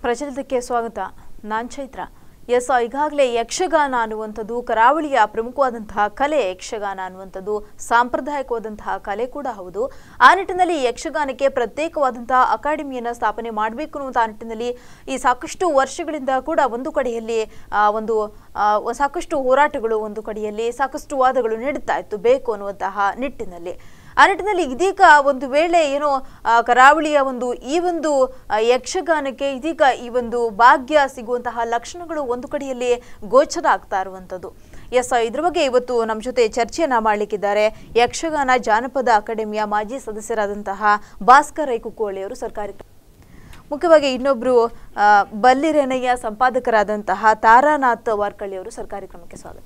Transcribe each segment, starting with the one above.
ಪ್ರಚಲಿತಕ್ಕೆ ಸ್ವಾಗತ ನಾನ್ ಚೈತ್ರ ಎಸ್ ಈಗಾಗಲೇ ಯಕ್ಷಗಾನ ಅನ್ನುವಂಥದ್ದು ಕರಾವಳಿಯ ಪ್ರಮುಖವಾದಂತಹ ಕಲೆ ಯಕ್ಷಗಾನ ಅನ್ನುವಂಥದ್ದು ಸಾಂಪ್ರದಾಯಿಕವಾದಂತಹ ಕಲೆ ಕೂಡ ಹೌದು ಆ ನಿಟ್ಟಿನಲ್ಲಿ ಯಕ್ಷಗಾನಕ್ಕೆ ಪ್ರತ್ಯೇಕವಾದಂತಹ ಅಕಾಡೆಮಿಯನ್ನು ಸ್ಥಾಪನೆ ಮಾಡಬೇಕು ಅನ್ನುವಂತಹ ನಿಟ್ಟಿನಲ್ಲಿ ಈ ಸಾಕಷ್ಟು ವರ್ಷಗಳಿಂದ ಕೂಡ ಒಂದು ಕಡೆಯಲ್ಲಿ ಆ, ಒಂದು ಆ, ಸಾಕಷ್ಟು ಹೋರಾಟಗಳು ಒಂದು ಕಡೆಯಲ್ಲಿ ಸಾಕಷ್ಟು ವಾದಗಳು ನಡೀತಾ ಇತ್ತು ಬೇಕು ಅನ್ನುವಂತಹ ನಿಟ್ಟಿನಲ್ಲಿ ಆ ನಿಟ್ಟಿನಲ್ಲಿ ಇದೀಗ ಒಂದು ವೇಳೆ ಏನೋ ಆ, ಕರಾವಳಿಯ ಒಂದು ಈ ಒಂದು ಆ, ಯಕ್ಷಗಾನಕ್ಕೆ ಇದೀಗ ಈ ಒಂದು ಭಾಗ್ಯ ಸಿಗುವಂತಹ ಲಕ್ಷಣಗಳು ಒಂದು ಕಡೆಯಲ್ಲಿ ಗೋಚರ ಆಗ್ತಾ ಇರುವಂಥದ್ದು ಎಸ್ ಇದ್ರ ಬಗ್ಗೆ ಇವತ್ತು ನಮ್ಮ ಜೊತೆ ಚರ್ಚೆಯನ್ನ ಮಾಡಲಿಕ್ಕಿದ್ದಾರೆ ಯಕ್ಷಗಾನ ಜಾನಪದ ಅಕಾಡೆಮಿಯ ಮಾಜಿ ಸದಸ್ಯರಾದಂತಹ ಭಾಸ್ಕರ್ ರೈ ಕುಕ್ಕೋಳಿ ಅವರು ಸರ್ಕಾರಿ ಮುಖ್ಯವಾಗಿ ಇನ್ನೊಬ್ರು ಆ, ಬಲ್ಲಿರೆನೆಯ ಸಂಪಾದಕರಾದಂತಹ ತಾರಾನಾಥ್ ವಾರ್ಕಳ್ಳಿ ಅವರು ಸರ್ಕಾರಿ ಕ್ರಮಕ್ಕೆ ಸ್ವಾಗತ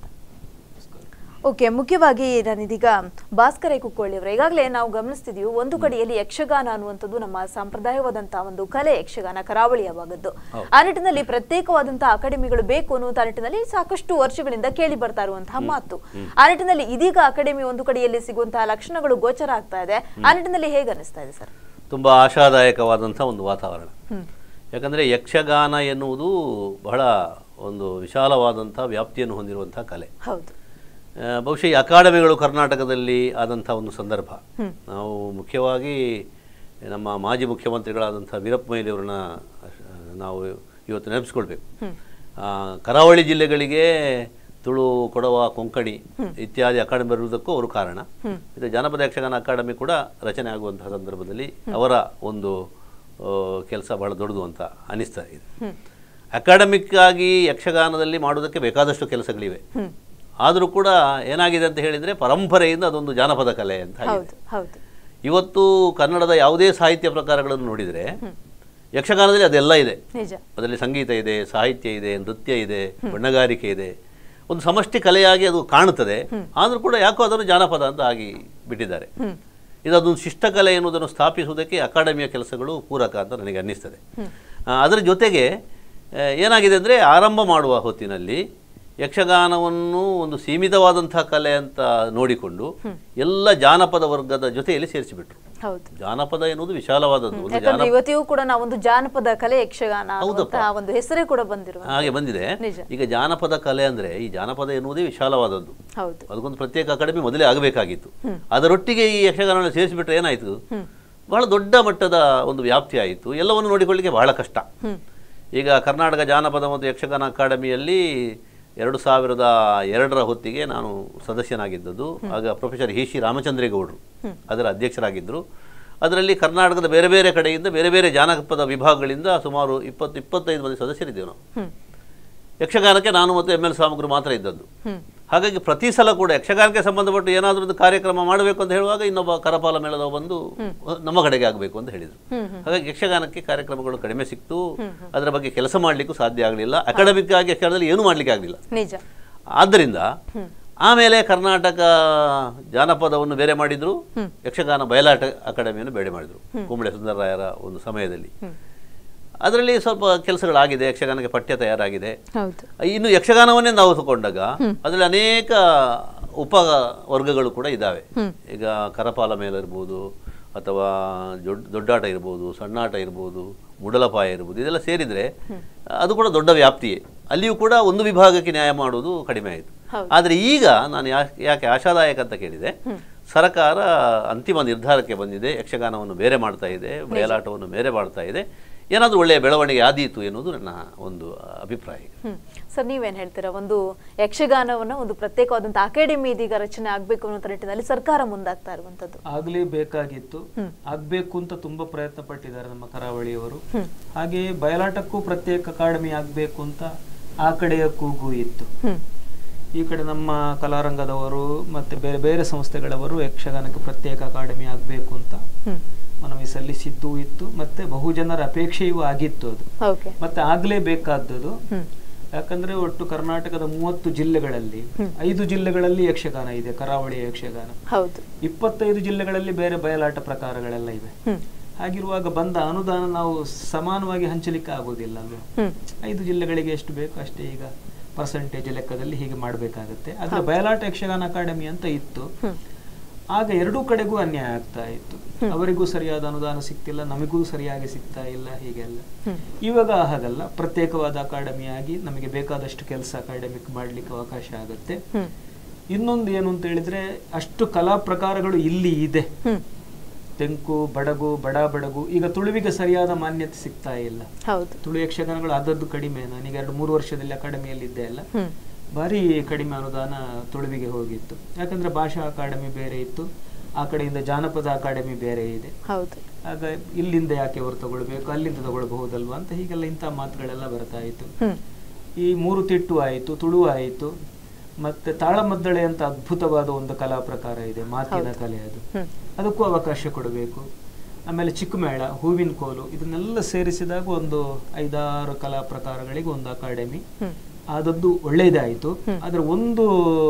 ಓಕೆ ಮುಖ್ಯವಾಗಿ ನಾನಿದೀಗ ಭಾಸ್ಕರ ಕುಕ್ಕೋಳಿ ಅವರ ಈಗಾಗಲೇ ನಾವು ಗಮನಿಸ್ತಿದೀವಿ ಒಂದು ಕಡೆಯಲ್ಲಿ ಯಕ್ಷಗಾನ ಅನ್ನುವಂಥದ್ದು ನಮ್ಮ ಸಂಪ್ರದಾಯವಾದಂತಹ ಒಂದು ಕಲೆ ಯಕ್ಷಗಾನ ಕರಾವಳಿಯ ಭಾಗದ್ದು ಆ ನಿಟ್ಟಿನಲ್ಲಿ ಪ್ರತ್ಯೇಕವಾದಂತಹ ಅಕಾಡೆಮಿಗಳು ಬೇಕು ಅನ್ನುವಂತಹ ನಿಟ್ಟಿನಲ್ಲಿ ಸಾಕಷ್ಟು ವರ್ಷಗಳಿಂದ ಕೇಳಿ ಬರ್ತಾ ಇರುವಂತಹ ಮಾತು ಆ ನಿಟ್ಟಿನಲ್ಲಿ ಇದೀಗ ಅಕಾಡೆಮಿ ಒಂದು ಕಡೆಯಲ್ಲಿ ಸಿಗುವಂತಹ ಲಕ್ಷಣಗಳು ಗೋಚರ ಆಗ್ತಾ ಇದೆ ಆ ನಿಟ್ಟಿನಲ್ಲಿ ಹೇಗೆ ಅನಿಸ್ತಾ ಇದೆ ಸರ್ ತುಂಬ ಆಶಾದಾಯಕವಾದಂಥ ಒಂದು ವಾತಾವರಣ ಯಾಕಂದರೆ ಯಕ್ಷಗಾನ ಎನ್ನುವುದು ಬಹಳ ಒಂದು ವಿಶಾಲವಾದಂಥ ವ್ಯಾಪ್ತಿಯನ್ನು ಹೊಂದಿರುವಂಥ ಕಲೆ ಹೌದು ಆ, ಬಹುಶಃ ಈ ಅಕಾಡೆಮಿಗಳು ಕರ್ನಾಟಕದಲ್ಲಿ ಆದಂಥ ಒಂದು ಸಂದರ್ಭ ನಾವು ಮುಖ್ಯವಾಗಿ ನಮ್ಮ ಮಾಜಿ ಮುಖ್ಯಮಂತ್ರಿಗಳಾದಂಥ ವೀರಪ್ಪ ಮೊಯ್ಲಿಯವ್ರನ್ನ ಆ, ನಾವು ಇವತ್ತು ನೆನಪಿಸ್ಕೊಳ್ಬೇಕು ಆ, ಕರಾವಳಿ ಜಿಲ್ಲೆಗಳಿಗೆ ತುಳು ಕೊಡವ ಕೊಂಕಣಿ ಇತ್ಯಾದಿ ಅಕಾಡೆಮಿ ಬರುವುದಕ್ಕೂ ಅವರು ಕಾರಣ ಇದು ಜಾನಪದ ಯಕ್ಷಗಾನ ಅಕಾಡೆಮಿ ಕೂಡ ರಚನೆ ಆಗುವಂತಹ ಸಂದರ್ಭದಲ್ಲಿ ಅವರ ಒಂದು ಕೆಲಸ ಬಹಳ ದೊಡ್ಡದು ಅಂತ ಅನಿಸ್ತಾ ಇದೆ ಅಕಾಡೆಮಿಕ್ ಆಗಿ ಯಕ್ಷಗಾನದಲ್ಲಿ ಮಾಡುವುದಕ್ಕೆ ಬೇಕಾದಷ್ಟು ಕೆಲಸಗಳಿವೆ ಆದರೂ ಕೂಡ ಏನಾಗಿದೆ ಅಂತ ಹೇಳಿದರೆ ಪರಂಪರೆಯಿಂದ ಅದೊಂದು ಜಾನಪದ ಕಲೆ ಅಂತ ಆಗಿದೆ. ಹೌದು ಹೌದು ಇವತ್ತು ಕನ್ನಡದ ಯಾವುದೇ ಸಾಹಿತ್ಯ ಪ್ರಕಾರಗಳನ್ನು ನೋಡಿದರೆ ಯಕ್ಷಗಾನದಲ್ಲಿ ಅದೆಲ್ಲ ಇದೆ ನಿಜ ಅದರಲ್ಲಿ ಸಂಗೀತ ಇದೆ ಸಾಹಿತ್ಯ ಇದೆ ನೃತ್ಯ ಇದೆ ಬಣ್ಣಗಾರಿಕೆ ಇದೆ ಒಂದು ಸಮಷ್ಟಿ ಕಲೆಯಾಗಿ ಅದು ಕಾಣುತ್ತದೆ ಆದರೂ ಕೂಡ ಯಾಕೋ ಅದನ್ನು ಜಾನಪದ ಅಂತ ಆಗಿ ಬಿಟ್ಟಿದ್ದಾರೆ ಇದು ಅದೊಂದು ಶಿಷ್ಟಕಲೆ ಎನ್ನುವುದನ್ನು ಸ್ಥಾಪಿಸುವುದಕ್ಕೆ ಅಕಾಡೆಮಿಯ ಕೆಲಸಗಳು ಪೂರಕ ಅಂತ ನನಗೆ ಅನ್ನಿಸ್ತದೆ ಆ, ಅದರ ಜೊತೆಗೆ ಆ, ಏನಾಗಿದೆ ಅಂದರೆ ಆರಂಭ ಮಾಡುವ ಹೊತ್ತಿನಲ್ಲಿ ಯಕ್ಷಗಾನವನ್ನು ಒಂದು ಸೀಮಿತವಾದಂತಹ ಕಲೆ ಅಂತ ನೋಡಿಕೊಂಡು ಎಲ್ಲ ಜಾನಪದ ವರ್ಗದ ಜೊತೆಯಲ್ಲಿ ಸೇರಿಸಿಬಿಟ್ರು ಹೌದು ಜಾನಪದ ಎನ್ನುವುದು ವಿಶಾಲವಾದದ್ದು ಒಂದು ಯಾಕಂದ್ರೆ ಇವತ್ತಿಗೂ ಕೂಡ ನಾವೊಂದು ಜಾನಪದ ಕಲೆ ಯಕ್ಷಗಾನ ಹೌದಪ್ಪ. ಅನ್ನುವಂತಹ ಒಂದು ಹೆಸರೇ ಕೂಡ ಬಂದಿರುವ ಹಾಗೆ ಬಂದಿದೆ ನಿಜ. ಈಗ ಜಾನಪದ ಕಲೆ ಅಂದ್ರೆ ಈ ಜಾನಪದ ಎನ್ನುವುದೇ ವಿಶಾಲವಾದದ್ದು ಹೌದು ಅದಕ್ಕೊಂದು ಪ್ರತ್ಯೇಕ ಅಕಾಡೆಮಿ ಮೊದಲೇ ಆಗಬೇಕಾಗಿತ್ತು ಅದರೊಟ್ಟಿಗೆ ಈ ಯಕ್ಷಗಾನ ಸೇರಿಸಿಬಿಟ್ರೆ ಏನಾಯ್ತು ಬಹಳ ದೊಡ್ಡ ಮಟ್ಟದ ಒಂದು ವ್ಯಾಪ್ತಿ ಆಯಿತು ಎಲ್ಲವನ್ನು ನೋಡಿಕೊಳ್ಳಿಕ್ಕೆ ಬಹಳ ಕಷ್ಟ ಈಗ ಕರ್ನಾಟಕ ಜಾನಪದ ಮತ್ತು ಯಕ್ಷಗಾನ ಅಕಾಡೆಮಿಯಲ್ಲಿ ಎರಡು ಸಾವಿರದ ಎರಡರ ಹೊತ್ತಿಗೆ ನಾನು ಸದಸ್ಯನಾಗಿದ್ದದ್ದು ಆಗ ಪ್ರೊಫೆಸರ್ ಹಿ ಸಿ ರಾಮಚಂದ್ರೇಗೌಡರು ಅದರ ಅಧ್ಯಕ್ಷರಾಗಿದ್ದರು ಅದರಲ್ಲಿ ಕರ್ನಾಟಕದ ಬೇರೆ ಬೇರೆ ಕಡೆಯಿಂದ ಬೇರೆ ಬೇರೆ ಜಾನಪದ ವಿಭಾಗಗಳಿಂದ ಸುಮಾರು ಇಪ್ಪತ್ತು ಇಪ್ಪತ್ತೈದು ಮಂದಿ ಸದಸ್ಯರಿದ್ದೇವೆ ನಾವು ಹ್ಮ್ ಯಕ್ಷಗಾನಕ್ಕೆ ನಾನು ಮತ್ತು ಎಮ್ ಎಲ್ ಸಾಮಗ್ರಿ ಮಾತ್ರ ಇದ್ದದ್ದು ಹಾಗಾಗಿ ಪ್ರತಿ ಸಲ ಕೂಡ ಯಕ್ಷಗಾನಕ್ಕೆ ಸಂಬಂಧಪಟ್ಟು ಏನಾದರೂ ಒಂದು ಕಾರ್ಯಕ್ರಮ ಮಾಡಬೇಕು ಅಂತ ಹೇಳುವಾಗ ಇನ್ನೊಬ್ಬ ಕರಪಾಲ ಮೇಳದವ ಬಂದು ನಮ್ಮ ಕಡೆಗೆ ಆಗಬೇಕು ಅಂತ ಹೇಳಿದರು ಹಾಗಾಗಿ ಯಕ್ಷಗಾನಕ್ಕೆ ಕಾರ್ಯಕ್ರಮಗಳು ಕಡಿಮೆ ಸಿಕ್ತು ಅದರ ಬಗ್ಗೆ ಕೆಲಸ ಮಾಡಲಿಕ್ಕೂ ಸಾಧ್ಯ ಆಗಲಿಲ್ಲ ಅಕಾಡೆಮಿಕ್ ಆಗಿ ಯಕ್ಷಗಾನದಲ್ಲಿ ಏನೂ ಮಾಡಲಿಕ್ಕೆ ಆಗಲಿಲ್ಲ ನಿಜ ಆದ್ದರಿಂದ ಆಮೇಲೆ ಕರ್ನಾಟಕ ಜಾನಪದವನ್ನು ಬೇರೆ ಮಾಡಿದ್ರು ಯಕ್ಷಗಾನ ಬಯಲಾಟ ಅಕಾಡೆಮಿಯನ್ನು ಬೇರೆ ಮಾಡಿದ್ರು ಕುಂಬಳೆ ಸುಂದರರಾಯರ ಒಂದು ಸಮಯದಲ್ಲಿ ಅದರಲ್ಲಿ ಸ್ವಲ್ಪ ಕೆಲಸಗಳಾಗಿದೆ ಯಕ್ಷಗಾನಕ್ಕೆ ಪಠ್ಯ ತಯಾರಾಗಿದೆ ಹೌದು ಇನ್ನು ಯಕ್ಷಗಾನವನ್ನೇ ನಾವು ತಗೊಂಡಾಗ ಅದರಲ್ಲಿ ಅನೇಕ ಉಪ ವರ್ಗಗಳು ಕೂಡ ಇದ್ದಾವೆ ಈಗ ಕರಪಾಲ ಮೇಳ ಇರ್ಬೋದು ಅಥವಾ ದೊಡ್ಡ ದೊಡ್ಡಾಟ ಇರ್ಬೋದು ಸಣ್ಣಾಟ ಇರ್ಬೋದು ಮುಡಲಪಾಯ ಇರ್ಬೋದು ಇದೆಲ್ಲ ಸೇರಿದರೆ ಅದು ಕೂಡ ದೊಡ್ಡ ವ್ಯಾಪ್ತಿಯೇ ಅಲ್ಲಿಯೂ ಕೂಡ ಒಂದು ವಿಭಾಗಕ್ಕೆ ನ್ಯಾಯ ಮಾಡುವುದು ಕಡಿಮೆ ಆಯಿತು ಹೌದು. ಆದರೆ ಈಗ ನಾನು ಯಾ- ಯಾಕೆ ಆಶಾದಾಯಕ ಅಂತ ಕೇಳಿದೆ ಸರ್ಕಾರ ಅಂತಿಮ ನಿರ್ಧಾರಕ್ಕೆ ಬಂದಿದೆ ಯಕ್ಷಗಾನವನ್ನು ಬೇರೆ ಮಾಡ್ತಾ ಇದೆ ಬಯಲಾಟವನ್ನು ಬೇರೆ ಮಾಡ್ತಾ ಇದೆ ಏನಾದರೂ ಒಳ್ಳೆಯ ಬೆಳವಣಿಗೆ ಆದೀತು ಎನ್ನುವುದು ನನ್ನ ಒಂದು ಅಭಿಪ್ರಾಯ ಹ್ಮ್ ಸರ್ ನೀವೇನ್ ಹೇಳ್ತೀರಾ ಒಂದು ಯಕ್ಷಗಾನವನ್ನ ಒಂದು ಪ್ರತ್ಯೇಕವಾದಂತ ಅಕಾಡೆಮಿ ಇದೀಗ ರಚನೆ ಆಗ್ಬೇಕು ಅನ್ನೋ ನಿಟ್ಟಿನಲ್ಲಿ ಸರ್ಕಾರ ಮುಂದಾಗ್ತಾ ಇರುವಂತದ್ದು ಆಗ್ಲೇ ಬೇಕಾಗಿತ್ತು ಆಗ್ಬೇಕು ಅಂತ ತುಂಬಾ ಪ್ರಯತ್ನ ಪಟ್ಟಿದ್ದಾರೆ ನಮ್ಮ ಕರಾವಳಿಯವರು ಹಾಗೆಯೇ ಬಯಲಾಟಕ್ಕೂ ಪ್ರತ್ಯೇಕ ಅಕಾಡೆಮಿ ಆಗ್ಬೇಕು ಅಂತ ಆ ಕಡೆಯ ಕೂಗು ಇತ್ತು ಹ್ಮ್ ಈ ಕಡೆ ನಮ್ಮ ಕಲಾರಂಗದವರು ಮತ್ತೆ ಬೇರೆ ಬೇರೆ ಸಂಸ್ಥೆಗಳವರು ಯಕ್ಷಗಾನಕ್ಕೆ ಪ್ರತ್ಯೇಕ ಅಕಾಡೆಮಿ ಆಗ್ಬೇಕು ಅಂತ ಹ್ಮ್ ಮನವಿ ಸಲ್ಲಿಸಿದ್ದೂ ಇತ್ತು ಮತ್ತೆ ಬಹುಜನರ ಅಪೇಕ್ಷೆಯೂ ಆಗಿತ್ತು ಅದು ಓಕೆ ಮತ್ತೆ ಆಗ್ಲೇಬೇಕಾದದ್ದು ಹ್ಮ್ ಯಾಕಂದ್ರೆ ಒಟ್ಟು ಕರ್ನಾಟಕದ ಮೂವತ್ತು ಜಿಲ್ಲೆಗಳಲ್ಲಿ ಐದು ಜಿಲ್ಲೆಗಳಲ್ಲಿ ಯಕ್ಷಗಾನ ಇದೆ ಕರಾವಳಿಯ ಯಕ್ಷಗಾನ ಹೌದು ಇಪ್ಪತ್ತೈದು ಜಿಲ್ಲೆಗಳಲ್ಲಿ ಬೇರೆ ಬಯಲಾಟ ಪ್ರಕಾರಗಳೆಲ್ಲ ಇವೆ ಹ್ಮ್ ಹಾಗಿರುವಾಗ ಬಂದ ಅನುದಾನ ನಾವು ಸಮಾನವಾಗಿ ಹಂಚಲಿಕ್ಕೆ ಆಗೋದಿಲ್ಲ ಅಲ್ವಾ ಹ್ಮ್ ಐದು ಜಿಲ್ಲೆಗಳಿಗೆ ಎಷ್ಟು ಬೇಕು ಅಷ್ಟೇ ಈಗ ಪರ್ಸೆಂಟೇಜ್ ಲೆಕ್ಕದಲ್ಲಿ ಹೀಗೆ ಮಾಡಬೇಕಾಗತ್ತೆ ಆದ್ರೆ ಬಯಲಾಟ ಯಕ್ಷಗಾನ ಅಕಾಡೆಮಿ ಅಂತ ಇತ್ತು ಹ್ಮ್ ಆಗ ಎರಡೂ ಕಡೆಗೂ ಅನ್ಯಾಯ ಆಗ್ತಾ ಇತ್ತು ಅವರಿಗೂ ಸರಿಯಾದ ಅನುದಾನ ಸಿಗ್ತಿಲ್ಲ ನಮಗೂ ಸರಿಯಾಗಿ ಸಿಗ್ತಾ ಇಲ್ಲ ಹೀಗೆಲ್ಲ ಇವಾಗ ಹಾಗಲ್ಲ ಪ್ರತ್ಯೇಕವಾದ ಅಕಾಡೆಮಿಯಾಗಿ ನಮಗೆ ಬೇಕಾದಷ್ಟು ಕೆಲಸ ಅಕಾಡೆಮಿಕ್ ಮಾಡ್ಲಿಕ್ಕೆ ಅವಕಾಶ ಆಗುತ್ತೆ ಹ್ಮ್ ಇನ್ನೊಂದು ಏನು ಅಂತ ಹೇಳಿದ್ರೆ ಅಷ್ಟು ಕಲಾ ಪ್ರಕಾರಗಳು ಇಲ್ಲಿ ಇದೆ ಹ್ಮ್ ತೆಂಕು ಬಡಗು ಬಡ ಬಡಗು ಈಗ ತುಳುವಿಗೆ ಸರಿಯಾದ ಮಾನ್ಯತೆ ಸಿಗ್ತಾ ಇಲ್ಲ ಹೌದು ತುಳು ಯಕ್ಷಗಾನಗಳು ಆದದ್ದು ಕಡಿಮೆ ನಾನೀಗ ಎರಡು ಮೂರು ವರ್ಷದಲ್ಲಿ ಅಕಾಡೆಮಿಯಲ್ಲಿ ಇದ್ದೆ ಅಲ್ಲ ಹ್ಮ್ ಭಾರಿ ಕಡಿಮೆ ಅನುದಾನ ತುಳುವಿಗೆ ಹೋಗಿತ್ತು ಯಾಕಂದ್ರೆ ಭಾಷಾ ಅಕಾಡೆಮಿ ಬೇರೆ ಇತ್ತು ಆ ಕಡೆಯಿಂದ ಜಾನಪದ ಅಕಾಡೆಮಿ ಬೇರೆ ಇದೆ ಹೌದು ಆಗ ಇಲ್ಲಿಂದ ಯಾಕೆ ಅವರು ತಗೊಳ್ಬೇಕು ಅಲ್ಲಿಂದ ತಗೊಳ್ಬಹುದಲ್ವಾ ಅಂತ ಹೀಗೆಲ್ಲ ಇಂಥ ಮಾತುಗಳೆಲ್ಲ ಬರ್ತಾ ಇತ್ತು ಹ್ಮ್ ಈ ಮೂರು ತಿಟ್ಟು ಆಯಿತು ತುಳು ಆಯಿತು ಮತ್ತೆ ತಾಳಮದ್ದಳೆ ಅಂತ ಅದ್ಭುತವಾದ ಒಂದು ಕಲಾ ಪ್ರಕಾರ ಇದೆ ಮಾತಿನ ಕಲೆ ಅದು ಹ್ಮ್ ಅದಕ್ಕೂ ಅವಕಾಶ ಕೊಡಬೇಕು ಆಮೇಲೆ ಚಿಕ್ಕಮೇಳ ಹೂವಿನ ಕೋಲು ಇದನ್ನೆಲ್ಲ ಸೇರಿಸಿದಾಗ ಒಂದು ಐದಾರು ಕಲಾ ಪ್ರಕಾರಗಳಿಗೆ ಒಂದು ಅಕಾಡೆಮಿ ಹ್ಮ್ ಆದದ್ದು ಒಳ್ಳೆಯದಾಯಿತು ಆದ್ರೆ ಒಂದು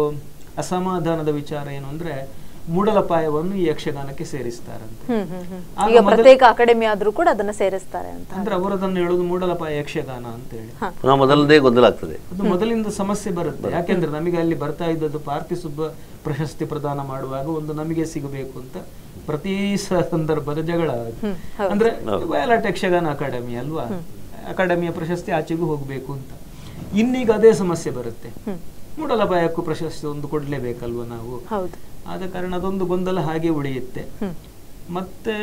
ಅಸಮಾಧಾನದ ವಿಚಾರ ಏನು ಅಂದ್ರೆ ಮೂಡಲಪಾಯವನ್ನು ಈ ಯಕ್ಷಗಾನಕ್ಕೆ ಸೇರಿಸ್ತಾರಂತೆ ಹ್ಮ್ ಹ್ಮ್ ಹ್ಮ್ ಆಗ ಈಗ ಮೊದಲು- ಪ್ರತ್ಯೇಕ ಅಕಾಡೆಮಿ ಆದ್ರೂ ಕೂಡ ಅದನ್ನ ಸೇರಿಸ್ತಾರೆ ಅಂತ ಅಂದ್ರೆ ಅವರದನ್ನು ಹೇಳೋದು ಮೂಡಲಪಾಯ ಯಕ್ಷಗಾನ ಅಂತ ಹೇಳಿ ಹ. ಪುನಃ ಮೊದಲನೇ ಗೊಂದಲ ಆಗ್ತದೆ ಅದು ಮೊದಲಿಂದ ಸಮಸ್ಯೆ ಬರುತ್ತೆ ಯಾಕೆಂದ್ರೆ ನಮಗೆ ಅಲ್ಲಿ ಬರ್ತಾ ಇದ್ದದ್ದು ಪಾರ್ಥಿ ಸುಬ್ಬ ಪ್ರಶಸ್ತಿ ಪ್ರದಾನ ಮಾಡುವಾಗ ಒಂದು ನಮಗೆ ಸಿಗಬೇಕು ಅಂತ ಪ್ರತಿ ಸಂದರ್ಭದ ಜಗಳ ಅದು. ಹ್ಮ್, ಹೌದು. ಅಂದ್ರೆ ಬಯಲಾಟ ಯಕ್ಷಗಾನ ಅಕಾಡೆಮಿ ಅಲ್ವಾ ಅಕಾಡೆಮಿಯ ಪ್ರಶಸ್ತಿ ಆಚೆಗೂ ಹೋಗ್ಬೇಕು ಅಂತ ಇನ್ನೀಗ ಅದೇ ಸಮಸ್ಯೆ ಬರುತ್ತೆ ಹ್ಮ್ ಮೂಡಲಪಾಯಕ್ಕೂ ಪ್ರಶಸ್ತಿ ಒಂದು ಕೊಡ್ಲೇಬೇಕಲ್ವಾ ನಾವು ಹೌದು ಆದ ಕಾರಣ ಅದೊಂದು ಗೊಂದಲ ಹಾಗೆ ಉಳಿಯುತ್ತೆ ಹ್ಮ್ ಮತ್ತೆ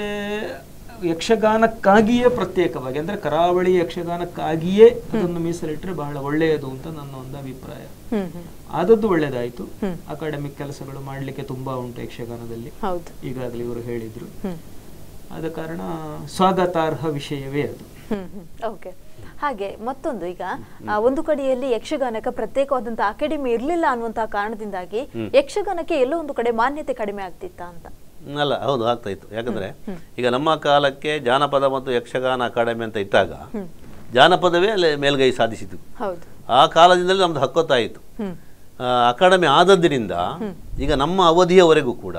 ಯಕ್ಷಗಾನಕ್ಕಾಗಿಯೇ ಪ್ರತ್ಯೇಕವಾಗಿ ಅಂದ್ರೆ ಕರಾವಳಿ ಯಕ್ಷಗಾನಕ್ಕಾಗಿಯೇ ಅದನ್ನು ಮೀಸಲಿಟ್ಟರೆ ಬಹಳ ಒಳ್ಳೆಯದು ಅಂತ ನನ್ನ ಒಂದು ಅಭಿಪ್ರಾಯ ಹ್ಮ್ ಹ್ಮ್ ಆದದ್ದು ಒಳ್ಳೆದಾಯ್ತು ಹ್ಮ್. ಅಕಾಡೆಮಿಕ್ ಕೆಲಸಗಳು ಮಾಡ್ಲಿಕ್ಕೆ ತುಂಬಾ ಉಂಟು ಯಕ್ಷಗಾನದಲ್ಲಿ ಹೌದು ಈಗಾಗಲೇ ಇವರು ಹೇಳಿದ್ರು ಹ್ಮ್ ಆದ ಕಾರಣ ಸ್ವಾಗತಾರ್ಹ ವಿಷಯವೇ ಅದು ಹ್ಮ್ ಹ್ಮ್ ಓಕೆ ಹಾಗೆ ಮತ್ತೊಂದು ಈಗ ಆ, ಒಂದು ಕಡೆಯಲ್ಲಿ ಯಕ್ಷಗಾನಕ್ಕೆ ಪ್ರತ್ಯೇಕವಾದಂತಹ ಅಕಾಡೆಮಿ ಇರಲಿಲ್ಲ ಅನ್ನುವಂತಹ ಕಾರಣದಿಂದಾಗಿ ಯಕ್ಷಗಾನಕ್ಕೆ ಎಲ್ಲೋ ಒಂದು ಕಡೆ ಮಾನ್ಯತೆ ಕಡಿಮೆ ಆಗ್ತಿತ್ತ ಅಂತ ಅಲ್ಲ ಹೌದು ಆಗ್ತಾ ಇತ್ತು ಯಾಕಂದ್ರೆ ಈಗ ನಮ್ಮ ಕಾಲಕ್ಕೆ ಜಾನಪದ ಮತ್ತು ಯಕ್ಷಗಾನ ಅಕಾಡೆಮಿ ಅಂತ ಇಟ್ಟಾಗ ಜಾನಪದವೇ ಅಲ್ಲಿ ಮೇಲ್ಗೈ ಸಾಧಿಸಿತು ಹೌದು ಆ ಕಾಲದಿಂದಲೇ ನಮ್ದು ಹಕ್ಕೊತ್ತಾಯಿತು ಹ್ಮ್ ಆ, ಅಕಾಡೆಮಿ ಆದದ್ದರಿಂದ ಈಗ ನಮ್ಮ ಅವಧಿಯವರೆಗೂ ಕೂಡ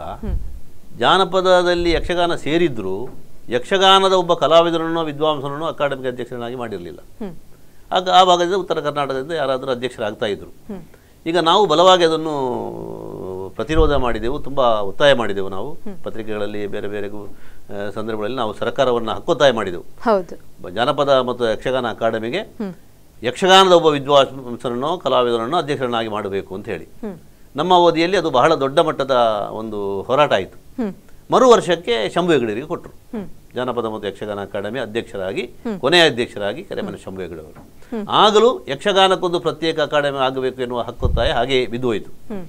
ಜಾನಪದದಲ್ಲಿ ಯಕ್ಷಗಾನ ಸೇರಿದ್ರು ಯಕ್ಷಗಾನದ ಒಬ್ಬ ಕಲಾವಿದರನ್ನು ವಿದ್ವಾಂಸನನ್ನು ಅಕಾಡೆಮಿಗೆ ಅಧ್ಯಕ್ಷರನ್ನಾಗಿ ಮಾಡಿರಲಿಲ್ಲ ಹ್ಮ್ ಆಗ ಆ ಭಾಗದಿಂದ ಉತ್ತರ ಕರ್ನಾಟಕದಿಂದ ಯಾರಾದರೂ ಅಧ್ಯಕ್ಷರಾಗ್ತಾ ಇದ್ರು ಹ್ಮ್ ಈಗ ನಾವು ಬಲವಾಗಿ ಅದನ್ನು ಪ್ರತಿರೋಧ ಮಾಡಿದೆವು ತುಂಬ ಒತ್ತಾಯ ಮಾಡಿದೆವು ನಾವು ಪತ್ರಿಕೆಗಳಲ್ಲಿ ಬೇರೆ ಬೇರೆ ಗು- ಆ, ಸಂದರ್ಭಗಳಲ್ಲಿ ನಾವು ಸರ್ಕಾರವನ್ನು ಹಕ್ಕೊತ್ತಾಯ ಮಾಡಿದೆವು ಹೌದು ಬ- ಜಾನಪದ ಮತ್ತು ಯಕ್ಷಗಾನ ಅಕಾಡೆಮಿಗೆ ಯಕ್ಷಗಾನದ ಒಬ್ಬ ವಿದ್ವಾಂಸನನ್ನು ಕಲಾವಿದರನ್ನು ಅಧ್ಯಕ್ಷರನ್ನಾಗಿ ಮಾಡಬೇಕು ಅಂತ ಹೇಳಿ ಹ್ಮ್ ನಮ್ಮ ಅವಧಿಯಲ್ಲಿ ಅದು ಬಹಳ ದೊಡ್ಡ ಮಟ್ಟದ ಒಂದು ಹೋರಾಟ ಆಯಿತು ಹ್ಮ್ ಮರು ವರ್ಷಕ್ಕೆ ಶಂಭು ಹೆಗಡೆಯವರಿಗೆ ಕೊಟ್ಟರು ಹ್ಮ್ ಜಾನಪದ ಮತ್ತು ಯಕ್ಷಗಾನ ಅಕಾಡೆಮಿ ಅಧ್ಯಕ್ಷರಾಗಿ ಕೊನೆಯ ಅಧ್ಯಕ್ಷರಾಗಿ ಕೆರೆಮನೆ ಶಂಭು ಹೆಗಡೆ ಅವರು ಆಗಲೂ ಯಕ್ಷಗಾನಕ್ಕೊಂದು ಪ್ರತ್ಯೇಕ ಅಕಾಡೆಮಿ ಆಗಬೇಕು ಎನ್ನುವ ಹಕ್ಕೊತ್ತಾಯ ಹಾಗೆ ಬಿದ್ದೋಯಿತು ಹ್ಮ್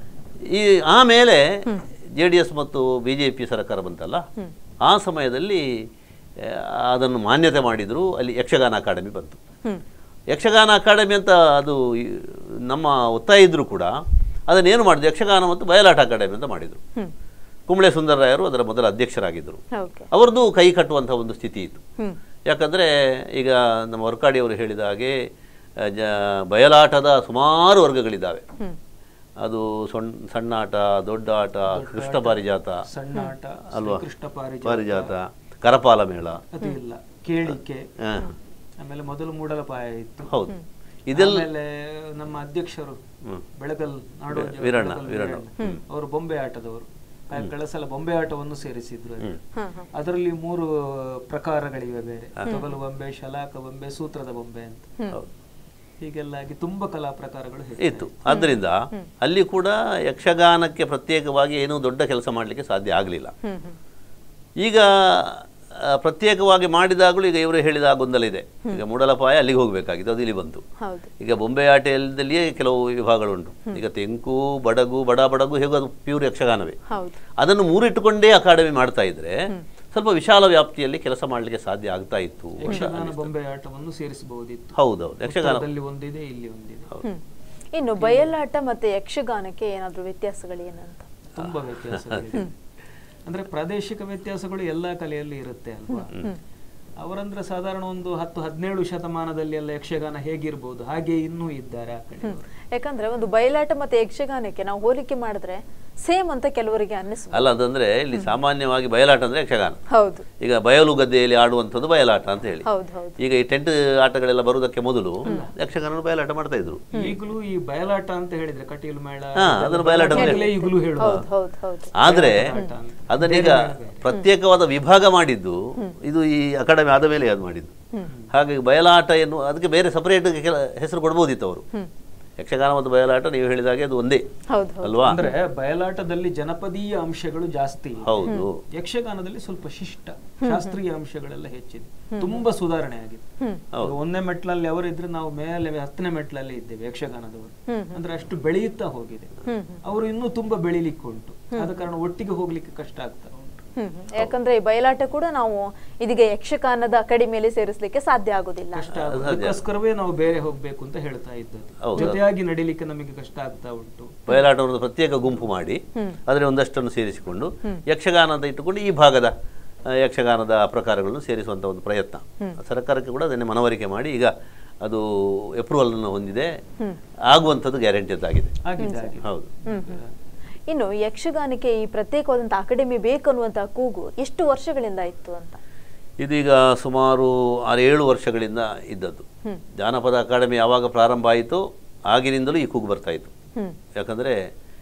ಈ ಆಮೇಲೆ ಜೆ ಡಿ ಎಸ್ ಮತ್ತು ಬಿ ಜೆ ಪಿ ಸರ್ಕಾರ ಬಂತಲ್ಲ ಆ ಸಮಯದಲ್ಲಿ ಆ, ಅದನ್ನು ಮಾನ್ಯತೆ ಮಾಡಿದರು ಅಲ್ಲಿ ಯಕ್ಷಗಾನ ಅಕಾಡೆಮಿ ಬಂತು ಹ್ಮ್ ಯಕ್ಷಗಾನ ಅಕಾಡೆಮಿ ಅಂತ ಅದು ಈ ನಮ್ಮ ಒತ್ತಾಯ ಇದ್ದರೂ ಕೂಡ ಅದನ್ನೇನು ಮಾಡಿದ್ರು ಯಕ್ಷಗಾನ ಮತ್ತು ಬಯಲಾಟ ಅಕಾಡೆಮಿ ಅಂತ ಮಾಡಿದರು ಹ್ಮ್ ಕುಂಬಳೆ ಸುಂದರರಾಯರು ಅದರ ಮೊದಲ ಅಧ್ಯಕ್ಷರಾಗಿದ್ದರು ಓಕೆ ಅವರದ್ದು ಕೈ ಕಟ್ಟುವಂಥ ಒಂದು ಸ್ಥಿತಿ ಇತ್ತು ಹ್ಮ್ ಯಾಕಂದರೆ ಈಗ ನಮ್ಮ ವರ್ಕಾಡಿಯವರು ಹೇಳಿದ ಹಾಗೆ ಆ, ಜ ಬಯಲಾಟದ ಸುಮಾರು ವರ್ಗಗಳಿದ್ದಾವೆ ಹ್ಮ್ ಅದು ಸೊಣ್ ಸಣ್ಣ ಆಟ ದೊಡ್ಡ ಆಟ ಕೃಷ್ಣ ಪಾರಿಜಾತ ಸಣ್ಣ ಆಟ ಅಲ್ವಾ? ಕೃಷ್ಣ ಪಾರಿಜಾತ ಪಾರಿಜಾತ ಕರಪಾಲ ಮೇಳ ಅದು ಇಲ್ಲ ಕೇಳಿಕೆ ಆ, ಆಮೇಲೆ ಮೊದಲು ಮೂಡಲಪಾಯ ಇತ್ತು ಹೌದು ಇದೆಲ್ಲ ಆಮೇಲೆ ನಮ್ಮ ಅಧ್ಯಕ್ಷರು ಹ್ಮ್. ಬೆಳಗಲ್ ನಾಡೋಜ ವೀರಣ್ಣ, ಬೆಳಗಲ್ ವೀರಣ್ಣ. ಅವರು ಬೊಂಬೆ ಆಟದವರು ಆ ಕಳೆದ ಸಲ ಬೊಂಬೆ ಆಟವನ್ನು ಸೇರಿಸಿದ್ರು ಅಲ್ಲಿ. ಹ್ಮ್ ಹ್ಮ್ ಅದರಲ್ಲಿ ಮೂರು ಪ್ರಕಾರಗಳಿವೆ ಬೇರೆ ತೊಗಲು ಬೊಂಬೆ ಶಲಾಕ ಬೊಂಬೆ ಸೂತ್ರದ ಬೊಂಬೆ ಅಂತ ಹೌದು. ಹೀಗೆಲ್ಲ ಆಗಿ ತುಂಬಾ ಕಲಾ ಪ್ರಕಾರಗಳು ಹೆಚ್ಚು. ಇತ್ತು ಆದ್ದರಿಂದ ಅಲ್ಲಿ ಕೂಡ ಯಕ್ಷಗಾನಕ್ಕೆ ಪ್ರತ್ಯೇಕವಾಗಿ ಏನೂ ದೊಡ್ಡ ಕೆಲಸ ಮಾಡಲಿಕ್ಕೆ ಸಾಧ್ಯ ಆಗಲಿಲ್ಲ ಹ್ಮ್ ಹ್ಮ್ ಈಗ ಆ, ಪ್ರತ್ಯೇಕವಾಗಿ ಮಾಡಿದಾಗಲೂ ಈಗ ಇವರು ಹೇಳಿದ ಆ ಗೊಂದಲ ಇದೆ ಈಗ ಮೂಡಲಪಾಯ ಅಲ್ಲಿಗೆ ಹೋಗಬೇಕಾಗಿತ್ತು ಅದು ಇಲ್ಲಿ ಬಂತು ಹೌದು ಈಗ ಬೊಂಬೆ ಆಟದಲ್ಲಿಯೇ ಕೆಲವು ವಿಭಾಗಗಳುಂಟು ಈಗ ತೆಂಕು ಬಡಗು ಬಡ ಬಡಗು ಹೇಗೂ ಅದು ಪ್ಯೂರ್ ಯಕ್ಷಗಾನವೇ ಹೌದು ಅದನ್ನು ಮೂರಿಟ್ಟುಕೊಂಡೇ ಅಕಾಡೆಮಿ ಮಾಡ್ತಾ ಇದ್ರೆ ಸ್ವಲ್ಪ ವಿಶಾಲ ವ್ಯಾಪ್ತಿಯಲ್ಲಿ ಕೆಲಸ ಮಾಡಲಿಕ್ಕೆ ಸಾಧ್ಯ ಆಗ್ತಾ ಇತ್ತು ಅಂತ ಯಕ್ಷಗಾನ ಅನಿಸ್ತು. ಬೊಂಬೆ ಆಟವನ್ನು ಸೇರಿಸಬಹುದಿತ್ತು ಹೌದೌದು ಯಕ್ಷಗಾನ ಉತ್ತರದಲ್ಲಿ ಒಂದಿದೆ ಇಲ್ಲಿ ಒಂದಿದೆ ಹ್ಮ್ ಇನ್ನು ಬಯಲಾಟ ಮತ್ತೆ ಯಕ್ಷಗಾನಕ್ಕೆ ಏನಾದ್ರೂ ವ್ಯತ್ಯಾಸಗಳೇನಂತ ತುಂಬಾ ವ್ಯತ್ಯಾಸಗಳಿದೆ ಅಂದ್ರೆ ಪ್ರಾದೇಶಿಕ ವ್ಯತ್ಯಾಸಗಳು ಎಲ್ಲಾ ಕಲೆಯಲ್ಲಿ ಇರುತ್ತೆ ಅಲ್ವಾ ಅವರಂದ್ರೆ ಸಾಧಾರಣ ಒಂದು ಹತ್ತು ಹದಿನೇಳು ಶತಮಾನದಲ್ಲಿ ಎಲ್ಲ ಯಕ್ಷಗಾನ ಹೇಗಿರ್ಬೋದು ಹಾಗೆ ಇನ್ನೂ ಇದ್ದಾರೆ ಆ ಕಡೆ ಯಾಕಂದ್ರೆ ಒಂದು ಬಯಲಾಟ ಮತ್ತೆ ಯಕ್ಷಗಾನಕ್ಕೆ ನಾವು ಹೋಲಿಕೆ ಮಾಡಿದ್ರೆ ಸೇಮ್ ಅಂತ ಕೆಲವರಿಗೆ ಅನ್ನಿಸ್ಬೋದು ಅಲ್ಲ ಅದಂದ್ರೆ ಇಲ್ಲಿ ಸಾಮಾನ್ಯವಾಗಿ ಬಯಲಾಟ ಅಂದ್ರೆ ಯಕ್ಷಗಾನ ಹೌದು ಈಗ ಬಯಲು ಗದ್ದೆಯಲ್ಲಿ ಆಡುವಂಥದ್ದು ಬಯಲಾಟ ಅಂತ ಹೇಳಿ ಹೌದು ಹೌದು ಈಗ ಈ ಟೆಂಟ್ ಆಟಗಳೆಲ್ಲ ಬರುವುದಕ್ಕೆ ಮೊದಲು ಯಕ್ಷಗಾನ ಬಯಲಾಟ ಮಾಡ್ತಾ ಇದ್ರು ಈಗಲೂ ಈ ಬಯಲಾಟ ಅಂತ ಹೇಳಿದ್ರೆ ಕಟೀಲು ಮೇಳ ಹಾ, ಅದನ್ನು ಬಯಲಾಟ ಅಂತ ಈಗಲೇ ಈಗಲೂ ಹೇಳುವ ಹೌದು ಹೌದು ಹೌದು ಆದ್ರೆ ಬಯಲಾಟ ಅಂತ. ಅದನ್ನೀಗ ಪ್ರತ್ಯೇಕವಾದ ವಿಭಾಗ ಮಾಡಿದ್ದು ಇದು ಈ ಅಕಾಡೆಮಿ ಆದ ಮೇಲೆ ಅದು ಮಾಡಿದ್ದು ಹಾಗಾಗಿ ಬಯಲಾಟ ಎನ್ನುವ ಅದಕ್ಕೆ ಬೇರೆ ಸಪರೇಟ್ ಕೆಲ ಹೆಸರು ಕೊಡ್ಬೋದಿತ್ತು ಅವರು ಯಕ್ಷಗಾನ ಮತ್ತು ಬಯಲಾಟ ನೀವು ಹೇಳಿದ ಹಾಗೆ ಅದು ಒಂದೇ ಹೌದು ಹೌದು ಅಲ್ವಾ ಅಂದ್ರೆ ಬಯಲಾಟದಲ್ಲಿ ಜನಪದೀಯ ಅಂಶಗಳು ಜಾಸ್ತಿ ಇದೆ. ಹೌದು ಯಕ್ಷಗಾನದಲ್ಲಿ ಸ್ವಲ್ಪ ಶಿಷ್ಟ ಶಾಸ್ತ್ರೀಯ ಅಂಶಗಳೆಲ್ಲ ಹೆಚ್ಚಿದೆ ತುಂಬಾ ಸುಧಾರಣೆ ಆಗಿದೆ ಈಗ ಒಂದನೇ ಮೆಟ್ಲಲ್ಲಿ ಅವರಿದ್ರೆ ನಾವು ಮೇಲೆ ಹತ್ತನೇ ಮೆಟ್ಲಲ್ಲಿ ಇದ್ದೇವೆ ಯಕ್ಷಗಾನದವರು ಅಂದ್ರೆ ಅಷ್ಟು ಬೆಳೆಯುತ್ತಾ ಹೋಗಿದೆ ಅವರು ಇನ್ನೂ ತುಂಬಾ ಬೆಳಿಲಿಕ್ಕೆ ಉಂಟು ಆದ ಕಾರಣ ಒಟ್ಟಿಗೆ ಹೋಗ್ಲಿಕ್ಕೆ ಕಷ್ಟ ಆಗ್ತಾ ಉಂಟು ಹ್ಮ್ ಹ್ಮ್. ಯಾಕಂದ್ರೆ ಈ ಬಯಲಾಟ ಕೂಡ ನಾವು ಇದೀಗ ಯಕ್ಷಗಾನದ ಅಕಾಡೆಮಿಯಲ್ಲಿ ಸೇರಿಸಲಿಕ್ಕೆ ಸಾಧ್ಯ ಆಗುದಿಲ್ಲ ಕಷ್ಟ ಆಗುತ್ತೆ. ಅದಕ್ಕೋಸ್ಕರವೇ ನಾವು ಬೇರೆ ಹೋಗ್ಬೇಕು ಅಂತ ಹೇಳ್ತಾ ಇದ್ದದ್ದು ಹೌದು. ಜೊತೆಯಾಗಿ ನಡಿಲಿಕ್ಕೆ ನಮಗೆ ಕಷ್ಟ ಆಗ್ತಾ ಉಂಟು ಬಯಲಾಟವನ್ನು ಪ್ರತ್ಯೇಕ ಗುಂಪು ಮಾಡಿ ಅದರ ಒಂದಷ್ಟನ್ನು ಸೇರಿಸಿಕೊಂಡು ಯಕ್ಷಗಾನದ ಇಟ್ಟುಕೊಂಡು ಈ ಭಾಗದ ಆ, ಯಕ್ಷಗಾನದ ಪ್ರಕಾರಗಳನ್ನು ಸೇರಿಸುವಂಥ ಒಂದು ಪ್ರಯತ್ನ ಸರ್ಕಾರಕ್ಕೆ ಕೂಡ ಅದನ್ನೇ ಮನವರಿಕೆ ಮಾಡಿ ಈಗ ಅದು ಅಪ್ರೂವಲ್ ಅನ್ನು ಹೊಂದಿದೆ ಆಗುವಂಥದ್ದು ಗ್ಯಾರಂಟಿಯದ್ದಾಗಿದೆ ಆಗಿದೆ ಆಗಿದೆ ಹೌದು ಇನ್ನು ಯಕ್ಷಗಾನಕ್ಕೆ ಈ ಪ್ರತ್ಯೇಕವಾದಂತ ಅಕಾಡೆಮಿ ಬೇಕನ್ನುವಂತ ಕೂಗು ಎಷ್ಟು ವರ್ಷಗಳಿಂದ ಇತ್ತು ಅಂತ ಇದೀಗ ಸುಮಾರು ಆರು ಏಳು ವರ್ಷಗಳಿಂದ ಇದ್ದದ್ದು ಜಾನಪದ ಅಕಾಡೆಮಿ ಯಾವಾಗ ಪ್ರಾರಂಭ ಆಯಿತು ಆಗಿನಿಂದಲೂ ಈ ಕೂಗು ಬರ್ತಾ ಇತ್ತು ಹ್ಮ್ ಯಾಕಂದರೆ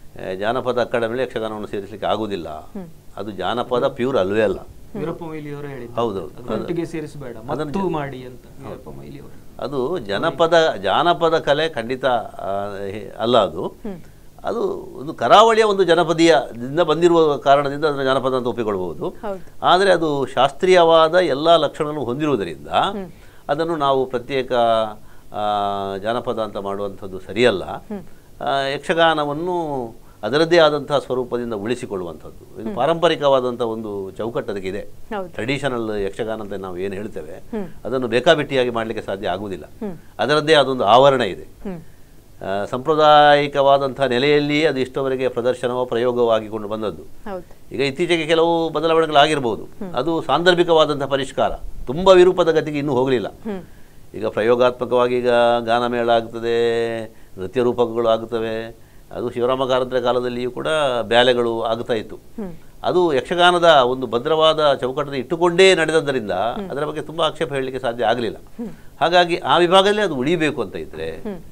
ಜಾನಪದ ಅಕಾಡೆಮಿಯಲ್ಲಿ ಯಕ್ಷಗಾನವನ್ನು ಸೇರಿಸಲಿಕ್ಕೆ ಆಗುವುದಿಲ್ಲ ಅದು ಜಾನಪದ ಪ್ಯೂರ್ ಅಲ್ವೇ ಅಲ್ಲ ವೀರಪ್ಪ ಮೊಯ್ಲಿಯವರು ಹೇಳಿದ್ರು ಹೌದು ಅದು ಒಟ್ಟಿಗೆ ಸೇರಿಸಬೇಡ ಮತ್ತು ಮಾಡಿ ಅಂತ ವೀರಪ್ಪ ಮೊಯ್ಲಿಯವರು ಅದು ಜನಪದ ಜಾನಪದ ಕಲೆ ಖಂಡಿತ ಆ, ಹೆ- ಅಲ್ಲ ಅದು ಅದು ಒಂದು ಕರಾವಳಿಯ ಒಂದು ಜನಪದೀಯದಿಂದ ಬಂದಿರುವ ಕಾರಣದಿಂದ ಅದನ್ನು ಜಾನಪದ ಅಂತ ಒಪ್ಪಿಕೊಳ್ಬಹುದು ಹೌದು ಆದರೆ ಅದು ಶಾಸ್ತ್ರೀಯವಾದ ಎಲ್ಲ ಲಕ್ಷಣಗಳನ್ನು ಹೊಂದಿರುವುದರಿಂದ ಅದನ್ನು ನಾವು ಪ್ರತ್ಯೇಕ ಆ, ಜಾನಪದ ಅಂತ ಮಾಡುವಂಥದ್ದು ಸರಿಯಲ್ಲ ಆ, ಯಕ್ಷಗಾನವನ್ನು ಅದರದ್ದೇ ಆದಂತಹ ಸ್ವರೂಪದಿಂದ ಉಳಿಸಿಕೊಳ್ಳುವಂಥದ್ದು ಇದು ಪಾರಂಪರಿಕವಾದಂಥ ಒಂದು ಚೌಕಟ್ಟು ಅದಕ್ಕಿದೆ ಹೌದು ಟ್ರೆಡಿಷನಲ್ ಯಕ್ಷಗಾನ ಅಂತ ನಾವು ಏನು ಹೇಳ್ತೇವೆ ಅದನ್ನು ಬೇಕಾಬಿಟ್ಟಿಯಾಗಿ ಮಾಡಲಿಕ್ಕೆ ಸಾಧ್ಯ ಆಗುವುದಿಲ್ಲ ಅದರದ್ದೇ ಆದೊಂದು ಆವರಣ ಇದೆ ಹ್ಮ್ ಆ, ಸಾಂಪ್ರದಾಯಿಕವಾದಂಥ ನೆಲೆಯಲ್ಲಿ ಅದು ಇಷ್ಟವರೆಗೆ ಪ್ರದರ್ಶನವೋ ಪ್ರಯೋಗವೋ ಆಗಿಕೊಂಡು ಬಂದದ್ದು ಹೌದು ಈಗ ಇತ್ತೀಚೆಗೆ ಕೆಲವು ಬದಲಾವಣೆಗಳಾಗಿರ್ಬೋದು ಅದು ಸಾಂದರ್ಭಿಕವಾದಂಥ ಪರಿಷ್ಕಾರ ತುಂಬ ವಿರೂಪದ ಗತಿಗೆ ಇನ್ನೂ ಹೋಗಲಿಲ್ಲ ಈಗ ಪ್ರಯೋಗಾತ್ಮಕವಾಗಿ ಈಗ ಗಾನಮೇಳ ಆಗ್ತದೆ ನೃತ್ಯ ರೂಪಕಗಳು ಆಗುತ್ತವೆ ಅದು ಶಿವರಾಮ ಕಾರಂತರ ಕಾಲದಲ್ಲಿಯೂ ಕೂಡ ಬ್ಯಾಲೆಗಳು ಆಗ್ತಾ ಇತ್ತು ಅದು ಯಕ್ಷಗಾನದ ಒಂದು ಭದ್ರವಾದ ಚೌಕಟ್ಟನ್ನು ಇಟ್ಟುಕೊಂಡೇ ನಡೆದದ್ದರಿಂದ ಅದರ ಬಗ್ಗೆ ತುಂಬ ಆಕ್ಷೇಪ ಹೇಳಲಿಕ್ಕೆ ಸಾಧ್ಯ ಆಗಲಿಲ್ಲ ಹಾಗಾಗಿ ಆ ವಿಭಾಗದಲ್ಲಿ ಅದು ಉಳಿಬೇಕು ಅಂತ ಇದ್ದರೆ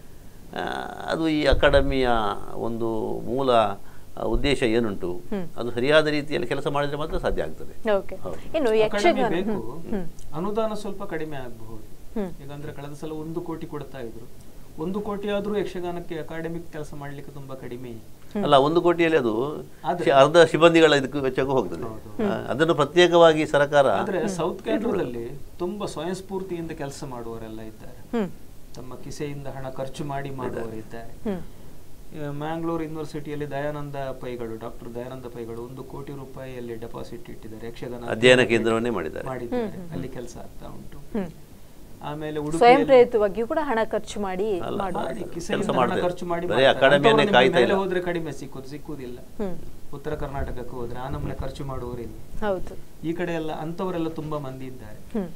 ಆ, ಅದು ಈ ಅಕಾಡೆಮಿಯ ಒಂದು ಮೂಲ ಆ, ಉದ್ದೇಶ ಏನುಂಟು ಅದು ಸರಿಯಾದ ರೀತಿಯಲ್ಲಿ ಕೆಲಸ ಮಾಡಿದರೆ ಮಾತ್ರ ಸಾಧ್ಯ ಆಗ್ತದೆ ಓಕೆ ಇನ್ನು ಅಕಾಡೆಮಿ ಯಕ್ಷಗಾನ ಬೇಕು ಅನುದಾನ ಸ್ವಲ್ಪ ಕಡಿಮೆ ಆಗಬಹುದು ಯಾಕಂದ್ರೆ ಕಳೆದ ಸಲ ಒಂದು ಕೋಟಿ ಕೊಡ್ತಾ ಇದ್ರು ಒಂದು ಕೋಟಿ ಆದ್ರೂ ಯಕ್ಷಗಾನಕ್ಕೆ ಅಕಾಡೆಮಿಕ್ ಕೆಲಸ ಮಾಡ್ಲಿಕ್ಕೆ ತುಂಬಾ ಕಡಿಮೆ ಅಲ್ಲ ಒಂದು ಕೋಟಿಯಲ್ಲಿ ಅದು ಶಿ- ಅರ್ಧ ಸಿಬ್ಬಂದಿಗಳ ಇದಕ್ಕೂ ವೆಚ್ಚಕ್ಕೂ ಹೋಗ್ತದೆ ಆ, ಅದನ್ನು ಪ್ರತ್ಯೇಕವಾಗಿ ಸರ್ಕಾರ ಆದ್ರೆ ಸೌತ್ ಕೇಂದ್ರದಲ್ಲಿ ತುಂಬಾ ಸ್ವಯಂ ಸ್ಫೂರ್ತಿಯಿಂದ ಕೆಲಸ ಮಾಡುವವರೆಲ್ಲ ಇದ್ದಾರೆ ಹ್ಮ್ ತಮ್ಮ ಕಿಸೆಯಿಂದ ಹಣ ಖರ್ಚು ಮಾಡಿ ಮಾಡುವವರು ಇದ್ದಾರೆ ಹ್ಮ್ ಈಗ ಮ್ಯಾಂಗ್ಳೂರ್ ಯೂನಿವರ್ಸಿಟಿಯಲ್ಲಿ ದಯಾನಂದ ಪೈಗಳು ಡಾಕ್ಟರ್ ದಯಾನಂದ ಪೈಗಳು ಒಂದು ಕೋಟಿ ರೂಪಾಯಿಯಲ್ಲಿ ಡೆಪಾಸಿಟ್ ಇಟ್ಟಿದ್ದಾರೆ ಯಕ್ಷಗಾನ ಅಧ್ಯಯನ ಕೇಂದ್ರವನ್ನೇ ಮಾಡಿದ್ದಾರೆ ಮಾಡಿದ್ದಾರೆ ಅಲ್ಲಿ ಕೆಲಸ ಆಗ್ತಾ ಉಂಟು ಹ್ಮ್ ಆಮೇಲೆ ಸ್ವಯಂ ಉಡುಪಿಯಲ್ಲಿ ಪ್ರೇರಿತವಾಗಿಯೂ ಕೂಡ ಹಣ ಖರ್ಚು ಮಾಡಿ ಮಾಡುವ ಮಾಡಿ ಕೆಲಸ ಕಿಸೆಯಿಂದ ಹಣ ಮಾಡ್ತಾರೆ. ಖರ್ಚು ಮಾಡಿ ಬರೀ ಮಾಡ್ತಾರೆ. ಅಕಾಡೆಮಿಯನ್ನೇ ಅಂಥವ್ರು ಕಾಯ್ತಾ ನಿಮ್ಗೆ ಮೇಲೆ ಇಲ್ಲ. ಹೋದ್ರೆ ಕಡಿಮೆ ಸಿಕ್ಕುದು ಸಿಕ್ಕುವುದಿಲ್ಲ ಹ್ಮ್ ಉತ್ತರ ಕರ್ನಾಟಕಕ್ಕೆ ಹೋದ್ರೆ ಆ ನಮ್ಮನೆ ಖರ್ಚು ಮಾಡುವವರಿಲ್ಲ ಹೌದು ಈ ಕಡೆ ಎಲ್ಲ ಅಂತವರೆಲ್ಲ ತುಂಬಾ ಮಂದಿ ಇದ್ದಾರೆ ಹ್ಮ್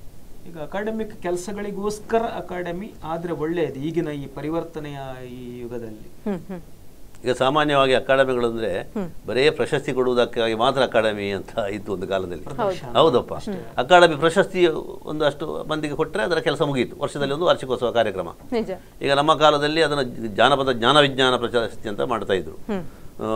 ಈಗ ಅಕಾಡೆಮಿಕ್ ಕೆಲಸಗಳಿಗೋಸ್ಕರ ಅಕಾಡೆಮಿ ಆದ್ರೆ ಒಳ್ಳೆಯದು ಈಗಿನ ಈ ಪರಿವರ್ತನೆಯ ಈ ಯುಗದಲ್ಲಿ ಹ್ಮ್ ಹ್ಮ್ ಈಗ ಸಾಮಾನ್ಯವಾಗಿ ಅಕಾಡೆಮಿಗಳು ಅಂದ್ರೆ ಬರೇ ಪ್ರಶಸ್ತಿ ಕೊಡುವುದಕ್ಕಾಗಿ ಮಾತ್ರ ಅಕಾಡೆಮಿ ಅಂತ ಇತ್ತು ಒಂದು ಕಾಲದಲ್ಲಿ ಹೌದಪ್ಪ ಅಕಾಡೆಮಿ ಪ್ರಶಸ್ತಿ ಒಂದಷ್ಟು ಮಂದಿಗೆ ಕೊಟ್ಟರೆ ಅದರ ಕೆಲಸ ಮುಗಿಯಿತು ವರ್ಷದಲ್ಲಿ ಒಂದು ವಾರ್ಷಿಕೋತ್ಸವ ಕಾರ್ಯಕ್ರಮ ನಿಜ ಈಗ ನಮ್ಮ ಕಾಲದಲ್ಲಿ ಅದನ್ನು ಜಾನಪದ ಜ್ಞಾನ ವಿಜ್ಞಾನ ಪ್ರಶಸ್ತಿ ಅಂತ ಮಾಡ್ತಾ ಇದ್ರು ಆ,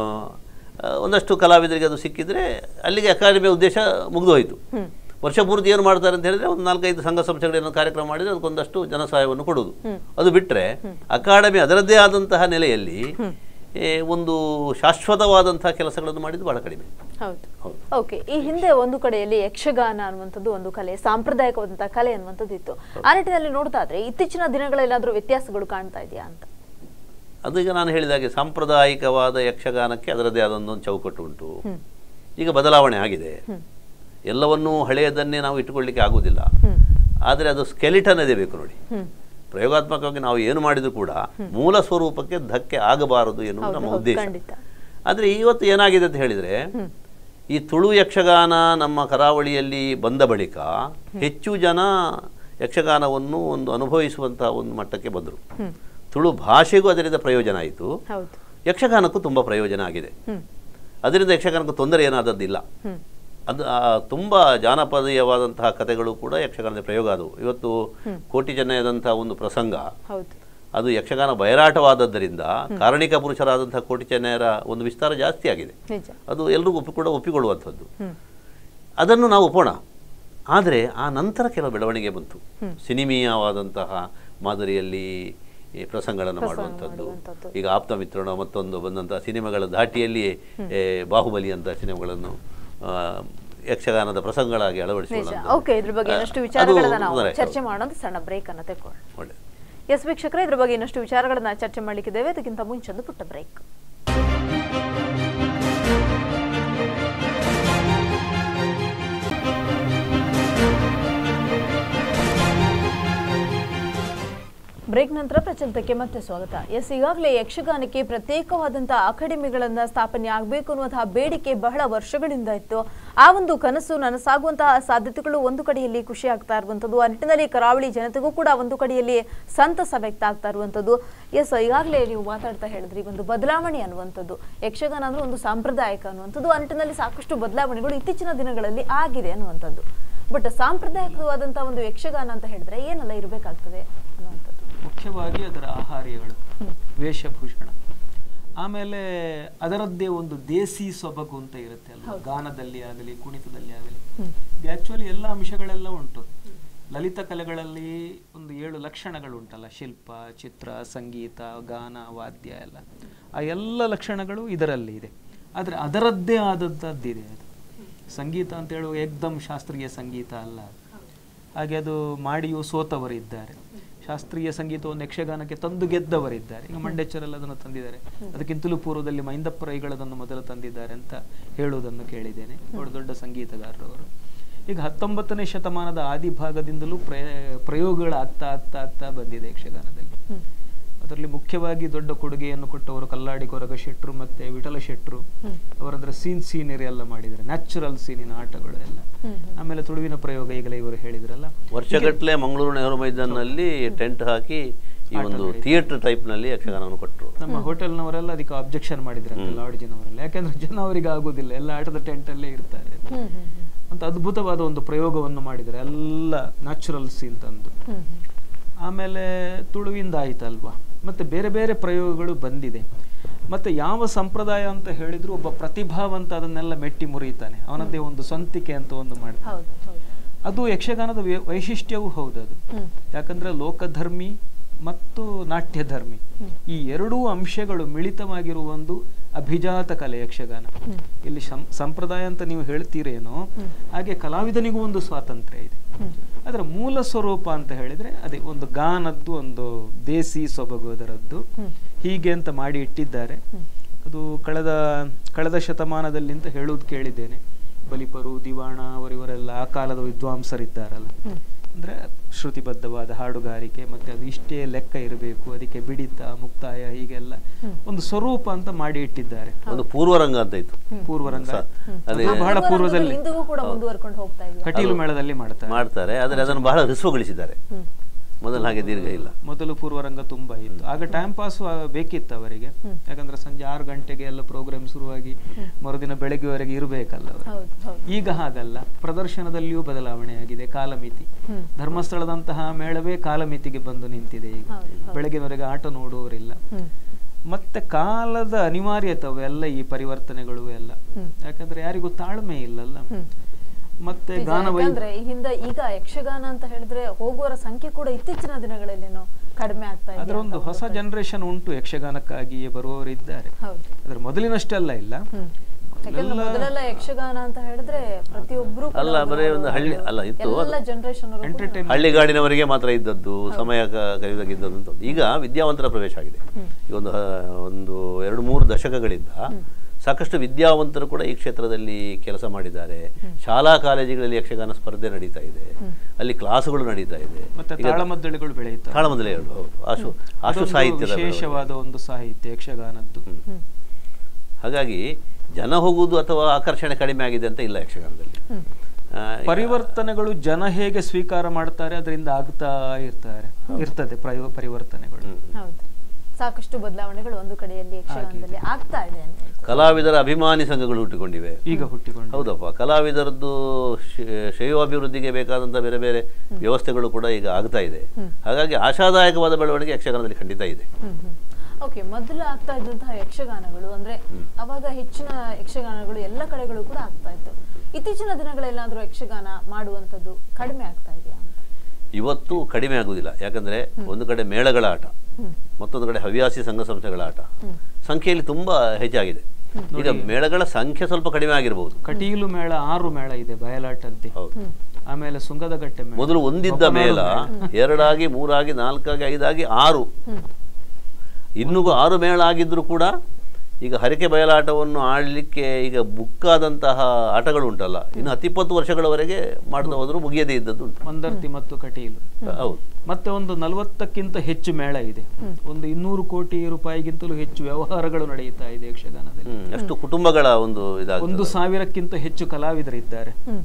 ಒಂದಷ್ಟು ಕಲಾವಿದರಿಗೆ ಅದು ಸಿಕ್ಕಿದ್ರೆ ಅಲ್ಲಿಗೆ ಅಕಾಡೆಮಿಯ ಉದ್ದೇಶ ಮುಗಿದು ಹೋಯಿತು ವರ್ಷ ಪೂರ್ತಿ ಏನು ಮಾಡ್ತಾರೆ ಅಂತ ಹೇಳಿದ್ರೆ ಒಂದು ನಾಲ್ಕೈದು ಸಂಘ ಸಂಸ್ಥೆಗಳೇನೋ ಕಾರ್ಯಕ್ರಮ ಮಾಡಿದ್ರೆ ಅದಕ್ಕೊಂದಷ್ಟು ಜನ ಸಹಾಯವನ್ನು ಕೊಡುವುದು ಅದು ಬಿಟ್ಟರೆ ಅಕಾಡೆಮಿ ಅದರದ್ದೇ ಆದಂತಹ ನೆಲೆಯಲ್ಲಿ ಏ, ಒಂದು ಶಾಶ್ವತವಾದಂತಹ ಕೆಲಸಗಳನ್ನು ಮಾಡಿದ್ದು ಬಹಳ ಕಡಿಮೆ ಹೌದು ಹೌದು. ಓಕೆ ಈ ಹಿಂದೆ ಒಂದು ಕಡೆಯಲ್ಲಿ ಯಕ್ಷಗಾನ ಅನ್ನುವಂಥದ್ದು ಒಂದು ಕಲೆ ಸಾಂಪ್ರದಾಯಿಕವಾದಂತಹ ಕಲೆ ಅನ್ನುವಂಥದ್ದು ಇತ್ತು ಆ ನಿಟ್ಟಿನಲ್ಲಿ ನೋಡ್ತಾದ್ರೆ ಇತ್ತೀಚಿನ ದಿನಗಳಲ್ಲಾದ್ರೂ ವ್ಯತ್ಯಾಸಗಳು ಕಾಣ್ತಾ ಇದೆಯಾ ಅಂತ ಅದು ಈಗ ನಾನು ಹೇಳಿದ ಹಾಗೆ ಸಾಂಪ್ರದಾಯಿಕವಾದ ಯಕ್ಷಗಾನಕ್ಕೆ ಅದರದ್ದೇ ಆದ ಒಂದು ಚೌಕಟ್ಟು ಉಂಟು ಈಗ ಬದಲಾವಣೆ ಆಗಿದೆ ಎಲ್ಲವನ್ನೂ ಹಳೆಯದನ್ನೇ ನಾವು ಇಟ್ಟುಕೊಳ್ಳಿಕ್ಕೆ ಆಗುವುದಿಲ್ಲ ಆದರೆ ಅದು ಸ್ಕೆಲಿಟನ್ ಅದೇ ಬೇಕು ನೋಡಿ ಹ್ಮ್ ಪ್ರಯೋಗಾತ್ಮಕವಾಗಿ ನಾವು ಏನು ಮಾಡಿದರೂ ಕೂಡ ಮೂಲ ಸ್ವರೂಪಕ್ಕೆ ಧಕ್ಕೆ ಆಗಬಾರದು ಎನ್ನುವುದು ಹೌದು, ನಮ್ಮ ಹೌದು, ಉದ್ದೇಶ ಖಂಡಿತ. ಆದರೆ ಇವತ್ತು ಏನಾಗಿದೆ ಅಂತ ಹೇಳಿದರೆ ಈ ತುಳು ಯಕ್ಷಗಾನ ನಮ್ಮ ಕರಾವಳಿಯಲ್ಲಿ ಬಂದ ಬಳಿಕ ಹೆಚ್ಚು ಜನ ಯಕ್ಷಗಾನವನ್ನು ಒಂದು ಅನುಭವಿಸುವಂತಹ ಒಂದು ಮಟ್ಟಕ್ಕೆ ಬಂದರು ತುಳು ಭಾಷೆಗೂ ಅದರಿಂದ ಪ್ರಯೋಜನ ಆಯಿತು ಹೌದು ಯಕ್ಷಗಾನಕ್ಕೂ ತುಂಬ ಪ್ರಯೋಜನ ಆಗಿದೆ ಹ್ಮ್ ಅದರಿಂದ ಯಕ್ಷಗಾನಕ್ಕೂ ತೊಂದರೆ ಏನಾದದ್ದಿಲ್ಲ ಹ್ಮ್ ಅದು ಆ, ತುಂಬ ಜಾನಪದೀಯವಾದಂತಹ ಕಥೆಗಳು ಕೂಡ ಯಕ್ಷಗಾನದ ಪ್ರಯೋಗ ಆದವು ಇವತ್ತು ಕೋಟಿ ಚೆನ್ನಯದಂಥ ಒಂದು ಪ್ರಸಂಗ ಹೌದು ಅದು ಯಕ್ಷಗಾನ ಬಯಲಾಟವಾದದ್ದರಿಂದ ಕಾರಣಿಕ ಪುರುಷರಾದಂತಹ ಕೋಟಿ ಚೆನ್ನಯರ ಒಂದು ವಿಸ್ತಾರ ಜಾಸ್ತಿ ಆಗಿದೆ ನಿಜ ಅದು ಎಲ್ರಿಗೂ ಒಪ್ಪಿ ಕೂಡ ಒಪ್ಪಿಕೊಳ್ಳುವಂಥದ್ದು ಹ್ಮ್ ಅದನ್ನು ನಾವು ಒಪ್ಪೋಣ ಆದರೆ ಆ ನಂತರ ಕೆಲವು ಬೆಳವಣಿಗೆ ಬಂತು ಸಿನಿಮೀಯವಾದಂತಹ ಮಾದರಿಯಲ್ಲಿ ಈ ಪ್ರಸಂಗಗಳನ್ನು ಮಾಡುವಂಥದ್ದು ಮಾಡುವಂಥದ್ದು. ಈಗ ಆಪ್ತ ಮಿತ್ರಣ ಮತ್ತೊಂದು ಬಂದಂತಹ ಸಿನಿಮಾಗಳ ಧಾಟಿಯಲ್ಲಿ ಏ, ಬಾಹುಬಲಿ ಅಂತ ಸಿನಿಮಾಗಳನ್ನು ಆ, ಯಕ್ಷಗಾನದ ಪ್ರಸಂಗಗಳಾಗಿ ನಿಜ ಅಳವಡಿಸಿಕೊಳ್ಳುವಂಥದ್ದು ಓಕೆ ಇದ್ರ ಬಗ್ಗೆ ಇನ್ನಷ್ಟು ಅದು ವಿಚಾರಗಳನ್ನ ನಾವು ತೊಂದರೆ. ಚರ್ಚೆ ಮಾಡೋಣ ಸಣ್ಣ ಬ್ರೇಕ್ ಅನ್ನ ತೆಕ್ಕೊಳ್ಳೋಣ ಒಳ್ಳೆ ಎಸ್ ವೀಕ್ಷಕರೇ ಇದ್ರ ಬಗ್ಗೆ ಇನ್ನಷ್ಟು ವಿಚಾರಗಳನ್ನ ಚರ್ಚೆ ಮಾಡ್ಲಿಕ್ಕಿದ್ದೇವೆ ಅದಕ್ಕಿಂತ ಮುಂಚೆ ಒಂದು ಪುಟ್ಟ ಬ್ರೇಕ್ ಬ್ರೇಕ್ ನಂತರ ಪ್ರಚಲಿತಕ್ಕೆ ಮತ್ತೆ ಸ್ವಾಗತ ಎಸ್ ಈಗಾಗಲೇ ಯಕ್ಷಗಾನಕ್ಕೆ ಪ್ರತ್ಯೇಕವಾದಂತಹ ಅಕಾಡೆಮಿಗಳನ್ನ ಸ್ಥಾಪನೆ ಆಗಬೇಕು ಅನ್ನುವಂತಹ ಬೇಡಿಕೆ ಬಹಳ ವರ್ಷಗಳಿಂದ ಇತ್ತು ಆ ಒಂದು ಕನಸು ನನಸಾಗುವಂತಹ ಸಾಧ್ಯತೆಗಳು ಒಂದು ಕಡೆಯಲ್ಲಿ ಖುಷಿ ಆಗ್ತಾ ಇರುವಂಥದ್ದು ಆ ನಿಟ್ಟಿನಲ್ಲಿ ಕರಾವಳಿ ಜನತೆಗೂ ಕೂಡ ಒಂದು ಕಡೆಯಲ್ಲಿ ಸಂತಸ ವ್ಯಕ್ತ ಆಗ್ತಾ ಇರುವಂಥದ್ದು ಎಸ್ ಈಗಾಗಲೇ ನೀವು ಮಾತಾಡ್ತಾ ಹೇಳಿದ್ರಿ ಒಂದು ಬದಲಾವಣೆ ಅನ್ನುವಂಥದ್ದು ಯಕ್ಷಗಾನ ಅಂದ್ರೆ ಒಂದು ಸಾಂಪ್ರದಾಯಿಕ ಅನ್ನುವಂಥದ್ದು ಆ ನಿಟ್ಟಿನಲ್ಲಿ ಸಾಕಷ್ಟು ಬದಲಾವಣೆಗಳು ಇತ್ತೀಚಿನ ದಿನಗಳಲ್ಲಿ ಆಗಿದೆ ಅನ್ನುವಂಥದ್ದು ಬಟ್ ಸಾಂಪ್ರದಾಯಿಕವಾದಂತಹ ಒಂದು ಯಕ್ಷಗಾನ ಅಂತ ಹೇಳಿದ್ರೆ ಏನೆಲ್ಲ ಇರಬೇಕಾಗ್ತದೆ ಅನ್ನುವಂಥದ್ದು ಮುಖ್ಯವಾಗಿ ಅದರ ಆಹಾರ್ಯಗಳು ವೇಷಭೂಷಣ ಆಮೇಲೆ ಅದರದ್ದೇ ಒಂದು ದೇಸಿ ಸೊಬಗು ಅಂತ ಇರುತ್ತೆ ಅಲ್ವಾ ಗಾನದಲ್ಲಿ ಆಗಲಿ ಕುಣಿತದಲ್ಲಿ ಆಗಲಿ ಆಕ್ಚುಲಿ ಎಲ್ಲ ಅಂಶಗಳೆಲ್ಲ ಉಂಟು ಲಲಿತ ಕಲೆಗಳಲ್ಲಿ ಒಂದು ಏಳು ಲಕ್ಷಣಗಳು ಉಂಟಲ್ಲ ಶಿಲ್ಪ ಚಿತ್ರ ಸಂಗೀತ ಗಾನ ವಾದ್ಯ ಎಲ್ಲ ಆ ಎಲ್ಲ ಲಕ್ಷಣಗಳು ಇದರಲ್ಲಿ ಇದೆ ಆದರೆ ಅದರದ್ದೇ ಆದದ್ದದ್ದಿದೆ ಅದು ಸಂಗೀತ ಅಂತ ಹೇಳುವ ಏಕ್ದಮ್ ಶಾಸ್ತ್ರೀಯ ಸಂಗೀತ ಅಲ್ಲ ಅದು. ಹಾಗೆ ಅದು ಮಾಡಿಯೂ ಸೋತವರಿದ್ದಾರೆ ಶಾಸ್ತ್ರೀಯ ಸಂಗೀತವನ್ನು ಯಕ್ಷಗಾನಕ್ಕೆ ತಂದು ಗೆದ್ದವರಿದ್ದಾರೆ ಈಗ ಮಂಡ್ಯಚರಲ್ಲಿ ಅದನ್ನು ತಂದಿದ್ದಾರೆ ಅದಕ್ಕಿಂತಲೂ ಪೂರ್ವದಲ್ಲಿ ಮೈಂದಪ್ಪ ರೈಗಳದನ್ನು ಮೊದಲು ತಂದಿದ್ದಾರೆ ಅಂತ ಹೇಳುವುದನ್ನು ಕೇಳಿದ್ದೇನೆ ಅವರು ದೊಡ್ಡ ಸಂಗೀತಗಾರರವರು ಈಗ ಹತ್ತೊಂಬತ್ತನೇ ಶತಮಾನದ ಆದಿ ಭಾಗದಿಂದಲೂ ಪ್ರಯ ಪ್ರಯೋಗಗಳು ಆಗ್ತಾ ಆಗ್ತಾ ಆಗ್ತಾ ಬಂದಿದೆ ಯಕ್ಷಗಾನದಲ್ಲಿ ಅದರಲ್ಲಿ ಮುಖ್ಯವಾಗಿ ದೊಡ್ಡ ಕೊಡುಗೆಯನ್ನು ಕೊಟ್ಟವರು ಕಲ್ಲಾಡಿ ಕೊರಗ ಶೆಟ್ರು ಮತ್ತೆ ವಿಠಲ ಶೆಟ್ರು ಅವರದ್ರ ಸೀನ್ ಸೀನರಿ ಎಲ್ಲ ಮಾಡಿದ್ದಾರೆ ನ್ಯಾಚುರಲ್ ಸೀನಿನ ಆಟಗಳು ಎಲ್ಲ ಆಮೇಲೆ ತುಳುವಿನ ಪ್ರಯೋಗ ಈಗಲೇ ಇವರು ಹೇಳಿದ್ರಲ್ಲ ವರ್ಷಗಟ್ಟಲೆ ಮಂಗಳೂರು ನೆಹರು ಮೈದಾನಲ್ಲಿ ಟೆಂಟ್ ಹಾಕಿ ಈ ಒಂದು ಥಿಯೇಟರ್ ಟೈಪ್ನಲ್ಲಿ ಯಕ್ಷಗಾನವನ್ನು ಕೊಟ್ಟರು ನಮ್ಮ ಹೋಟೆಲ್ನವರೆಲ್ಲ ಅದಕ್ಕೆ ಅಬ್ಜೆಕ್ಷನ್ ಮಾಡಿದ್ರಂತೆ ಲಾಡ್ಜಿನವರೆಲ್ಲ ಯಾಕಂದ್ರೆ ಜನ ಅವರಿಗೆ ಆಗುದಿಲ್ಲ ಎಲ್ಲ ಆಟದ ಟೆಂಟ್ ಅಲ್ಲೇ ಇರ್ತಾರೆ ಅಂತ ಅದ್ಭುತವಾದ ಒಂದು ಪ್ರಯೋಗವನ್ನು ಮಾಡಿದ್ದಾರೆ ಎಲ್ಲ ನ್ಯಾಚುರಲ್ ಸೀನ್ ತಂದು ಆಮೇಲೆ ತುಳುವಿಂದ ಆಯ್ತಲ್ವಾ ಮತ್ತೆ ಬೇರೆ ಬೇರೆ ಪ್ರಯೋಗಗಳು ಬಂದಿದೆ ಮತ್ತೆ ಯಾವ ಸಂಪ್ರದಾಯ ಅಂತ ಹೇಳಿದ್ರು ಒಬ್ಬ ಪ್ರತಿಭಾವಂತ ಅದನ್ನೆಲ್ಲ ಮೆಟ್ಟಿ ಮುರಿತಾನೆ ಅವನದ್ದೇ ಒಂದು ಸ್ವಂತಿಕೆ ಅಂತ ಒಂದು ಮಾಡ್ತಾನೆ ಹೌದು ಹೌದು ಅದು ಯಕ್ಷಗಾನದ ವೈ- ವೈಶಿಷ್ಟ್ಯವೂ ಹೌದದು ಯಾಕಂದ್ರೆ ಲೋಕಧರ್ಮಿ ಮತ್ತು ನಾಟ್ಯಧರ್ಮಿ ಈ ಎರಡೂ ಅಂಶಗಳು ಮಿಳಿತವಾಗಿರುವ ಒಂದು ಅಭಿಜಾತ ಕಲೆ ಯಕ್ಷಗಾನ ಇಲ್ಲಿ ಶಂ- ಸಂಪ್ರದಾಯ ಅಂತ ನೀವು ಹೇಳ್ತೀರೇನೋ ಹಾಗೆ ಕಲಾವಿದನಿಗೂ ಒಂದು ಸ್ವಾತಂತ್ರ್ಯ ಇದೆ ಅದರ ಮೂಲ ಸ್ವರೂಪ ಅಂತ ಹೇಳಿದ್ರೆ ಅದೇ ಒಂದು ಗಾನದ್ದು ಒಂದು ದೇಸಿ ಸೊಬಗು ಅದರದ್ದು ಹೀಗೆ ಅಂತ ಮಾಡಿ ಇಟ್ಟಿದ್ದಾರೆ ಅದು ಕಳೆದ ಕಳೆದ ಶತಮಾನದಲ್ಲಿ ಅಂತ ಹೇಳುವುದು ಕೇಳಿದ್ದೇನೆ ಬಲಿಪರು ದಿವಾಣ ಅವರಿವರೆಲ್ಲ ಆ ಕಾಲದ ವಿದ್ವಾಂಸರಿದ್ದಾರಲ್ಲ ಅಂದ್ರೆ ಶ್ರುತಿಬದ್ಧವಾದ ಹಾಡುಗಾರಿಕೆ ಮತ್ತೆ ಅದು ಇಷ್ಟೇ ಲೆಕ್ಕ ಇರಬೇಕು ಅದಕ್ಕೆ ಬಿಡಿತ ಮುಕ್ತಾಯ ಹೀಗೆಲ್ಲ ಒಂದು ಸ್ವರೂಪ ಅಂತ ಮಾಡಿ ಇಟ್ಟಿದ್ದಾರೆ ಒಂದು ಪೂರ್ವರಂಗ ಅಂತ ಇತ್ತು ಪೂರ್ವರಂಗ ಅದೇ ಅದು ಬಹಳ ಪೂರ್ವದಲ್ಲಿ ಇಂದಿಗೂ ಕೂಡ ಮುಂದುವರ್ಕೊಂಡು ಹೋಗ್ತಾ ಇದೆಯಾ ಕಟೀಲು ಮೇಳದಲ್ಲಿ ಮಾಡ್ತಾರೆ ಮಾಡ್ತಾರೆ ಆದರೆ ಅದನ್ನು ಬಹಳ ಹೃಸ್ವಗೊಳಿಸಿದ್ದಾರೆ ಮೊದಲು ಹಾಗೆ ದೀರ್ಘ ಇಲ್ಲ ಮೊದಲು ಪೂರ್ವರಂಗ ತುಂಬಾ ಇತ್ತು ಆಗ ಟೈಮ್ ಪಾಸ್ ಬೇಕಿತ್ತು ಅವರಿಗೆ ಯಾಕಂದ್ರೆ ಸಂಜೆ ಆರು ಗಂಟೆಗೆ ಎಲ್ಲ ಪ್ರೋಗ್ರಾಮ್ ಶುರುವಾಗಿ ಮರುದಿನ ಬೆಳಗ್ಗೆವರೆಗೆ ಇರಬೇಕಲ್ಲ ಅವರು ಹೌದು ಹೌದು ಈಗ ಹಾಗಲ್ಲ ಪ್ರದರ್ಶನದಲ್ಲಿಯೂ ಬದಲಾವಣೆ ಆಗಿದೆ ಕಾಲಮಿತಿ ಧರ್ಮಸ್ಥಳದಂತಹ ಮೇಳವೇ ಕಾಲಮಿತಿಗೆ ಬಂದು ನಿಂತಿದೆ ಈಗ ಬೆಳಗಿನವರೆಗೆ ಆಟ ನೋಡುವವರಿಲ್ಲ ಮತ್ತೆ ಕಾಲದ ಅನಿವಾರ್ಯತೆ ಅವೆಲ್ಲ ಈ ಪರಿವರ್ತನೆಗಳು ಎಲ್ಲ ಯಾಕಂದ್ರೆ ಯಾರಿಗೂ ತಾಳ್ಮೆ ಇಲ್ಲಲ್ಲ ಮತ್ತೆ ನಿಜ, ಗಾನ ವೈ ಯಾಕಂದ್ರೆ ಈ ಹಿಂದೆ ಈಗ ಯಕ್ಷಗಾನ ಅಂತ ಹೇಳಿದ್ರೆ ಹೋಗುವವರ ಸಂಖ್ಯೆ ಕೂಡ ಇತ್ತೀಚಿನ ದಿನಗಳಲ್ಲೇನೋ ಕಡಿಮೆ ಆಗ್ತಾ ಇದೆ ಅದರ ಒಂದು ಹೊಸ ಜನರೇಷನ್ ಉಂಟು ಯಕ್ಷಗಾನಕ್ಕಾಗಿಯೇ ಬರುವವರಿದ್ದಾರೆ ಹೌದು ಅದ್ರ ಮೊದಲಿನಷ್ಟೆಲ್ಲ ಇಲ್ಲ ಯಾಕಂದ್ರೆ ಮೊದಲೆಲ್ಲ ಯಕ್ಷಗಾನ ಅಂತ ಹೇಳಿದ್ರೆ ಪ್ರತಿಯೊಬ್ರು ಕೂಡ ಅಲ್ಲ ಬರೀ ಒಂದು ಹಳ್ಳಿ ಅಲ್ಲ ಇತ್ತು ಎಲ್ಲ ಜನರೇಷನ್ ಎಂಟರ್ಟೈನ್ ಹಳ್ಳಿಗಾಡಿನವರಿಗೆ ಮಾತ್ರ ಇದ್ದದ್ದು ಸಮಯ ಕ- ಕಳೆಯೋದಕ್ಕಿದ್ದದ್ದು ಅಂತ ಒಂದು. ಈಗ ವಿದ್ಯಾವಂತರ ಪ್ರವೇಶ ಆಗಿದೆ ಈಗ ಒಂದು ಹ- ಒಂದು ಎರಡು ಮೂರು ದಶಕಗಳಿಂದ ಸಾಕಷ್ಟು ವಿದ್ಯಾವಂತರು ಕೂಡ ಈ ಕ್ಷೇತ್ರದಲ್ಲಿ ಕೆಲಸ ಮಾಡಿದ್ದಾರೆ ಶಾಲಾ ಕಾಲೇಜುಗಳಲ್ಲಿ ಯಕ್ಷಗಾನ ಸ್ಪರ್ಧೆ ನಡೀತಾ ಇದೆ ಅಲ್ಲಿ ಕ್ಲಾಸುಗಳು ನಡೀತಾ ಇದೆ ಮತ್ತೆ ತಾಳಮದ್ದಳೆಗಳು ಬೆಳೆಯುತ್ತವೆ ತಾಳಮಂದಲೇ ಹೇಳು ಹೌದು ಆಶು ಆಶು ಅದೊಂದು ಸಾಹಿತ್ಯದ ವಿಶೇಷವಾದ ಒಂದು ಸಾಹಿತ್ಯ ಯಕ್ಷಗಾನದ್ದು ಹಾಗಾಗಿ ಜನ ಹೋಗುವುದು ಅಥವಾ ಆಕರ್ಷಣೆ ಕಡಿಮೆ ಆಗಿದೆ ಅಂತ ಇಲ್ಲ ಯಕ್ಷಗಾನದಲ್ಲಿ ಆ, ಪರಿವರ್ತನೆಗಳು ಜನ ಹೇಗೆ ಸ್ವೀಕಾರ ಮಾಡ್ತಾರೆ ಅದರಿಂದ ಆಗ್ತಾ ಇರ್ತಾರೆ ಇರ್ತದೆ ಪ್ರಯೋ- ಪರಿವರ್ತನೆಗಳು ಹೌದು ಸಾಕಷ್ಟು ಬದಲಾವಣೆಗಳು ಒಂದು ಕಡೆಯಲ್ಲಿ ಯಕ್ಷಗಾನದಲ್ಲಿ ಆಗ್ತಾ ಇದೆ ಅನ್ನುವಂಥದ್ದು. ಕಲಾವಿದರ ಅಭಿಮಾನಿ ಸಂಘಗಳು ಹುಟ್ಟಿಕೊಂಡಿವೆ ಈಗ ಹುಟ್ಟಿಕೊಂಡು ಹೌದಪ್ಪ ಕಲಾವಿದರದ್ದು ಶ- ಶ್ರೇಯೋಭಿವೃದ್ಧಿಗೆ ಬೇಕಾದಂಥ ಬೇರೆ ಬೇರೆ ವ್ಯವಸ್ಥೆಗಳು ಕೂಡ ಈಗ ಆಗ್ತಾ ಇದೆ ಹಾಗಾಗಿ ಆಶಾದಾಯಕವಾದ ಬೆಳವಣಿಗೆ ಯಕ್ಷಗಾನದಲ್ಲಿ ಖಂಡಿತ ಇದೆ ಹ್ಮ್ ಹ್ಮ್ ಓಕೆ ಮೊದಲು ಆಗ್ತಾ ಇದ್ದಂತಹ ಯಕ್ಷಗಾನಗಳು ಅಂದ್ರೆ ಅವಾಗ ಹೆಚ್ಚಿನ ಯಕ್ಷಗಾನಗಳು ಎಲ್ಲ ಕಡೆಗಳು ಕೂಡ ಆಗ್ತಾ ಇತ್ತು ಇತ್ತೀಚಿನ ದಿನಗಳಲ್ಲಾದ್ರೂ ಯಕ್ಷಗಾನ ಮಾಡುವಂಥದ್ದು ಕಡಿಮೆ ಆಗ್ತಾ ಇದೆಯಾ ಅಂತ ಇವತ್ತು ಕಡಿಮೆ ಆಗುವುದಿಲ್ಲ ಯಾಕಂದ್ರೆ ಒಂದು ಕಡೆ ಮೇಳಗಳ ಆಟ ಮತ್ತೊಂದು ಕಡೆ ಹವ್ಯಾಸಿ ಸಂಘ ಸಂಸ್ಥೆಗಳ ಆಟ ಸಂಖ್ಯೆಯಲ್ಲಿ ತುಂಬಾ ಹೆಚ್ಚಾಗಿದೆ ಈಗ ಮೇಳಗಳ ಸಂಖ್ಯೆ ಸ್ವಲ್ಪ ಕಡಿಮೆ ಆಗಿರಬಹುದು ಕಟೀಲು ಮೇಳ ಆರು ಮೇಳ ಇದೆ ಬಯಲಾಟದ್ದೇ ಹೌದು ಆಮೇಲೆ ಸುಂಗದಗಟ್ಟೆ ಮೇಳ ಮೊದಲು ಒಂದಿದ್ದ ಮೇಳ ಎರಡಾಗಿ ಮೂರಾಗಿ ನಾಲ್ಕಾಗಿ ಐದಾಗಿ ಆರು ಇನ್ನೂ ಆರು ಮೇಳ ಆಗಿದ್ರು ಕೂಡ ಈಗ ಹರಕೆ ಬಯಲಾಟವನ್ನು ಆಡಲಿಕ್ಕೆ ಈಗ ಬುಕ್ಕಾದಂತಹ ಆಟಗಳು ಉಂಟಲ್ಲ ಇನ್ನು ಹತ್ತಿಪ್ಪತ್ತು ವರ್ಷಗಳವರೆಗೆ ಮಾಡ್ತಾ ಹೋದ್ರು ಮುಗಿಯದೇ ಇದ್ದದ್ದು ಉಂಟು ಮಂದರ್ತಿ ಮತ್ತು ಕಟೀಲು ಹೌದು ಮತ್ತೆ ಒಂದು ನಲವತ್ತಕ್ಕಿಂತ ಹೆಚ್ಚು ಮೇಳ ಇದೆ ಒಂದು ಇನ್ನೂರು ಕೋಟಿ ರೂಪಾಯಿಗಿಂತಲೂ ಹೆಚ್ಚು ವ್ಯವಹಾರಗಳು ನಡೆಯುತ್ತಾ ಇದೆ ಯಕ್ಷಗಾನದಲ್ಲಿ ಹ್ಮ್ ಅಷ್ಟು ಕುಟುಂಬಗಳ ಒಂದು ಇದಾಗ್ತದೆ ಒಂದು ಸಾವಿರಕ್ಕಿಂತ ಹೆಚ್ಚು ಕಲಾವಿದರಿದ್ದಾರೆ ಹ್ಮ್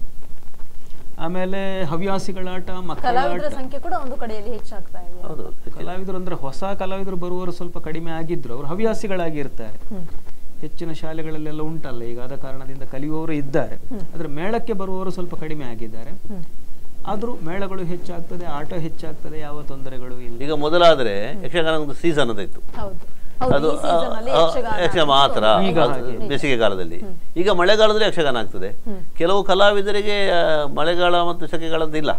ಆಮೇಲೆ ಹವ್ಯಾಸಿಗಳ ಆಟ ಮಕ್ಕಳ ಕಲಾವಿದರ ಸಂಖ್ಯೆ ಕೂಡ ಒಂದು ಕಡೆಯಲ್ಲಿ ಹೆಚ್ಚಾಗ್ತಾ ಇದೆ ಹೌದು ಕಲಾವಿದರು ಅಂದ್ರೆ ಹೊಸ ಕಲಾವಿದರು ಬರುವವರು ಸ್ವಲ್ಪ ಕಡಿಮೆ ಆಗಿದ್ರು ಅವರು ಹವ್ಯಾಸಿಗಳಾಗಿ ಇರ್ತಾರೆ ಹ್ಮ್ ಹೆಚ್ಚಿನ ಶಾಲೆಗಳಲ್ಲೆಲ್ಲ ಉಂಟಲ್ಲ ಈಗ ಆದ ಕಾರಣದಿಂದ ಕಲಿಯುವವರು ಇದ್ದಾರೆ ಆದ್ರೆ ಮೇಳಕ್ಕೆ ಬರುವವರು ಸ್ವಲ್ಪ ಕಡಿಮೆ ಆಗಿದ್ದಾರೆ ಹ್ಮ್ ಆದ್ರೂ ಮೇಳಗಳು ಹೆಚ್ಚಾಗ್ತದೆ ಆಟ ಹೆಚ್ಚಾಗ್ತದೆ ಯಾವ ತೊಂದರೆಗಳು ಇಲ್ಲ ಈಗ ಮೊದಲಾದ್ರೆ ಯಕ್ಷಗಾನ ಒಂದು ಸೀಸನ್ ಅಂತ ಇತ್ತು ಹೌದು ಹೌದು ಅದು ಈ season ಅಲ್ಲಿ ಆ, ಯಕ್ಷಗಾನ ಯಕ್ಷಗಾನ ಮಾತ್ರ ಈಗ ಅದು ಹಾಗೆ. ಬೇಸಿಗೆ ಕಾಲದಲ್ಲಿ ಈಗ ಮಳೆಗಾಲದಲ್ಲಿ ಯಕ್ಷಗಾನ ಆಗ್ತದೆ ಕೆಲವು ಕಲಾವಿದರಿಗೆ ಆ, ಮಳೆಗಾಲ ಮತ್ತು ಸೆಕೆಗಾಲದ್ದು ಇಲ್ಲ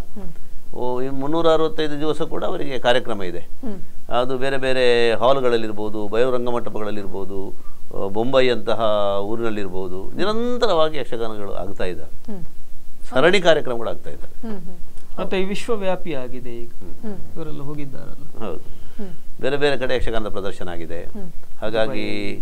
ಓ ಇನ್ನು ಮುನ್ನೂರ ಅರವತ್ತೈದು ದಿವಸ ಕೂಡ ಅವರಿಗೆ ಕಾರ್ಯಕ್ರಮ ಇದೆ ಹ್ಮ್ ಅದು ಬೇರೆ ಬೇರೆ ಹಾಲ್ಗಳಲ್ಲಿರ್ಬೋದು ಬಯಲುರಂಗ ಮಂಟಪಗಳಲ್ಲಿರ್ಬೋದು ಆ, ಬೊಂಬೈಯಂತಹ ಊರಿನಲ್ಲಿರ್ಬೋದು ನಿರಂತರವಾಗಿ ಯಕ್ಷಗಾನಗಳು ಆಗ್ತಾ ಇದ್ದಾವೆ ಹ್ಮ್ ಸರಣಿ ಕಾರ್ಯಕ್ರಮಗಳು ಆಗ್ತಾ ಇದ್ದಾವೆ ಹ್ಮ್ ಹ್ಮ್ ಮತ್ತೆ ಈ ವಿಶ್ವವ್ಯಾಪಿ ಆಗಿದೆ ಈಗ ಹ್ಮ್ ಇವರೆಲ್ಲ ಹೋಗಿದ್ದಾರಲ್ಲ ಹೌದು ಹ್ಮ್ ಬೇರೆ ಬೇರೆ ಕಡೆ ಯಕ್ಷಗಾನದ ಪ್ರದರ್ಶನ ಆಗಿದೆ ಹಾಗಾಗಿ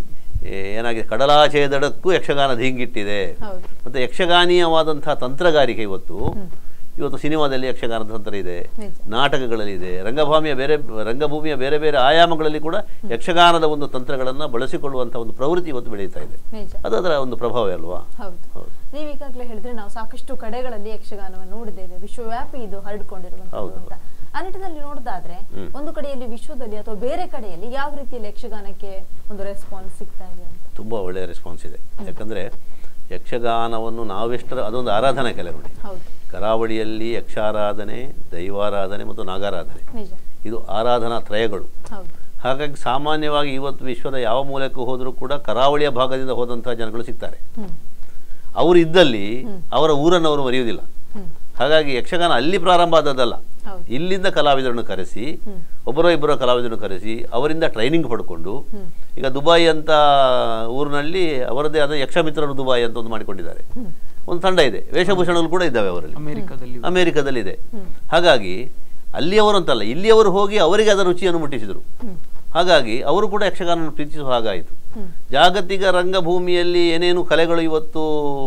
ಏ, ಏನಾಗಿದೆ ಕಡಲಾಚೆಯ ದಡಕ್ಕೂ ಯಕ್ಷಗಾನ ಧೀಂಗಿಟ್ಟಿದೆ ಹೌದು ಮತ್ತು ಯಕ್ಷಗಾನೀಯವಾದಂತಹ ತಂತ್ರಗಾರಿಕೆ ಇವತ್ತು ಇವತ್ತು ಸಿನಿಮಾದಲ್ಲಿ ಯಕ್ಷಗಾನದ ತಂತ್ರ ಇದೆ ನಿಜ. ನಾಟಕಗಳಲ್ಲಿ ಇದೆ ರಂಗಭೂಮಿಯ ಬೇರೆ ರಂಗಭೂಮಿಯ ಬೇರೆ ಬೇರೆ ಆಯಾಮಗಳಲ್ಲಿ ಕೂಡ ಯಕ್ಷಗಾನದ ಒಂದು ತಂತ್ರಗಳನ್ನು ಬಳಸಿಕೊಳ್ಳುವಂತಹ ಒಂದು ಪ್ರವೃತ್ತಿ ಇವತ್ತು ಬೆಳೀತಾ ಇದೆ ನಿಜ ಅದು ಅದರ ಒಂದು ಪ್ರಭಾವ ಅಲ್ವಾ ಹೌದು ಹೌದು. ನೀವು ಈಗಾಗಲೇ ಹೇಳಿದ್ರೆ ನಾವು ಸಾಕಷ್ಟು ಕಡೆಗಳಲ್ಲಿ ಯಕ್ಷಗಾನವನ್ನು ನೋಡಿದ್ದೇವೆ ವಿಶ್ವವ್ಯಾಪಿ ಇದು ಹರಡಿಕೊಂಡಿರುವಂತದ್ದು ಹೌದು. ಅಂತ ಆ ನಿಟ್ಟಿನಲ್ಲಿ ನೋಡೋದಾದ್ರೆ ಒಂದು ಕಡೆಯಲ್ಲಿ ವಿಶ್ವದಲ್ಲಿ ಅಥವಾ ಬೇರೆ ಕಡೆಯಲ್ಲಿ ಯಾವ ರೀತಿಯಲ್ಲಿ ಯಕ್ಷಗಾನಕ್ಕೆ ಒಂದು ರೆಸ್ಪಾನ್ಸ್ ಸಿಗ್ತಾ ಇದೆ ಅಂತ ತುಂಬ ಒಳ್ಳೆಯ ರೆಸ್ಪಾನ್ಸ್ ಇದೆ ಯಾಕಂದರೆ ಯಕ್ಷಗಾನವನ್ನು ನಾವೆಷ್ಟರ ಅದೊಂದು ಆರಾಧನಾ ಕಲೆ ನೋಡಿ ಹೌದು ಕರಾವಳಿಯಲ್ಲಿ ಯಕ್ಷಾರಾಧನೆ ದೈವಾರಾಧನೆ ಮತ್ತು ನಾಗಾರಾಧನೆ ನಿಜ ಇದು ಆರಾಧನಾ ತ್ರಯಗಳು ಹೌದು ಹಾಗಾಗಿ ಸಾಮಾನ್ಯವಾಗಿ ಇವತ್ತು ವಿಶ್ವದ ಯಾವ ಮೂಲಕ್ಕೂ ಹೋದರೂ ಕೂಡ ಕರಾವಳಿಯ ಭಾಗದಿಂದ ಹೋದಂತಹ ಜನಗಳು ಸಿಗ್ತಾರೆ ಹ್ಮ್ ಅವರು ಇದ್ದಲ್ಲಿ ಅವರ ಊರನ್ನು ಅವರು ಮರೆಯುವುದಿಲ್ಲ ಹ್ಮ್ ಹಾಗಾಗಿ ಯಕ್ಷಗಾನ ಅಲ್ಲಿ ಪ್ರಾರಂಭ ಆದದ್ದಲ್ಲ ಹೌದು ಇಲ್ಲಿಂದ ಕಲಾವಿದರನ್ನು ಕರೆಸಿ ಹ್ಮ್ ಒಬ್ಬರೋ ಇಬ್ಬರೋ ಕಲಾವಿದರನ್ನು ಕರೆಸಿ ಅವರಿಂದ ಟ್ರೈನಿಂಗ್ ಪಡ್ಕೊಂಡು ಹ್ಮ್ ಈಗ ದುಬೈ ಅಂತ ಊರಿನಲ್ಲಿ ಅವರದೇ ಆದ ಯಕ್ಷಮಿತ್ರರು ದುಬೈ ಅಂತ ಒಂದು ಮಾಡಿಕೊಂಡಿದ್ದಾರೆ ಹ್ಮ್ ಒಂದು ತಂಡ ಇದೆ ವೇಷಭೂಷಣಗಳು ಕೂಡ ಇದ್ದಾವೆ ಅವರಲ್ಲಿ ಅಮೆರಿಕದಲ್ಲಿ ಅಮೇರಿಕದಲ್ಲಿದೆ ಹ್ಮ್. ಹಾಗಾಗಿ ಅಲ್ಲಿಯವರು ಅಂತಲ್ಲ ಇಲ್ಲಿಯವರು ಹೋಗಿ ಅವರಿಗೆ ಅದರ ರುಚಿಯನ್ನು ಮುಟ್ಟಿಸಿದರು ಹ್ಮ್ ಹಾಗಾಗಿ ಅವರು ಕೂಡ ಯಕ್ಷಗಾನವನ್ನು ಪ್ರೀತಿಸುವ ಹಾಗಾಯಿತು ಹ್ಮ್ ಜಾಗತಿಕ ರಂಗಭೂಮಿಯಲ್ಲಿ ಏನೇನು ಕಲೆಗಳು ಇವತ್ತು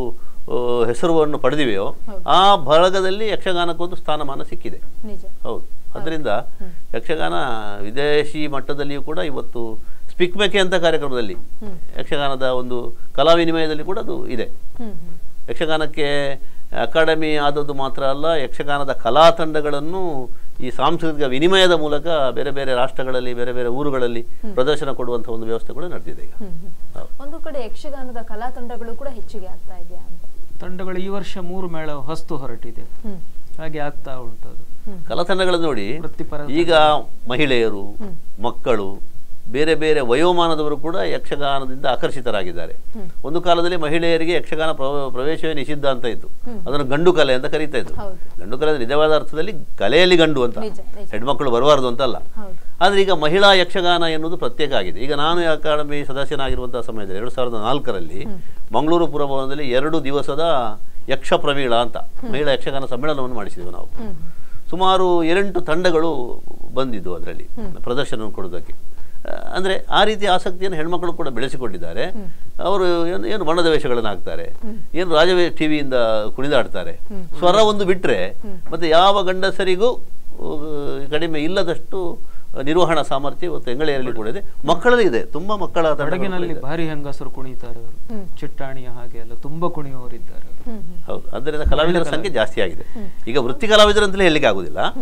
ಆ, ಹೆಸರುವನ್ನು ಪಡೆದಿವೆಯೋ ಹೌದು. ಆ ಬಳಗದಲ್ಲಿ ಯಕ್ಷಗಾನಕ್ಕೊಂದು ಸ್ಥಾನಮಾನ ಸಿಕ್ಕಿದೆ ನಿಜ ಹೌದು ಅದರಿಂದ ಯಕ್ಷಗಾನ ವಿದೇಶಿ ಮಟ್ಟದಲ್ಲಿಯೂ ಕೂಡ ಇವತ್ತು ಸ್ಪಿಕ್ ಮೇಕೆ ಅಂತ ಕಾರ್ಯಕ್ರಮದಲ್ಲಿ ಯಕ್ಷಗಾನದ ಒಂದು ಕಲಾ ವಿನಿಮಯದಲ್ಲಿ ಕೂಡ ಅದು ಇದೆ ಹ್ಮ್ ಹ್ಮ್ ಯಕ್ಷಗಾನಕ್ಕೆ ಅಕಾಡೆಮಿ ಆದದ್ದು ಮಾತ್ರ ಅಲ್ಲ ಯಕ್ಷಗಾನದ ಕಲಾ ತಂಡಗಳನ್ನು ಈ ಸಾಂಸ್ಕೃತಿಕ ವಿನಿಮಯದ ಮೂಲಕ ಬೇರೆ ಬೇರೆ ರಾಷ್ಟ್ರಗಳಲ್ಲಿ ಬೇರೆ ಬೇರೆ ಊರುಗಳಲ್ಲಿ ಪ್ರದರ್ಶನ ಕೊಡುವಂಥ ಒಂದು ವ್ಯವಸ್ಥೆ ಕೂಡ ನಡೆದಿದೆ ಈಗ ಹ್ಮ್ ಹ್ಮ್ ಹೌದು. ಒಂದು ಕಡೆ ಯಕ್ಷಗಾನದ ಕಲಾ ತಂಡಗಳು ಕೂಡ ಹೆಚ್ಚಿಗೆ ಆಗ್ತಾ ಇದೆಯಾ ಅಂತ ತಂಡಗಳು ಈ ವರ್ಷ ಮೂರು ಮೇಳ ಹೊಸ್ತು ಹೊರಟಿದೆ ಹ್ಮ್ ಹಾಗೆ ಆಗ್ತಾ ಉಂಟು ಅದು ಕಲಾ ತಂಡಗಳನ್ನು ನೋಡಿ ವೃತ್ತಿಪರ ಈಗ ಮಹಿಳೆಯರು ಮಕ್ಕಳು ಬೇರೆ ಬೇರೆ ವಯೋಮಾನದವರು ಕೂಡ ಯಕ್ಷಗಾನದಿಂದ ಆಕರ್ಷಿತರಾಗಿದ್ದಾರೆ ಒಂದು ಕಾಲದಲ್ಲಿ ಮಹಿಳೆಯರಿಗೆ ಯಕ್ಷಗಾನ ಪ್ರವ- ಪ್ರವೇಶವೇ ನಿಷಿದ್ಧ ಅಂತ ಇತ್ತು ಅದನ್ನು ಗಂಡು ಕಲೆ ಅಂತ ಕರೀತಾ ಇದ್ರು ಹೌದು ಗಂಡು ಕಲೆ ನಿಜವಾದ ಅರ್ಥದಲ್ಲಿ ಕಲೆಯಲ್ಲಿ ಗಂಡು ಅಂತ ನಿಜ ನಿಜ ಹೆಣ್ಮಕ್ಳು ಬರಬಾರ್ದು ಅಂತಲ್ಲ ಹೌದು ಆದರೆ ಈಗ ಮಹಿಳಾ ಯಕ್ಷಗಾನ ಎನ್ನುವುದು ಪ್ರತ್ಯೇಕ ಆಗಿದೆ ಈಗ ನಾನು ಈ ಅಕಾಡೆಮಿ ಸದಸ್ಯನಾಗಿರುವಂತಹ ಸಮಯದಲ್ಲಿ ಎರಡು ಸಾವಿರದ ನಾಲ್ಕರಲ್ಲಿ ಮಂಗಳೂರು ಪುರಭವನದಲ್ಲಿ ಎರಡು ದಿವಸದ ಯಕ್ಷ ಪ್ರವೀಳ ಅಂತ ಮಹಿಳಾ ಯಕ್ಷಗಾನ ಸಮ್ಮೇಳನವನ್ನು ಮಾಡಿಸಿದ್ವಿ ನಾವು ಹ್ಮ್ ಸುಮಾರು ಏಳೆಂಟು ತಂಡಗಳು ಬಂದಿದ್ದು ಅದರಲ್ಲಿ ಪ್ರದರ್ಶನ ಕೊಡೋದಕ್ಕೆ ಆ, ಅಂದ್ರೆ ಆ ರೀತಿ ಆಸಕ್ತಿಯನ್ನು ಹೆಣ್ಮಕ್ಳು ಕೂಡ ಬೆಳೆಸಿಕೊಂಡಿದ್ದಾರೆ ಅವರು ಏನು ಏನು ಬಣ್ಣದ ವೇಷಗಳನ್ನು ಹಾಕ್ತಾರೆ ಏನು ರಾಜವೇ ಟಿವಿಯಿಂದ ಕುಣಿದಾಡ್ತಾರೆ ಸ್ವರ ಒಂದು ಬಿಟ್ರೆ ಮತ್ತೆ ಯಾವ ಗಂಡಸರಿಗೂ ಆ, ಕಡಿಮೆ ಇಲ್ಲದಷ್ಟು ನಿರ್ವಹಣಾ ಸಾಮರ್ಥ್ಯ ಇವತ್ತು ಎಂಗಳಿಯಲ್ಲಿ ಕೂಡ ಇದೆ ಮಕ್ಕಳಲ್ಲಿ ಇದೆ ತುಂಬಾ ಮಕ್ಕಳ ತಂಡಗಳು ಕೂಡ ಹಡಗಿನಲ್ಲಿ ಇದೆ. ಭಾರಿ ಹೆಂಗಸರು ಕುಣಿತಾರೆ ಅವರು ಚಿಟ್ಟಾಣಿಯ ಹಾಗೆ ಎಲ್ಲ ತುಂಬಾ ಕುಣಿಯುವವರಿದ್ದಾರೆ ಅವರು ಹ್ಮ್ ಹ್ಮ್ ಹೌದು ಅದರಿಂದ ಕಲಾವಿದರ ಸಂಖ್ಯೆ ಜಾಸ್ತಿ ಆಗಿದೆ ಈಗ ವೃತ್ತಿ ಕಲಾವಿದರು ಅಂತಲೇ ಹೇಳಲಿಕ್ಕೆ ಆಗುದಿಲ್ಲ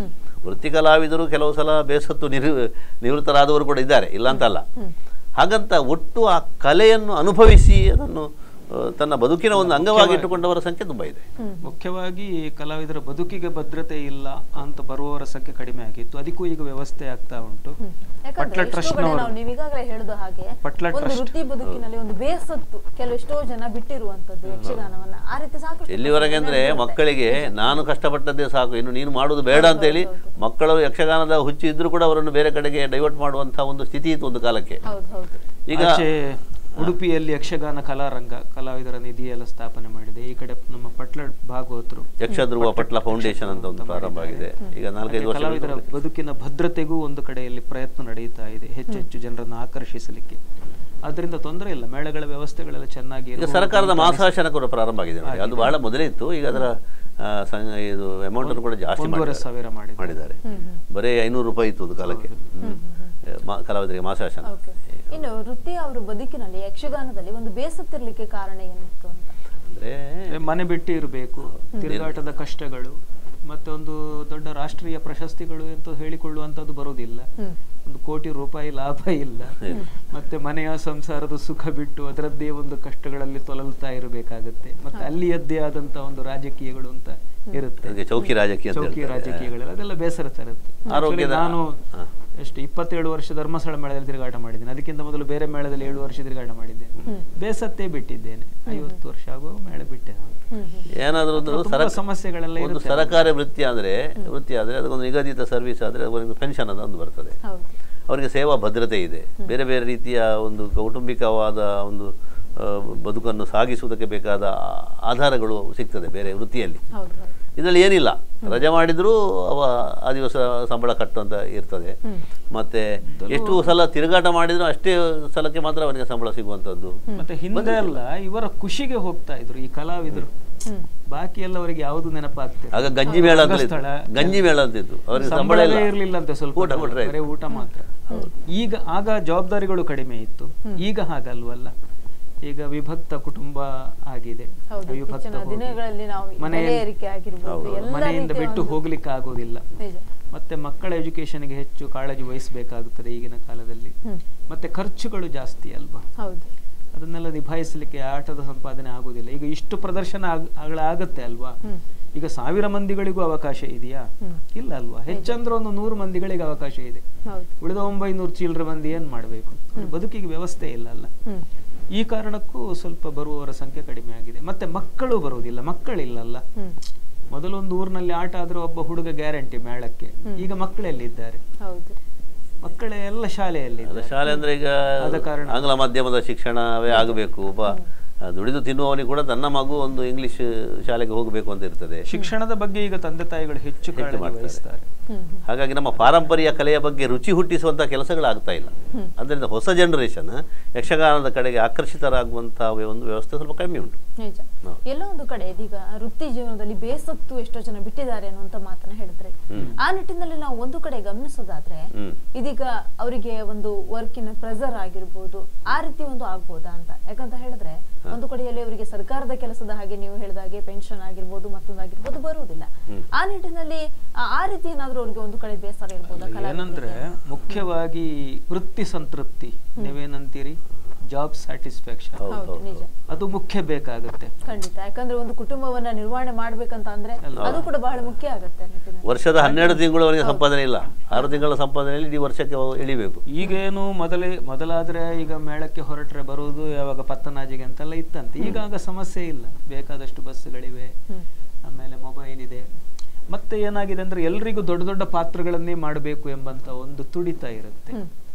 ವೃತ್ತಿ ಕಲಾವಿದರು ಕೆಲವು ಸಲ ಬೇಸತ್ತು ನಿರು ನಿವೃತ್ತರಾದವರು ಕೂಡ ಇದ್ದಾರೆ ಇಲ್ಲ ಅಂತಲ್ಲ ಹಾಗಂತ ಒಟ್ಟು ಆ ಕಲೆಯನ್ನು ಅನುಭವಿಸಿ ಅದನ್ನು ಆ, ತನ್ನ ಬದುಕಿನ ಒಂದು ಅಂಗವಾಗಿ ಇಟ್ಟುಕೊಂಡವರ ಸಂಖ್ಯೆ ತುಂಬ ಇದೆ ಮುಖ್ಯವಾಗಿ ಕಲಾವಿದರ ಬದುಕಿಗೆ ಭದ್ರತೆ ಇಲ್ಲ ಅಂತ ಬರುವವರ ಸಂಖ್ಯೆ ಕಡಿಮೆ ಆಗಿತ್ತು ಅದಕ್ಕೂ ಈಗ ವ್ಯವಸ್ಥೆ ಆಗ್ತಾ ಉಂಟು ಯಾಕಂದ್ರೆ ಪಟ್ಲ ಎಷ್ಟೋ ಟ್ರಸ್ಟ್ ಕಡೆ ನಾವು ನೀವೀಗಾಗಲೇ ಹೇಳಿದ ಹಾಗೆ ಪಟ್ಲ ಒಂದು ಟ್ರಸ್ಟ್. ವೃತ್ತಿ ಬದುಕಿನಲ್ಲಿ ಒಂದು ಬೇಸತ್ತು ಕೆಲವೆಷ್ಟೋ ಜನ ಬಿಟ್ಟಿರುವಂತದ್ದು ಯಕ್ಷಗಾನವನ್ನ ಆ ರೀತಿ ಸಾಕಷ್ಟು ಎಲ್ಲಿವರೆಗೆ ಅಂದರೆ ಮಕ್ಕಳಿಗೆ ನಾನು ಕಷ್ಟಪಟ್ಟದ್ದೇ ಸಾಕು ಇನ್ನು ನೀನು ಮಾಡೋದು ಬೇಡ ಅಂತೇಳಿ ಮಕ್ಕಳು ಯಕ್ಷಗಾನದ ಹುಚ್ಚು ಇದ್ರೂ ಕೂಡ ಅವರನ್ನು ಬೇರೆ ಕಡೆಗೆ ಡೈವರ್ಟ್ ಮಾಡುವಂಥ ಒಂದು ಸ್ಥಿತಿ ಇತ್ತು ಒಂದು ಕಾಲಕ್ಕೆ ಹೌದು ಹೌದು ಈಗ ಆಚೆ ಉಡುಪಿಯಲ್ಲಿ ಯಕ್ಷಗಾನ ಕಲಾರಂಗ ಕಲಾವಿದರ ನಿಧಿ ಎಲ್ಲ ಸ್ಥಾಪನೆ ಮಾಡಿದೆ ಈ ಕಡೆ ನಮ್ಮ ಪಟ್ಲ ಭಾಗವತರು ಯಕ್ಷಧ್ರುವ ಪಟ್ಲ ಫೌಂಡೇಶನ್ ಅಂತ ಒಂದು ಪ್ರಾರಂಭ ಆಗಿದೆ ಈಗ ನಾಲ್ಕೈದು ವರ್ಷ ಕಲಾವಿದರ ಬದುಕಿನ ಭದ್ರತೆಗೂ ಒಂದು ಕಡೆಯಲ್ಲಿ ಪ್ರಯತ್ನ ನಡೀತಾ ಇದೆ ಹೆಚ್ಚು ಹೆಚ್ಚು ಜನರನ್ನು ಆಕರ್ಷಿಸಲಿಕ್ಕೆ ಅದರಿಂದ ತೊಂದರೆ ಇಲ್ಲ ಮೇಳಗಳ ವ್ಯವಸ್ಥೆಗಳೆಲ್ಲ ಚೆನ್ನಾಗಿ ಈಗ ಇರುವುದು ಸರ್ಕಾರದ ಅಂತ ಮಾಸಾಶನ ಕೂಡ ಪ್ರಾರಂಭ ಆಗಿದೆ ನೋಡಿ ಅದು ಬಹಳ ಮೊದಲೇ ಇತ್ತು ಈಗ ಅದರ ಆ, ಸಂಘ ಇದು ಅಮೌಂಟ್ ಅನ್ನು ಕೂಡ ಜಾಸ್ತಿ ಒಂದೂವರೆ ಮಾಡಿದ್ದಾರೆ. ಸಾವಿರ ಮಾಡಿದ್ದಾರೆ. ಮಾಡಿದ್ದಾರೆ ಬರೀ ಐನೂರು ರೂಪಾಯಿ ಇತ್ತು ಒಂದು ಕಾಲಕ್ಕೆ ಹ್ಮ್. ಮಾ- ಕಲಾವಿದರಿಗೆ ಮಾಸಾಶನ ಓಕೆ ಇನ್ನು ವೃತ್ತಿ ಅವರ ಬದುಕಿನಲ್ಲಿ ಯಕ್ಷಗಾನದಲ್ಲಿ ಒಂದು ಬೇಸತ್ತಿರ್ಲಿಕ್ಕೆ ಕಾರಣ ಏನಿತ್ತು ಅಂತ ಅಂದ್ರೆ ಅಂದ್ರೆ ಮನೆ ಬಿಟ್ಟು ಇರಬೇಕು ತಿರುಗಾಟದ ಕಷ್ಟಗಳು ಮತ್ತೆ ಒಂದು ದೊಡ್ಡ ರಾಷ್ಟ್ರೀಯ ಪ್ರಶಸ್ತಿಗಳು ಅಂತ ಹೇಳಿಕೊಳ್ಳುವಂಥದ್ದು ಬರುವುದಿಲ್ಲ ಒಂದು ಕೋಟಿ ರೂಪಾಯಿ ಲಾಭ ಇಲ್ಲ ಮತ್ತೆ ಮನೆಯ ಸಂಸಾರದ ಸುಖ ಬಿಟ್ಟು ಅದರದ್ದೇ ಒಂದು ಕಷ್ಟಗಳಲ್ಲಿ ತೊಲಲ್ತಾ ಇರಬೇಕಾಗತ್ತೆ ಮತ್ತೆ ಅಲ್ಲಿಯದ್ದೇ ಆದಂತ ಒಂದು ರಾಜಕೀಯಗಳು ಅಂತ ಇರುತ್ತೆ ಅದಕ್ಕೆ ಚೌಕಿ ರಾಜಕೀಯ ಅಂತ ಚೌಕಿ ಹೇಳ್ತಾರೆ. ರಾಜಕೀಯಗಳೆಲ್ಲ ಅದೆಲ್ಲ ಬೇಸರ ತರುತ್ತೆ ಆರೋಗ್ಯದ- Actually ನಾನು ಹಾ. ಎಷ್ಟು ಇಪ್ಪತ್ತೇಳು ವರ್ಷ ಧರ್ಮಸ್ಥಳ ಮೇಳದಲ್ಲಿ ತಿರುಗಾಟ ಮಾಡಿದ್ದೇನೆ ಅದಕ್ಕಿಂತ ಮೊದಲು ಬೇರೆ ಮೇಳದಲ್ಲಿ ಏಳು ವರ್ಷ ತಿರುಗಾಟ ಮಾಡಿದ್ದೇನೆ ಬೇಸತ್ತೇ ಬಿಟ್ಟಿದ್ದೇನೆ ಐವತ್ತು ವರ್ಷ ಆಗುವಾಗ ಮೇಳ ಬಿಟ್ಟೆ ನಾನು ಏನಾದರೂ ಒಂದು ತುಂಬಾ ಸರಕ ಸಮಸ್ಯೆಗಳೆಲ್ಲ ಒಂದು ಇರುತ್ತೆ ಸರಕಾರಿ ವೃತ್ತಿ ಆದರೆ ವೃತ್ತಿ ಆದರೆ ಅದಕ್ಕೊಂದು ನಿಗದಿತ ಸರ್ವಿಸ್ ಆದರೆ ಅವರಿಗೆ ಪೆನ್ಷನ್ ಅಂತ ಒಂದು ಬರ್ತದೆ ಹೌದು ಅವರಿಗೆ ಸೇವಾ ಭದ್ರತೆ ಇದೆ ಬೇರೆ ಬೇರೆ ರೀತಿಯ ಒಂದು ಕೌಟುಂಬಿಕವಾದ ಒಂದು ಆ, ಬದುಕನ್ನು ಸಾಗಿಸುವುದಕ್ಕೆ ಬೇಕಾದ ಆ- ಆಧಾರಗಳು ಸಿಗ್ತದೆ ಬೇರೆ ವೃತ್ತಿಯಲ್ಲಿ ಹೌದು ಹೌದು ಇದರಲ್ಲಿ ಏನಿಲ್ಲ ರಜೆ ಮಾಡಿದರೂ ಅವ ಆ ದಿವಸ ಸಂಬಳ ಕಟ್ಟುವಂತ ಇರ್ತದೆ ಮತ್ತೆ ಎಷ್ಟು ಸಲ ತಿರುಗಾಟ ಮಾಡಿದ್ರು ಅಷ್ಟೇ ಸಲಕ್ಕೆ ಮಾತ್ರ ಅವನಿಗೆ ಸಂಬಳ ಸಿಗುವಂಥದ್ದು ಮತ್ತೆ ಹಿಂದೆ ಎಲ್ಲ ಇವರ ಖುಷಿಗೆ ಹೋಗ್ತಾ ಇದ್ರು ಈ ಕಲಾವಿದರು ಬಾಕಿ ಎಲ್ಲ ಅವರಿಗೆ ಯಾವುದು ನೆನಪಾಗ್ತದೆ ಆಗ ಗಂಜಿ ಮೇಳ ಅಂತ ಇತ್ತು. ರಂಗಸ್ಥಳ. ಗಂಜಿ ಮೇಳ ಅಂತ ಇತ್ತು ಅವರಿಗೆ ಸಂಬಳ ಸಂಬಳವೇ ಇಲ್ಲ ಇರ್ಲಿಲ್ಲ ಅಂತ ಸ್ವಲ್ಪ ಊಟ ಕೊಟ್ರೆ ಬರೀ ಊಟ ಮಾತ್ರ ಈಗ ಆಗ ಜವಾಬ್ದಾರಿಗಳು ಕಡಿಮೆ ಇತ್ತು ಈಗ ಹಾಗಲ್ವಲ್ಲ ಈಗ ವಿಭಕ್ತ ಕುಟುಂಬ ಆಗಿದೆ ಹೌದು ವಿಭಕ್ತ ಇತ್ತೀಚಿನ ಹೋಗಿ. ದಿನಗಳಲ್ಲಿ ನಾವು ಈ ಮನೆಯಲ್ಲಿ- ಬೆಲೆ ಏರಿಕೆ ಆಗಿರ್ಬೋದು ಎಲ್ಲ ಮನೆಯಿಂದ ರೀತಿಯ ಬಿಟ್ಟು ಒಂದು- ಹೋಗ್ಲಿಕ್ಕೆ ಆಗೋದಿಲ್ಲ ನಿಜ ಮತ್ತೆ ಮಕ್ಕಳ ಎಜುಕೇಶನ್ಗೆ ಹೆಚ್ಚು ಕಾಳಜಿ ವಹಿಸಬೇಕಾಗುತ್ತದೆ ಈಗಿನ ಕಾಲದಲ್ಲಿ ಹ್ಮ್. ಮತ್ತೆ ಖರ್ಚುಗಳು ಜಾಸ್ತಿ ಅಲ್ವಾ ಹೌದು ಅದನ್ನೆಲ್ಲ ನಿಭಾಯಿಸಲಿಕ್ಕೆ ಆಟದ ಸಂಪಾದನೆ ಆಗುದಿಲ್ಲ ಈಗ ಇಷ್ಟು ಪ್ರದರ್ಶನ ಆಗ್- ಆಗ- ಆಗತ್ತೆ ಅಲ್ವಾ ಹ್ಮ್. ಈಗ ಸಾವಿರ ಮಂದಿಗಳಿಗೂ ಅವಕಾಶ ಇದೆಯಾ ಹ್ಮ್. ಇಲ್ಲ ಅಲ್ವಾ ಹೆಚ್ಚಂದ್ರೆ ಒಂದು ನೂರು ಮಂದಿಗಳಿಗೆ ಅವಕಾಶ ಇದೆ ಹೌದು ಉಳಿದ ಒಂಬೈನೂರು ಚಿಲ್ಲರೆ ಮಂದಿ ಏನ್ ಮಾಡಬೇಕು ಬದುಕಿಗೆ ವ್ಯವಸ್ಥೆ ಇಲ್ಲ ಅಲ್ಲ ಹ್ಮ್ ಈ ಕಾರಣಕ್ಕೂ ಸ್ವಲ್ಪ ಬರುವವರ ಸಂಖ್ಯೆ ಕಡಿಮೆ ಆಗಿದೆ ಮತ್ತೆ ಮಕ್ಕಳು ಬರುವುದಿಲ್ಲ ಮಕ್ಕಳಿಲ್ಲಲ್ಲ ಹ್ಮ್ ಮೊದಲೊಂದು ಊರಿನಲ್ಲಿ ಆಟ ಆದ್ರೆ ಒಬ್ಬ ಹುಡುಗ ಗ್ಯಾರಂಟಿ ಮೇಳಕ್ಕೆ ಈಗ ಮಕ್ಕಳೆಲ್ಲಿದ್ದಾರೆ ಹೌದು ಮಕ್ಕಳೇ ಎಲ್ಲ ಶಾಲೆಯಲ್ಲಿ ಅಲ್ಲ, ಶಾಲೆ ಅಂದ್ರೆ ಈಗ ಆದ ಕಾರಣ. ಆಂಗ್ಲ ಮಾಧ್ಯಮದ ಶಿಕ್ಷಣವೇ ಆಗಬೇಕು ಒಬ್ಬ ಆ, ದುಡಿದು ತಿನ್ನುವವನಿಗೆ ಕೂಡ ತನ್ನ ಮಗು ಒಂದು ಇಂಗ್ಲಿಷ್ ಶಾಲೆಗೆ ಹೋಗಬೇಕು ಅಂತ ಇರ್ತದೆ ಶಿಕ್ಷಣದ ಬಗ್ಗೆ ಈಗ ತಂದೆ ತಾಯಿಗಳು ಹೆಚ್ಚು ಕಾಳಜಿ ಮಾಡ್ತಾರೆ. ವಹಿಸ್ತಾರೆ ಹ್ಮ್ ಹ್ಮ್ ಹಾಗಾಗಿ ನಮ್ಮ ಪಾರಂಪರ್ಯ ಕಲೆಯ ಬಗ್ಗೆ ರುಚಿ ಹುಟ್ಟಿಸುವಂಥ ಕೆಲಸಗಳಾಗ್ತಾ ಇಲ್ಲ ಅದರಿಂದ ಹೊಸ ಜನರೇಷನ್ ಯಕ್ಷಗಾನದ ಕಡೆಗೆ ಆಕರ್ಷಿತರಾಗುವಂತಹ ಒಂದು ವ್ಯವಸ್ಥೆ ಸ್ವಲ್ಪ ಕಮ್ಮಿ ಉಂಟು ನಿಜ ಹೌದು. ಎಲ್ಲೋ ಒಂದು ಕಡೆ ಇದೀಗ ವೃತ್ತಿ ಜೀವನದಲ್ಲಿ ಬೇಸತ್ತು ಎಷ್ಟೋ ಜನ ಬಿಟ್ಟಿದ್ದಾರೆ ಅನ್ನುವಂತ ಮಾತನ್ನ ಹೇಳಿದ್ರೆ ಆ ನಿಟ್ಟಿನಲ್ಲಿ ನಾವು ಒಂದು ಕಡೆ ಗಮನಿಸೋದಾದ್ರೆ ಹ್ಮ್. ಇದೀಗ ಅವರಿಗೆ ಒಂದು ವರ್ಕಿನ ಪ್ರೆಸರ್ ಆಗಿರ್ಬೋದು ಆ ರೀತಿ ಒಂದು ಆಗ್ಬೋದಾ ಅಂತ ಯಾಕಂತ ಹೇಳಿದ್ರೆ ಒಂದು ಕಡೆಯಲ್ಲಿ ಅವರಿಗೆ ಸರ್ಕಾರದ ಕೆಲಸದ ಹಾಗೆ ನೀವು ಹೇಳಿದ ಹಾಗೆ ಪೆನ್ಷನ್ ಆಗಿರ್ಬೋದು ಮತ್ತೊಂದಾಗಿರ್ಬೋದು ಬರುವುದಿಲ್ಲ ಆ ನಿಟ್ಟಿನಲ್ಲಿ ಆ- ಆ ರೀತಿ ಏನಾದ್ರೂ ಅವ್ರಿಗೆ ಒಂದು ಕಡೆ ಬೇಸರ ಇರ್ಬೋದಾ ಏನಂದ್ರೆ ಮುಖ್ಯವಾಗಿ ವೃತ್ತಿ ಸಂತೃಪ್ತಿ ನೀವೇನಂತೀರಿ ಜಾಬ್ ಸ್ಯಾಟಿಸ್ಫ್ಯಾಕ್ಷನ್ ಹೌದು ನಿಜ ಅದು ಮುಖ್ಯ ಬೇಕಾಗುತ್ತೆ ಖಂಡಿತ ಯಾಕಂದ್ರೆ ಒಂದು ಕುಟುಂಬವನ್ನ ನಿರ್ವಹಣೆ ಮಾಡ್ಬೇಕಂತ ಅಂದ್ರೆ ಅದು ಕೂಡ ಬಹಳ ಮುಖ್ಯ ಆಗತ್ತೆ ಆ ನಿಟ್ಟಿನಲ್ಲಿ ವರ್ಷದ ಹನ್ನೆರಡು ತಿಂಗಳು ಅವನಿಗೆ ಸಂಪಾದನೆ ಇಲ್ಲ ಆರು ತಿಂಗಳ ಸಂಪಾದನೆಯಲ್ಲಿ ಇಡೀ ವರ್ಷಕ್ಕೆ ಅವ ಇಳಿಬೇಕು ಈಗೇನು ಮೊದಲೇ ಮೊದಲಾದ್ರೆ ಈಗ ಮೇಳಕ್ಕೆ ಹೊರಟ್ರೆ ಬರುವುದು ಯಾವಾಗ ಪತ್ತನಾಜಿಗೆ ಅಂತೆಲ್ಲ ಇತ್ತಂತೆ ಈಗ ಆಗ ಸಮಸ್ಯೆ ಇಲ್ಲ ಬೇಕಾದಷ್ಟು ಬಸ್ಗಳಿವೆ ಆಮೇಲೆ ಮೊಬೈಲ್ ಇದೆ ಮತ್ತೆ ಏನಾಗಿದೆ ಅಂದ್ರೆ ಎಲ್ರಿಗೂ ದೊಡ್ಡ ದೊಡ್ಡ ಪಾತ್ರಗಳನ್ನೇ ಮಾಡಬೇಕು ಎಂಬಂತ ಒಂದು ತುಡಿತ ಇರುತ್ತೆ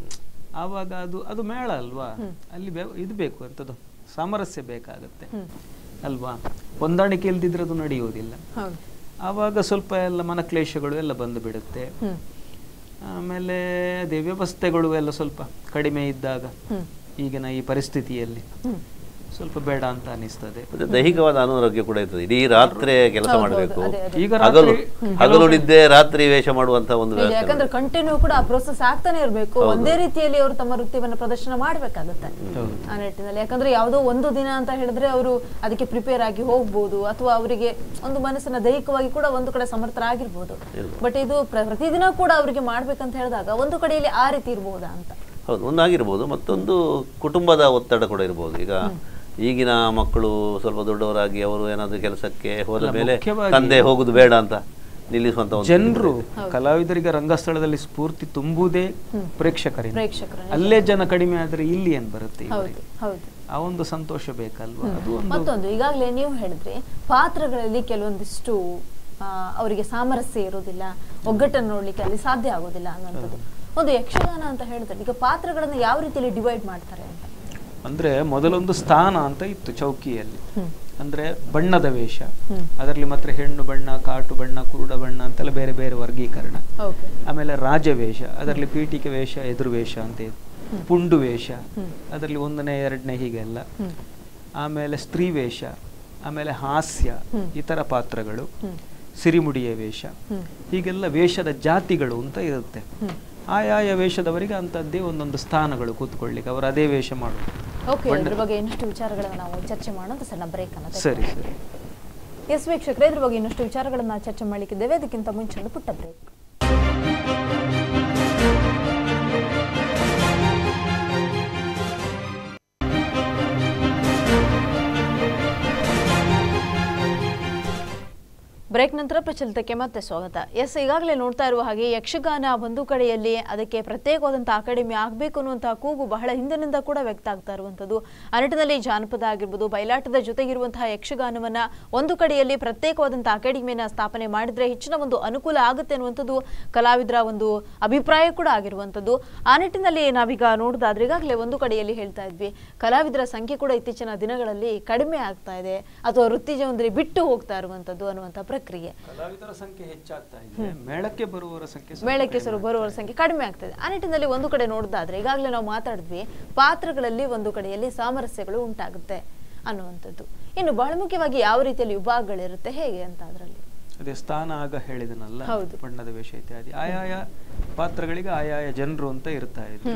ಆವಾಗ ಅದು ಅದು ಮೇಳ ಅಲ್ವಾ ಅಲ್ಲಿ ಬೆ- ಇದು ಬೇಕು ಅಂತದ್ದು ಸಾಮರಸ್ಯ ಬೇಕಾಗುತ್ತೆ ಅಲ್ವಾ ಹೊಂದಾಣಿಕೆ ಇಲ್ದಿದ್ರೆ ಅದು ನಡೆಯುವುದಿಲ್ಲ ಹೌದು ಆವಾಗ ಸ್ವಲ್ಪ ಎಲ್ಲ ಮನಕ್ಲೇಶಗಳು ಎಲ್ಲ ಬಂದು ಬಿಡುತ್ತೆ ಹ್ಮ್ ಆಮೇಲೆ ಅದೇ ವ್ಯವಸ್ಥೆಗಳು ಎಲ್ಲ ಸ್ವಲ್ಪ ಕಡಿಮೆ ಇದ್ದಾಗ ಹ್ಮ್ ಈಗಿನ ಈ ಪರಿಸ್ಥಿತಿಯಲ್ಲಿ ಹ್ಮ್ ಸ್ವಲ್ಪ ಬೇಡ ಅಂತ ಅನಿಸ್ತದೆ ಮತ್ತೆ ದೈಹಿಕವಾದ ಅನಾರೋಗ್ಯ ಕೂಡ ಇರ್ತದೆ ಇಡೀ ರಾತ್ರಿ ಕೆಲಸ ಮಾಡಬೇಕು ಅದೇ, ಅದೇ. ಈಗ ಹಗಲು ರಾತ್ರಿ ಹಗಲು ನಿದ್ದೆ ರಾತ್ರಿ ವೇಷ ಮಾಡುವಂತ ಒಂದು ಇಲ್ಲಿ ವ್ಯವಸ್ಥೆ ಯಾಕಂದ್ರೆ ಕಂಟಿನ್ಯೂ ಕೂಡ ಆ ಪ್ರೋಸೆಸ್ ಆಗ್ತಾನೆ ಇರಬೇಕು ಒಂದೇ ರೀತಿಯಲ್ಲಿ ಅವರು ತಮ್ಮ ವೃತ್ತಿಯನ್ನ ಪ್ರದರ್ಶನ ಮಾಡಬೇಕಾಗುತ್ತೆ ಆ ನಿಟ್ಟಿನಲ್ಲಿ ಯಾಕಂದ್ರೆ ಯಾವುದೋ ಒಂದು ದಿನ ಅಂತ ಹೇಳಿದ್ರೆ ಅವರು ಅದಕ್ಕೆ ಪ್ರಿಪೇರ್ ಆಗಿ ಹೋಗ್ಬೋದು ಅಥವಾ ಅವರಿಗೆ ಒಂದು ಮನಸ್ಸನ್ನ ದೈಹಿಕವಾಗಿ ಕೂಡ ಒಂದು ಕಡೆ ಸಮರ್ಥರಾಗಿರ್ಬೋದು ಬಟ್ ಇದು ಪ್ರ- ಪ್ರತಿದಿನ ಕೂಡ ಅವರಿಗೆ ಮಾಡ್ಬೇಕಂತ ಹೇಳಿದಾಗ ಒಂದು ಕಡೆಯಲ್ಲಿ ಆ ರೀತಿ ಇರ್ಬೋದಾ ಅಂತ ಹೌದು ಒಂದಾಗಿರ್ಬೋದು ಮತ್ತೊಂದು ಕುಟುಂಬದ ಒತ್ತಡ ಕೂಡ ಇರ್ಬೋದು ಈಗ ಈಗಿನ ಮಕ್ಕಳು ಸ್ವಲ್ಪ ದೊಡ್ಡವರಾಗಿ ಅವರು ಏನಾದ್ರು ಕೆಲಸಕ್ಕೆ ಹೋದ ಮೇಲೆ ಮುಖ್ಯವಾಗಿ- ತಂದೆ ಹೋಗುದು ಬೇಡ ಅಂತ ನಿಲ್ಲಿಸುವಂತ ಒಂದು ಜನರು ಕಲಾವಿದರಿಗೆ ರಂಗಸ್ಥಳದಲ್ಲಿ ಸ್ಫೂರ್ತಿ ತುಂಬುವುದೇ ಪ್ರೇಕ್ಷಕರಿಂದ ಪ್ರೇಕ್ಷಕರು ಅಲ್ಲೇ ಜನ ಕಡಿಮೆ ಆದ್ರೆ ಇಲ್ಲಿ ಏನ್ ಬರುತ್ತೆ ಇವರಿಗೆ? ಹೌದು ಹೌದು ಆ ಒಂದು ಸಂತೋಷ ಬೇಕಲ್ವಾ ಅದು ಒಂದು ಮತ್ತೊಂದು ಈಗಾಗಲೇ ನೀವು ಹೇಳಿದ್ರಿ ಪಾತ್ರಗಳಲ್ಲಿ ಕೆಲವೊಂದಿಷ್ಟು ಆ, ಅವರಿಗೆ ಸಾಮರಸ್ಯ ಇರೋದಿಲ್ಲ ಒಗ್ಗಟ್ಟನ್ನು ನೋಡ್ಲಿಕ್ಕೆ ಅಲ್ಲಿ ಸಾಧ್ಯ ಆಗೋದಿಲ್ಲ ಅನ್ನೋಂಥದ್ದು ಒಂದು ಯಕ್ಷಗಾನ ಅಂತ ಹೇಳಿದ್ರೆ ಈಗ ಪಾತ್ರಗಳನ್ನ ಯಾವ ರೀತಿಯಲ್ಲಿ ಡಿವೈಡ್ ಮಾಡ್ತಾರೆ ಅಂತ ಅಂದ್ರೆ ಮೊದಲೊಂದು ಸ್ಥಾನ ಅಂತ ಇತ್ತು ಚೌಕಿಯಲ್ಲಿ ಅಂದ್ರೆ ಬಣ್ಣದ ವೇಷ ಅದರಲ್ಲಿ ಮಾತ್ರ ಹೆಣ್ಣು ಬಣ್ಣ ಕಾಟು ಬಣ್ಣ ಕುರುಡ ಬಣ್ಣ ಅಂತೆಲ್ಲ ಬೇರೆ ಬೇರೆ ವರ್ಗೀಕರಣ ಓಕೆ ಆಮೇಲೆ ರಾಜವೇಷ ಅದರಲ್ಲಿ ಪೀಠಿಕೆ ವೇಷ ಎದುರು ವೇಷ ಅಂತ ಇದೆ ಪುಂಡು ವೇಷ ಅದರಲ್ಲಿ ಒಂದನೇ ಎರಡನೇ ಹೀಗೆಲ್ಲ ಆಮೇಲೆ ಸ್ತ್ರೀ ವೇಷ ಆಮೇಲೆ ಹಾಸ್ಯ ಇತರ ಪಾತ್ರಗಳು ಸಿರಿಮುಡಿಯ ವೇಷ ಹೀಗೆಲ್ಲ ವೇಷದ ಜಾತಿಗಳು ಅಂತ ಇರುತ್ತೆ ಆಯಾಯ ವೇಷದವರಿಗೆ ಅಂಥದ್ದೇ ಒಂದೊಂದು ಸ್ಥಾನಗಳು ಕೂತ್ಕೊಳ್ಳಿಕ್ಕೆ ಅವರು ಅದೇ ವೇಷ ಮಾಡೋದು ಓಕೆ ಇದ್ರ ಬಗ್ಗೆ ಇನ್ನಷ್ಟು ವಿಚಾರಗಳನ್ನ ನಾವು ಚರ್ಚೆ ಮಾಡೋಣ ಸಣ್ಣ ಬ್ರೇಕ್ ಅನ್ನ ಸರಿ ಸರಿ ಎಸ್ ವೀಕ್ಷಕರೇ ಇದ್ರ ಬಗ್ಗೆ ಇನ್ನಷ್ಟು ವಿಚಾರಗಳನ್ನ ಚರ್ಚೆ ಮಾಡಲಿಕ್ಕಿದ್ದೇವೆ ಅದಕ್ಕಿಂತ ಮುಂಚೆ ಒಂದು ಪುಟ್ಟ ಬ್ರೇಕ್ ಬ್ರೇಕ್ ನಂತರ ಪ್ರಚಲಿತಕ್ಕೆ ಮತ್ತೆ ಸ್ವಾಗತ ಎಸ್ ಈಗಾಗಲೇ ನೋಡ್ತಾ ಇರುವ ಹಾಗೆ ಯಕ್ಷಗಾನ ಒಂದು ಕಡೆಯಲ್ಲಿ ಅದಕ್ಕೆ ಪ್ರತ್ಯೇಕವಾದಂತಹ ಅಕಾಡೆಮಿ ಆಗಬೇಕು ಅನ್ನುವಂತಹ ಕೂಗು ಬಹಳ ಹಿಂದಿನಿಂದ ಕೂಡ ವ್ಯಕ್ತ ಆಗ್ತಾ ಇರುವಂಥದ್ದು ಆ ನಿಟ್ಟಿನಲ್ಲಿ ಜಾನಪದ ಆಗಿರ್ಬೋದು ಬಯಲಾಟದ ಜೊತೆಗಿರುವಂತಹ ಯಕ್ಷಗಾನವನ್ನ ಒಂದು ಕಡೆಯಲ್ಲಿ ಪ್ರತ್ಯೇಕವಾದಂತಹ ಅಕಾಡೆಮಿಯನ್ನ ಸ್ಥಾಪನೆ ಮಾಡಿದ್ರೆ ಹೆಚ್ಚಿನ ಒಂದು ಅನುಕೂಲ ಆಗುತ್ತೆ ಅನ್ನುವಂಥದ್ದು ಕಲಾವಿದರ ಒಂದು ಅಭಿಪ್ರಾಯ ಕೂಡ ಆಗಿರುವಂಥದ್ದು ಆ ನಿಟ್ಟಿನಲ್ಲಿ ನಾವೀಗ ನೋಡೋದಾದ್ರೆ ಈಗಾಗಲೇ ಒಂದು ಕಡೆಯಲ್ಲಿ ಹೇಳ್ತಾ ಇದ್ವಿ ಕಲಾವಿದರ ಸಂಖ್ಯೆ ಕೂಡ ಇತ್ತೀಚಿನ ದಿನಗಳಲ್ಲಿ ಕಡಿಮೆ ಆಗ್ತಾ ಇದೆ ಅಥವಾ ವೃತ್ತಿ ಜೀವನದಲ್ಲಿ ಬಿಟ್ಟು ಹೋಗ್ತಾ ಇರುವಂಥದ್ದು ಅನ್ನುವಂಥ ಪ್ರಕ್ರಿಯೆ ಕಲಾವಿದರ ಸಂಖ್ಯೆ ಹೆಚ್ಚಾಗ್ತಾ ಇದೆ ಮೇಳಕ್ಕೆ ಬರುವವರ ಸಂಖ್ಯೆ ಸ್ವಲ್ಪ ಮೇಳಕ್ಕೆ ಸರು ಬರುವವರ ಸಂಖ್ಯೆ ಕಡಿಮೆ ಆಗ್ತದೆ ಆ ನಿಟ್ಟಿನಲ್ಲಿ ಒಂದು ಕಡೆ ನೋಡೋದಾದ್ರೆ ಈಗಾಗಲೇ ನಾವು ಮಾತಾಡಿದ್ವಿ ಪಾತ್ರಗಳಲ್ಲಿ ಒಂದು ಕಡೆಯಲ್ಲಿ ಸಾಮರಸ್ಯಗಳು ಉಂಟಾಗುತ್ತೆ ಅನ್ನುವಂಥದ್ದು ಇನ್ನು ಬಹಳ ಮುಖ್ಯವಾಗಿ ಯಾವ ರೀತಿಯಲ್ಲಿ ವಿಭಾಗಗಳಿರುತ್ತೆ ಹೇಗೆ ಅಂತ ಅದರಲ್ಲಿ ಅದೇ ಸ್ಥಾನ ಆಗ ಹೇಳಿದನಲ್ಲ ಹೌದು. ಬಣ್ಣದ ವೇಷ ಇತ್ಯಾದಿ ಆಯಾಯ ಪಾತ್ರಗಳಿಗೆ ಆಯಾಯ ಜನರು ಅಂತ ಇರ್ತಾ ಇದ್ರು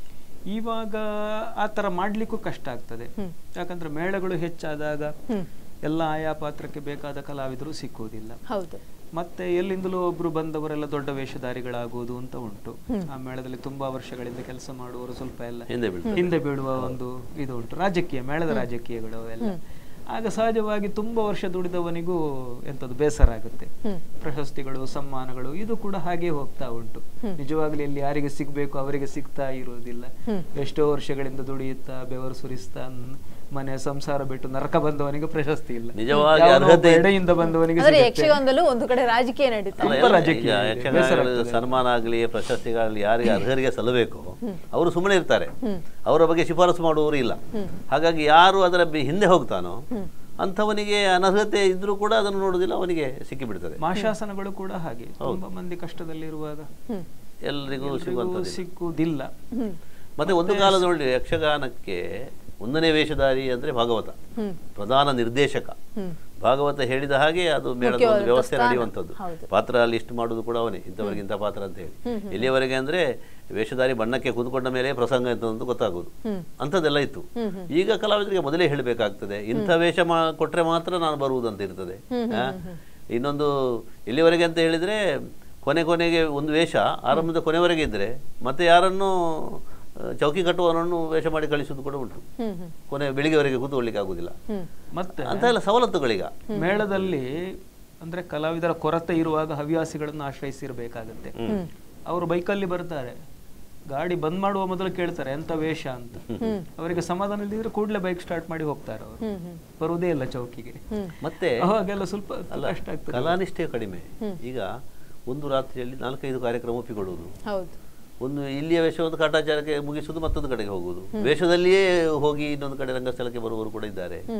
ಇವಾಗ ಆ ತರ ಮಾಡ್ಲಿಕ್ಕೂ ಕಷ್ಟ ಆಗ್ತದೆ ಯಾಕಂದ್ರೆ ಮೇಳಗಳು ಹೆಚ್ಚಾದಾಗ ಎಲ್ಲ ಆಯಾ ಪಾತ್ರಕ್ಕೆ ಬೇಕಾದ ಕಲಾವಿದರು ಸಿಕ್ಕುವುದಿಲ್ಲ ಹೌದು ಮತ್ತೆ ಎಲ್ಲಿಂದಲೂ ಒಬ್ರು ಬಂದವರೆಲ್ಲ ದೊಡ್ಡ ವೇಷಧಾರಿಗಳಾಗುವುದು ಅಂತ ಉಂಟು ಆ ಮೇಳದಲ್ಲಿ ತುಂಬಾ ವರ್ಷಗಳಿಂದ ಕೆಲಸ ಮಾಡುವವರು ಸ್ವಲ್ಪ ಎಲ್ಲ ಹಿಂದೆ ಬೀಳ್ತಾರೆ. ಹಿಂದೆ ಬೀಳುವ ಒಂದು ಇದು ಉಂಟು ರಾಜಕೀಯ ಮೇಳದ ರಾಜಕೀಯಗಳು ಅವೆಲ್ಲ ಆಗ ಸಹಜವಾಗಿ ತುಂಬಾ ವರ್ಷ ದುಡಿದವನಿಗೂ ಎಂತದ್ದು ಬೇಸರ ಆಗುತ್ತೆ ಪ್ರಶಸ್ತಿಗಳು ಸಮ್ಮಾನಗಳು ಇದು ಕೂಡ ಹಾಗೆ ಹೋಗ್ತಾ ಉಂಟು ನಿಜವಾಗ್ಲೂ ಇಲ್ಲಿ ಯಾರಿಗೆ ಸಿಗ್ಬೇಕು ಅವರಿಗೆ ಸಿಗ್ತಾ ಇರುವುದಿಲ್ಲ ಎಷ್ಟೋ ವರ್ಷಗಳಿಂದ ದುಡಿಯುತ್ತಾ ಬೆವರು ಸುರಿಸ್ತಾ ನ್- ಮನೆ ಸಂಸಾರ ಬಿಟ್ಟು ನರಕ ಬಂದವನಿಗೆ ಪ್ರಶಸ್ತಿ ಇಲ್ಲ ನಿಜವಾಗಿ ಯಾವನೋ ಒಬ್ಬ ಅರ್ಹತೆ- ಎಡೆಯಿಂದ ಬಂದವನಿಗೆ ಅಂದ್ರೆ ಸಿಗುತ್ತೆ. ಯಕ್ಷಗಾನದಲ್ಲೂ ಒಂದು ಕಡೆ ರಾಜಕೀಯ ನಡೀತಾ ಅಲ್ಲ, ಇದೆ. ತುಂಬ ಎಲ್ಲ ರಾಜಕೀಯ ಈಗ ಇದೆ. ಯಕ್ಷಗಾನಗಳು ಬೇಸರ ಆಗ್ತದೆ. ಸನ್ಮಾನ ಆಗಲಿ ಪ್ರಶಸ್ತಿಗಾಗಲಿ ಯಾರಿಗೆ ಅರ್ಹರಿಗೆ ಸಲ್ಲಬೇಕು ಅವರು ಸುಮ್ಮನೆ ಇರ್ತಾರೆ ಅವರ ಬಗ್ಗೆ ಶಿಫಾರಸು ಮಾಡುವವರು ಇಲ್ಲ ಹಾಗಾಗಿ ಯಾರು ಅದರ ಬಿ- ಹಿಂದೆ ಹೋಗ್ತಾನೋ ಅಂಥವನಿಗೆ ಅನರ್ಹತೆ ಇದ್ರೂ ಕೂಡ ಅದನ್ನು ನೋಡುದಿಲ್ಲ ಅವನಿಗೆ ಸಿಕ್ಕಿಬಿಡ್ತದೆ ಮಾಶಾಸನಗಳು ಕೂಡ ಹಾಗೆ ತುಂಬಾ ಮಂದಿ ಕಷ್ಟದಲ್ಲಿರುವಾಗ ಎಲ್ರಿಗೂ ಎಲ್ರಿಗೂ ಸಿಗುವಂಥದ್ದು ಸಿಕ್ಕುವುದಿಲ್ಲ ಮತ್ತೆ ಒಂದು ಕಾಲದ ನೋಡಿ ಯಕ್ಷಗಾನಕ್ಕೆ ಒಂದನೇ ವೇಷಧಾರಿ ಅಂದ್ರೆ ಭಾಗವತ ಪ್ರಧಾನ ನಿರ್ದೇಶಕ ಭಾಗವತ ಹೇಳಿದ ಹಾಗೆ ಅದು ಮೇಳದ ಒಂದು ಮುಖ್ಯವಾದ ವ್ಯವಸ್ಥೆ ಸ್ಥಾನ. ನಡೆಯುವಂಥದ್ದು ಹೌದು. ಪಾತ್ರ ಅಲ್ಲಿ ಇಷ್ಟು ಮಾಡುದು ಕೂಡ ಅವನೇ ಇಂಥವರಿಗೆ ಇಂಥ ಪಾತ್ರ ಅಂತ ಹೇಳಿ ಎಲ್ಲಿಯವರೆಗೆ ಅಂದ್ರೆ ವೇಷಧಾರಿ ಬಣ್ಣಕ್ಕೆ ಕೂತ್ಕೊಂಡ ಮೇಲೆ ಪ್ರಸಂಗ ಅಂತ ಒಂದು ಗೊತ್ತಾಗೋದು ಅಂಥದ್ದೆಲ್ಲ ಇತ್ತು ಈಗ ಕಲಾವಿದರಿಗೆ ಮೊದಲೇ ಹೇಳಬೇಕಾಗ್ತದೆ ಇಂಥ ವೇಷ ಮಾ ಕೊಟ್ರೆ ಮಾತ್ರ ನಾನು ಬರುವುದಂತ ಇರ್ತದೆ ಆ? ಇನ್ನೊಂದು ಎಲ್ಲಿವರೆಗೆ ಅಂತ ಹೇಳಿದ್ರೆ ಕೊನೆ ಕೊನೆಗೆ ಒಂದು ವೇಷ ಆರಂಭದ ಕೊನೆವರೆಗೆ ಇದ್ರೆ ಮತ್ತೆ ಯಾರನ್ನು ಆ, ಚೌಕಿ ಕಟ್ಟುವವನನ್ನು ವೇಷ ಮಾಡಿ ಕಳಿಸುವುದು ಕೂಡ ಉಂಟು ಕೊನೆ ಬೆಳಿಗ್ಗೆವರೆಗೆ ಕೂತ್ಕೊಳ್ಳಿಕ್ಕೆ ಆಗುದಿಲ್ಲ ಮತ್ತೆ ಅಂತ ಎಲ್ಲ ಸವಲತ್ತುಗಳೀಗ ಮೇಳದಲ್ಲಿ ಅಂದ್ರೆ ಕಲಾವಿದರ ಕೊರತೆ ಇರುವಾಗ ಹವ್ಯಾಸಿಗಳನ್ನು ಆಶ್ರಯಿಸಿರ್ಬೇಕಾಗತ್ತೆ ಅವರು ಬೈಕಲ್ಲಿ ಬರ್ತಾರೆ ಗಾಡಿ ಬಂದ್ ಮಾಡುವ ಮೊದಲು ಕೇಳ್ತಾರೆ ಎಂತ ವೇಷ ಅಂತ ಅವರಿಗೆ ಸಮಾಧಾನ ಇಲ್ಲದಿದ್ರೆ ಕೂಡಲೇ ಬೈಕ್ ಸ್ಟಾರ್ಟ್ ಮಾಡಿ ಹೋಗ್ತಾರೆ ಅವರು ಬರುವುದೇ ಇಲ್ಲ ಚೌಕಿಗೆ ಮತ್ತೆ ಅವಾಗೆಲ್ಲ ಸ್ವಲ್ಪ ಅಲ್ಲ ಕಷ್ಟ ಆಗ್ತದೆ ಕಲಾನಿಷ್ಠೆ ಕಡಿಮೆ ಈಗ ಒಂದು ರಾತ್ರಿಯಲ್ಲಿ ನಾಲ್ಕೈದು ಕಾರ್ಯಕ್ರಮ ಒಪ್ಪಿಕೊಳ್ಳುವುದು ಹೌದು ಒಂದು ಇಲ್ಲಿಯ ವೇಷ ಒಂದು ಕಾಟಾಚಾರಕ್ಕೆ ಮುಗಿಸುವುದು ಮತ್ತೊಂದು ಕಡೆಗೆ ಹೋಗುವುದು ವೇಷದಲ್ಲಿಯೇ ಹೋಗಿ ಇನ್ನೊಂದು ಕಡೆ ರಂಗಸ್ಥಳಕ್ಕೆ ಬರುವವರು ಕೂಡ ಇದ್ದಾರೆ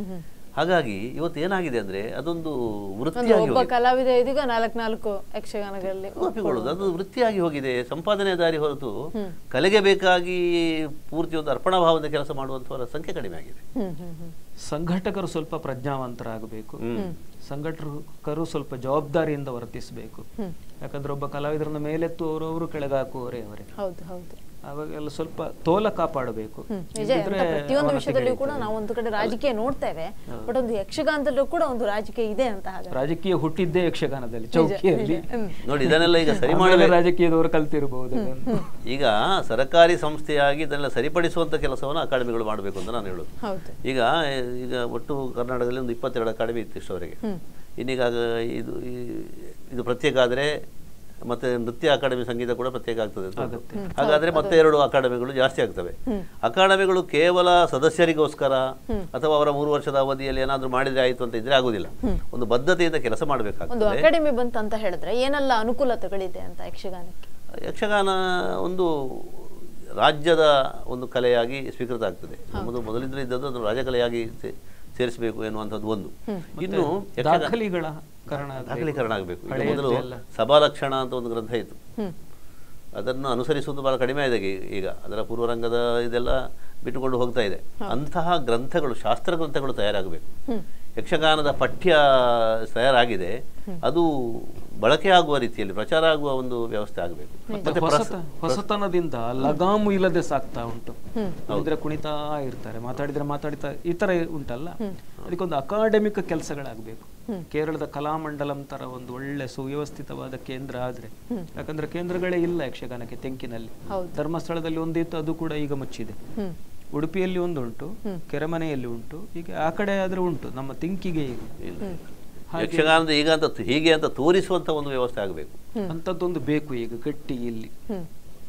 ಹಾಗಾಗಿ ಇವತ್ತು ಏನಾಗಿದೆ ಅಂದ್ರೆ ಅದೊಂದು ಒಂದು ವೃತ್ತಿಯಾಗಿ ಒಬ್ಬ ಕಲಾವಿದ ಇದೀಗ ನಾಲ್ಕು ನಾಲ್ಕು ಯಕ್ಷಗಾನಗಳಲ್ಲಿ ಒಪ್ಪಿಕೊಳ್ಳೋದು ಅದು ವೃತ್ತಿಯಾಗಿ ಹೋಗಿದೆ ಸಂಪಾದನೆ ದಾರಿ ಹೊರತು ಕಲೆಗೆ ಬೇಕಾಗಿ ಪೂರ್ತಿ ಒಂದು ಅರ್ಪಣಾ ಭಾವದ ಕೆಲಸ ಮಾಡುವಂಥವರ ಸಂಖ್ಯೆ ಕಡಿಮೆ ಆಗಿದೆ ಹ್ಮ್ ಹ್ಮ್ ಹ್ಮ್ ಸಂಘಟಕರು ಸ್ವಲ್ಪ ಪ್ರಜ್ಞಾವಂತರಾಗಬೇಕು ಸಂಘಟಕರು ಸ್ವಲ್ಪ ಜವಾಬ್ದಾರಿಯಿಂದ ವರ್ತಿಸಬೇಕು ಯಾಕಂದ್ರೆ ಒಬ್ಬ ಕಲಾವಿದರನ್ನ ಮೇಲೆತ್ತುವವರು ಅವರು ಕೆಳಗಾಕುವವರೇ ಅವರೇ ಹೌದು ಹೌದು ಅವಾಗೆಲ್ಲ ಸ್ವಲ್ಪ ತೋಲ ಕಾಪಾಡಬೇಕು ಹ್ಮ್, ನಿಜ ಎಂತ ಪ್ರತಿಯೊಂದು ವಿಷಯದಲ್ಲಿಯೂ ಕೂಡ ನಾವು ಒಂದು ಕಡೆ ರಾಜಕೀಯ ನೋಡ್ತೇವೆ ಬಟ್ ಒಂದು ಯಕ್ಷಗಾನದಲ್ಲೂ ಕೂಡ ಒಂದು ರಾಜಕೀಯ ಇದೆ ಅಂತ ಹಾಗೆ ರಾಜಕೀಯ ಹುಟ್ಟಿದ್ದೇ ಯಕ್ಷಗಾನದಲ್ಲಿ ಚೌಕಿಯಲ್ಲಿ ನೋಡಿ ಇದನ್ನೆಲ್ಲ ಈಗ ಸರಿ ಆಮೇಲೆ ಮಾಡಬೇಕು ರಾಜಕೀಯದವರು ಕಲ್ತಿರಬಹುದು ಅದನ್ನು. ಈಗ ಸರ್ಕಾರಿ ಸಂಸ್ಥೆಯಾಗಿ ಇದನ್ನೆಲ್ಲ ಸರಿಪಡಿಸುವಂತ ಕೆಲಸವನ್ನು ಅಕಾಡೆಮಿಗಳು ಮಾಡಬೇಕು ಅಂತ ನಾನು ಹೇಳೋದು ಹೌದು ಈಗ ಈಗ ಒಟ್ಟು ಕರ್ನಾಟಕದಲ್ಲಿ ಒಂದು ಇಪ್ಪತ್ತೆರಡು ಅಕಾಡೆಮಿ ಇತ್ತು ಇಷ್ಟವರೆಗೆ ಇನ್ನೀಗ ಇದು ಈ- ಇದು ಪ್ರತ್ಯೇಕ ಆದರೆ ಮತ್ತೆ ನೃತ್ಯ ಅಕಾಡೆಮಿ ಸಂಗೀತ ಕೂಡ ಪ್ರತ್ಯೇಕ ಆಗ್ತದೆ ಅಂತ ಉಂಟು. ಹಾಗಾದ್ರೆ ಮತ್ತೆ ಎರಡು ಅಕಾಡೆಮಿಗಳು ಜಾಸ್ತಿ ಆಗ್ತವೆ ಅಕಾಡೆಮಿಗಳು ಕೇವಲ ಸದಸ್ಯರಿಗೋಸ್ಕರ ಅಥವಾ ಅವರ ಮೂರು ವರ್ಷದ ಅವಧಿಯಲ್ಲಿ ಏನಾದರೂ ಮಾಡಿದ್ರೆ ಆಯಿತು ಅಂತ ಇದ್ರೆ ಆಗುದಿಲ್ಲ ಒಂದು ಬದ್ಧತೆಯಿಂದ ಕೆಲಸ ಒಂದು ಮಾಡಬೇಕಾಗ್ತದೆ ಅಕಾಡೆಮಿ ಬಂತಂತ ಹೇಳಿದ್ರೆ ಏನೆಲ್ಲ ಅನುಕೂಲತೆಗಳಿದೆ ಅಂತ ಯಕ್ಷಗಾನಕ್ಕೆ ಯಕ್ಷಗಾನ ಒಂದು ರಾಜ್ಯದ ಒಂದು ಕಲೆಯಾಗಿ ಸ್ವೀಕೃತ ಆಗ್ತದೆ ನಮ್ಮದು ಮೊದಲಿಂದಲೂ ಇದ್ದದ್ದು ಅದನ್ನು ರಾಜಕಲೆಯಾಗಿ ಸೇ- ಸೇರಿಸಬೇಕು ಎನ್ನುವಂಥದ್ದು ಒಂದು ಇನ್ನು ಯಕ್ಷಗಾನ ದಾಖಲೆಗಳ ಕಾರಣ ದಾಖಲೀಕರಣ ಆಗಬೇಕು ಈಗ ಹಳೆಯದ್ದು ಮೊದಲು ಎಲ್ಲ. ಸಭಾಲಕ್ಷಣ ಅಂತ ಒಂದು ಗ್ರಂಥ ಇತ್ತು ಹ್ಮ್ ಅದನ್ನು ಅನುಸರಿಸುವುದು ಬಹಳ ಕಡಿಮೆ ಆಗಿದೆ ಈ- ಈಗ ಅದರ ಪೂರ್ವರಂಗದ ಇದೆಲ್ಲ ಬಿಟ್ಟುಕೊಂಡು ಹೋಗ್ತಾ ಇದೆ ಅಂತಹ ಗ್ರಂಥಗಳು ಶಾಸ್ತ್ರ ಗ್ರಂಥಗಳು ತಯಾರಾಗಬೇಕು ಯಕ್ಷಗಾನದ ಪಠ್ಯ ತಯಾರಾಗಿದೆ ಅದು ಬಳಕೆ ಆಗುವ ರೀತಿಯಲ್ಲಿ ಪ್ರಚಾರ ಆಗುವ ಒಂದು ವ್ಯವಸ್ಥೆ ಆಗಬೇಕು ಮತ್ತೆ ಹೊಸತ ಹೊಸತನದಿಂದ ಲಗಾಮು ಇಲ್ಲದೆ ಸಾಕ್ತಾ ಉಂಟು ಇದ್ರೆ ಕುಣಿತಾ ಇರ್ತಾರೆ ಮಾತಾಡಿದ್ರೆ ಮಾತಾಡ್ತಾ ಈ ತರ ಉಂಟಲ್ಲ ಅದಕ್ಕೊಂದು ಅಕಾಡೆಮಿಕ್ ಕೆಲಸಗಳಾಗಬೇಕು ಕೇರಳದ ಕಲಾಮಂಡಲಂ ತರ ಒಂದು ಒಳ್ಳೆ ಸುವ್ಯವಸ್ಥಿತವಾದ ಕೇಂದ್ರ ಆದ್ರೆ ಯಾಕಂದ್ರೆ ಕೇಂದ್ರಗಳೇ ಇಲ್ಲ ಯಕ್ಷಗಾನಕ್ಕೆ ತೆಂಕಿನಲ್ಲಿ ಧರ್ಮಸ್ಥಳದಲ್ಲಿ ಒಂದಿತ್ತು ಅದು ಕೂಡ ಈಗ ಮುಚ್ಚಿದೆ ಹ್ಮ್ ಉಡುಪಿಯಲ್ಲಿ ಒಂದು ಉಂಟು ಕೆರೆಮನೆಯಲ್ಲಿ ಉಂಟು ಈಗ ಆ ಕಡೆ ಆದ್ರೆ ಉಂಟು ನಮ್ಮ ತಿಂಕಿಗೆ ಈಗ ಇಲ್ಲ ಯಕ್ಷಗಾನದ ಈಗ ಅಂತ ಹೀಗೆ ಅಂತ ತೋರಿಸುವಂತ ಒಂದು ವ್ಯವಸ್ಥೆ ಆಗಬೇಕು ಅಂಥದ್ದೊಂದು ಬೇಕು ಈಗ ಗಟ್ಟಿ ಇಲ್ಲಿ ಹ್ಮ್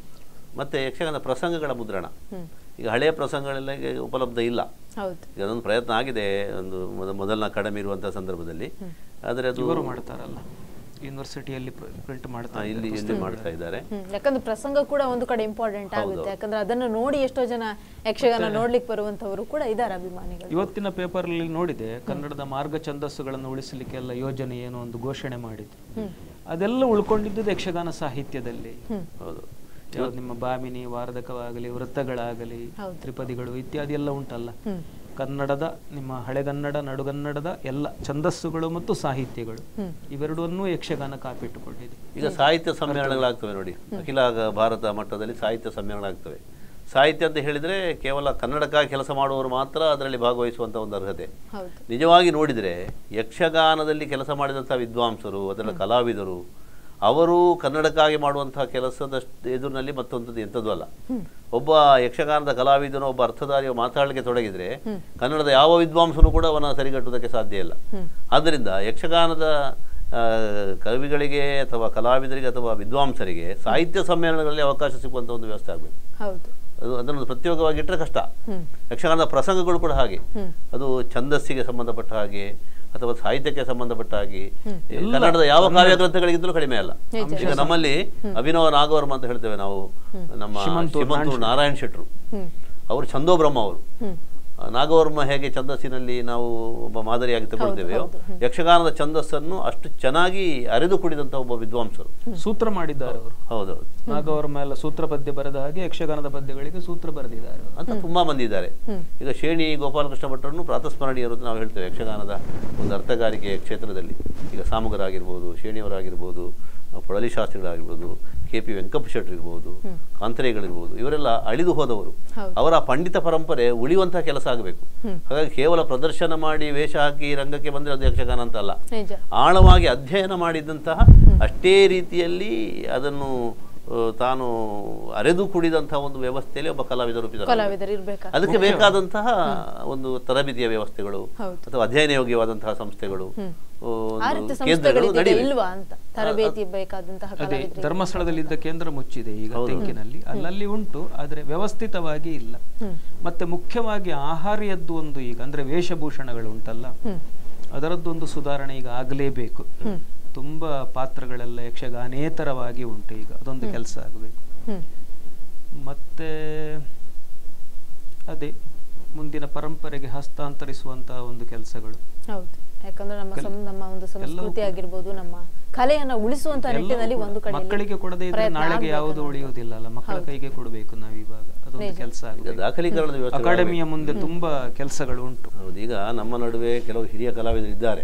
ಮತ್ತೆ ಯಕ್ಷಗಾನದ ಪ್ರಸಂಗಗಳ ಮುದ್ರಣ ಈಗ ಹಳೆಯ ಪ್ರಸಂಗಗಳೆಲ್ಲ ಈಗ ಉಪಲಬ್ಧ ಇಲ್ಲ ಹೌದು ಈಗ ಅದೊಂದು ಪ್ರಯತ್ನ ಆಗಿದೆ ಒಂದು ಮೊದ ಮೊದಲನ ಅಕಾಡೆಮಿ ಇರುವಂತಹ ಸಂದರ್ಭದಲ್ಲಿ ಆದರೆ ಅದು ಇವರು ಮಾಡ್ತಾರಲ್ಲ ಯೂನಿವರ್ಸಿಟಿಯಲ್ಲಿ ಪ್ರಿಂಟ್ ಆ, ಮಾಡ್ತಾ ಇಲ್ಲಿ ಇಲ್ಲಿ ಮಾಡ್ತಾ ಇದ್ದಾರೆ ಹ್ಮ್ ಯಾಕಂದ್ರೆ ಪ್ರಸಂಗ ಕೂಡ ಒಂದು ಕಡೆ ಇಂಪಾರ್ಟೆಂಟ್ ಆಗುತ್ತೆ ಯಾಕಂದ್ರೆ ಅದನ್ನು ನೋಡಿ ಎಷ್ಟೋ ಜನ ಯಕ್ಷಗಾನ ನೋಡ್ಲಿಕ್ಕೆ ಬರುವಂತವರು ಕೂಡ ಇದ್ದಾರೆ ಅಭಿಮಾನಿಗಳು ಇವತ್ತಿನ ಪೇಪರ್ ಅಲ್ಲಿ ನೋಡಿದೆ ಕನ್ನಡದ ಮಾರ್ಗ ಛಂದಸ್ಸುಗಳನ್ನು ಉಳಿಸಲಿಕ್ಕೆಲ್ಲ ಯೋಜನೆ ಏನೋ ಒಂದು ಘೋಷಣೆ ಮಾಡಿದ್ರು ಅದೆಲ್ಲ ಉಳ್ಕೊಂಡಿದ್ದು ಯಕ್ಷಗಾನ ಸಾಹಿತ್ಯದಲ್ಲಿ ಹೌದು ಯಾವ್ದು ನಿಮ್ಮ ಬಾಮಿನಿ ವಾರದಕವಾಗಲಿ ವೃತ್ತಗಳಾಗಲಿ ತ್ರಿಪದಿಗಳು ಇತ್ಯಾದಿ ಎಲ್ಲ ಉಂಟಲ್ಲ ಕನ್ನಡದ ನಿಮ್ಮ ಹಳೆಗನ್ನಡ ನಡುಗನ್ನಡದ ಎಲ್ಲ ಛಂದಸ್ಸುಗಳು ಮತ್ತು ಸಾಹಿತ್ಯಗಳು ಇವೆರಡನ್ನೂ ಯಕ್ಷಗಾನ ಕಾಪಿಟ್ಟುಕೊಂಡಿದೆ ಈಗ ಸಾಹಿತ್ಯ ಸಮ್ಮೇಳನಗಳಾಗ್ತವೆ ನೋಡಿ ಅಖಿಲ ಗ- ಭಾರತ ಮಟ್ಟದಲ್ಲಿ ಸಾಹಿತ್ಯ ಸಮ್ಮೇಳನಗಳಾಗ್ತವೆ ಸಾಹಿತ್ಯ ಅಂತ ಹೇಳಿದ್ರೆ ಕೇವಲ ಕನ್ನಡಕ್ಕಾಗಿ ಕೆಲಸ ಮಾಡುವವರು ಮಾತ್ರ ಅದರಲ್ಲಿ ಭಾಗವಹಿಸುವಂತ ಒಂದು ಅರ್ಹತೆ ಹೌದು ನಿಜವಾಗಿ ನೋಡಿದರೆ ಯಕ್ಷಗಾನದಲ್ಲಿ ಕೆಲಸ ಮಾಡಿದಂಥ ವಿದ್ವಾಂಸರು ಅದರ ಕಲಾವಿದರು ಅವರು ಕನ್ನಡಕ್ಕಾಗಿ ಮಾಡುವಂತಹ ಕೆಲಸದ ಎದುರಿನಲ್ಲಿ ಮತ್ತೊಂದು ಎಂಥದ್ದು ಅಲ್ಲ ಒಬ್ಬ ಯಕ್ಷಗಾನದ ಕಲಾವಿದನು ಒಬ್ಬ ಅರ್ಥಧಾರಿಯು ಮಾತಾಡಲಿಕ್ಕೆ ತೊಡಗಿದ್ರೆ ಕನ್ನಡದ ಯಾವ ವಿದ್ವಾಂಸನು ಕೂಡ ಅವನ ಸರಿಗಟ್ಟುವುದಕ್ಕೆ ಸಾಧ್ಯ ಇಲ್ಲ ಆದ್ದರಿಂದ ಯಕ್ಷಗಾನದ ಆ, ಕವಿಗಳಿಗೆ ಅಥವಾ ಕಲಾವಿದರಿಗೆ ಅಥವಾ ವಿದ್ವಾಂಸರಿಗೆ ಸಾಹಿತ್ಯ ಸಮ್ಮೇಳನಗಳಲ್ಲಿ ಅವಕಾಶ ಸಿಗುವಂಥ ಒಂದು ವ್ಯವಸ್ಥೆ ಆಗಬೇಕು ಹೌದು ಅದು ಅದನ್ನು ಪ್ರತ್ಯೇಕವಾಗಿ ಇಟ್ಟರೆ ಕಷ್ಟ ಯಕ್ಷಗಾನದ ಪ್ರಸಂಗಗಳು ಕೂಡ ಹಾಗೆ ಅದು ಛಂದಸ್ಸಿಗೆ ಸಂಬಂಧಪಟ್ಟ ಹಾಗೆ ಅಥವಾ ಸಾಹಿತ್ಯಕ್ಕೆ ಸಂಬಂಧಪಟ್ಟ ಹಾಗೆ ಈ ಕನ್ನಡದ ಯಾವ ಕಾವ್ಯ ಗ್ರಂಥಗಳಿಗಿಂತಲೂ ಕಡಿಮೆ ಅಲ್ಲ ಈಗ ನಮ್ಮಲ್ಲಿ ಅಭಿನವ ನಾಗವರ್ಮ ಅಂತ ಹೇಳ್ತೇವೆ ನಾವು ನಮ್ಮ ಶ್ರೀಮಂತೂರು ನಾರಾಯಣ ಶೆಟ್ರು ಅವರು ಛಂದೋಬ್ರಹ್ಮ ಅವರು ಆ, ನಾಗವರ್ಮ ಹೇಗೆ ಛಂದಸ್ಸಿನಲ್ಲಿ ನಾವು ಒಬ್ಬ ಮಾದರಿಯಾಗಿ ತಗೊಳ್ತೇವೆಯೋ ಯಕ್ಷಗಾನದ ಛಂದಸ್ಸನ್ನು ಅಷ್ಟು ಚೆನ್ನಾಗಿ ಅರಿದು ಕುಡಿದಂಥ ಒಬ್ಬ ವಿದ್ವಾಂಸರು ಸೂತ್ರ ಮಾಡಿದ್ದಾರೆ ಅವರು ಹೌದೌದು ನಾಗವರ ಮೇಲೆ ಸೂತ್ರ ಪದ್ಯ ಬರೆದ ಹಾಗೆ ಯಕ್ಷಗಾನದ ಪದ್ಯಗಳಿಗೆ ಸೂತ್ರ ಬರೆದಿದ್ದಾರೆ ಅವರು. ಅಂತ ತುಂಬಾ ಮಂದಿ ಇದ್ದಾರೆ ಈಗ ಶೇಣಿ ಗೋಪಾಲಕೃಷ್ಣ ಭಟ್ರನ್ನು ಪ್ರಾತಸ್ಮರಣೀಯರು ಅಂತ ನಾವು ಹೇಳ್ತೇವೆ ಯಕ್ಷಗಾನದ ಒಂದು ಅರ್ಥಗಾರಿಕೆ ಕ್ಷೇತ್ರದಲ್ಲಿ ಈಗ ಸಾಮುಗರಾಗಿರ್ಬೋದು ಶೇಣಿಯವರಾಗಿರ್ಬೋದು ಪೊಳಲಿ ಶಾಸ್ತ್ರಿಗಳಾಗಿರ್ಬೋದು ಕೆ ಪಿ ವೆಂಕಪ್ಪ ಶೆಟ್ರು ಇರ್ಬೋದು ಕಾಂತರೇಗಳಿರ್ಬೋದು ಇವರೆಲ್ಲ ಅಳಿದು ಹೋದವರು ಅವರ ಪಂಡಿತ ಪರಂಪರೆ ಉಳಿಯುವಂತಹ ಕೆಲಸ ಆಗಬೇಕು ಹಾಗಾಗಿ ಕೇವಲ ಪ್ರದರ್ಶನ ಮಾಡಿ ವೇಷ ಹಾಕಿ ರಂಗಕ್ಕೆ ಬಂದರೆ ಅದು ಯಕ್ಷಗಾನ ಅಂತ ಅಲ್ಲ ನಿಜ ಆಳವಾಗಿ ಅಧ್ಯಯನ ಮಾಡಿದಂತಹ ಅಷ್ಟೇ ರೀತಿಯಲ್ಲಿ ಅದನ್ನು ಆ, ತಾನು ಅರೆದು ಕುಡಿದಂತಹ ಒಂದು ವ್ಯವಸ್ಥೆಯಲ್ಲಿ ಒಬ್ಬ ಕಲಾವಿದ ರೂಪಿದ್ದಾರೆ ಕಲಾವಿದರು ಇರ್ಬೇಕಾ ಅದಕ್ಕೆ ಬೇಕಾದಂತಹ ಒಂದು ತರಬೇತಿಯ ವ್ಯವಸ್ಥೆಗಳು ಹೌದು. ಅಥವಾ ಅಧ್ಯಯನ ಯೋಗ್ಯವಾದಂತಹ ಸಂಸ್ಥೆಗಳು ಆ, ಆ ಒಂದು ರೀತಿ ಕೇಂದ್ರಗಳು ಸಂಸ್ಥೆಗಳಿದೆ ನಡೆಯಬೇಕು ಇಲ್ವಾ ಅಂತ ತರಬೇತಿ ಬೇಕಾದಂತಹ ಅದೇ ಕಲಾವಿದರಿಗೆ ಧರ್ಮಸ್ಥಳದಲ್ಲಿ ಇದ್ದ ಕೇಂದ್ರ ಮುಚ್ಚಿದೆ ಈಗ ತೆಂಕಿನಲ್ಲಿ ಅಲ್ಲಲ್ಲಿ ಉಂಟು ಆದ್ರೆ ವ್ಯವಸ್ಥಿತವಾಗಿ ಇಲ್ಲ ಮತ್ತೆ ಮುಖ್ಯವಾಗಿ ಆಹಾರ್ಯದ್ದು ಒಂದು ಈಗ ಅಂದ್ರೆ ವೇಷಭೂಷಣಗಳು ಉಂಟಲ್ಲ ಅದರದ್ದೊಂದು ಸುಧಾರಣೆ ಈಗ ಆಗಲೇಬೇಕು ತುಂಬಾ ಪಾತ್ರಗಳೆಲ್ಲ ಯಕ್ಷಗಾನೇತರವಾಗಿ ಉಂಟು ಈಗ ಅದೊಂದು ಕೆಲಸ ಆಗಬೇಕು ಹ್ಮ್ ಮತ್ತೆ ಅದೇ ಮುಂದಿನ ಪರಂಪರೆಗೆ ಹಸ್ತಾಂತರಿಸುವಂತಹ ಒಂದು ಕೆಲಸಗಳು ಹೌದು ಯಾಕಂದ್ರೆ ನಮ್ಮ ಸಂ- ನಮ್ಮ ಒಂದು ಸಂಸ್ಕೃತಿ ಆಗಿರ್ಬೋದು ನಮ್ಮ ಕಲೆಯನ್ನ ಉಳಿಸುವಂತ ನಿಟ್ಟಿನಲ್ಲಿ ಒಂದು ಕಡೆ ಮಕ್ಕಳಿಗೆ ಕೊಡದೇ ಇದ್ರೆ ನಾಳೆಗೆ ಯಾವುದು ಉಳಿಯುವುದಿಲ್ಲ ಅಲ್ಲ ಮಕ್ಕಳ ಕೈಗೆ ಕೊಡಬೇಕು ನಾವಿವಾಗ ಅದೊಂದು ಕೆಲಸ ಈಗ ದಾಖಲೀಕರಣದ ವ್ಯವಸ್ಥೆ ಅಕಾಡೆಮಿಯ ಮುಂದೆ ತುಂಬಾ ಕೆಲಸಗಳು ಉಂಟು ಹೌದು ಈಗ ನಮ್ಮ ನಡುವೆ ಕೆಲವು ಹಿರಿಯ ಕಲಾವಿದರು ಇದ್ದಾರೆ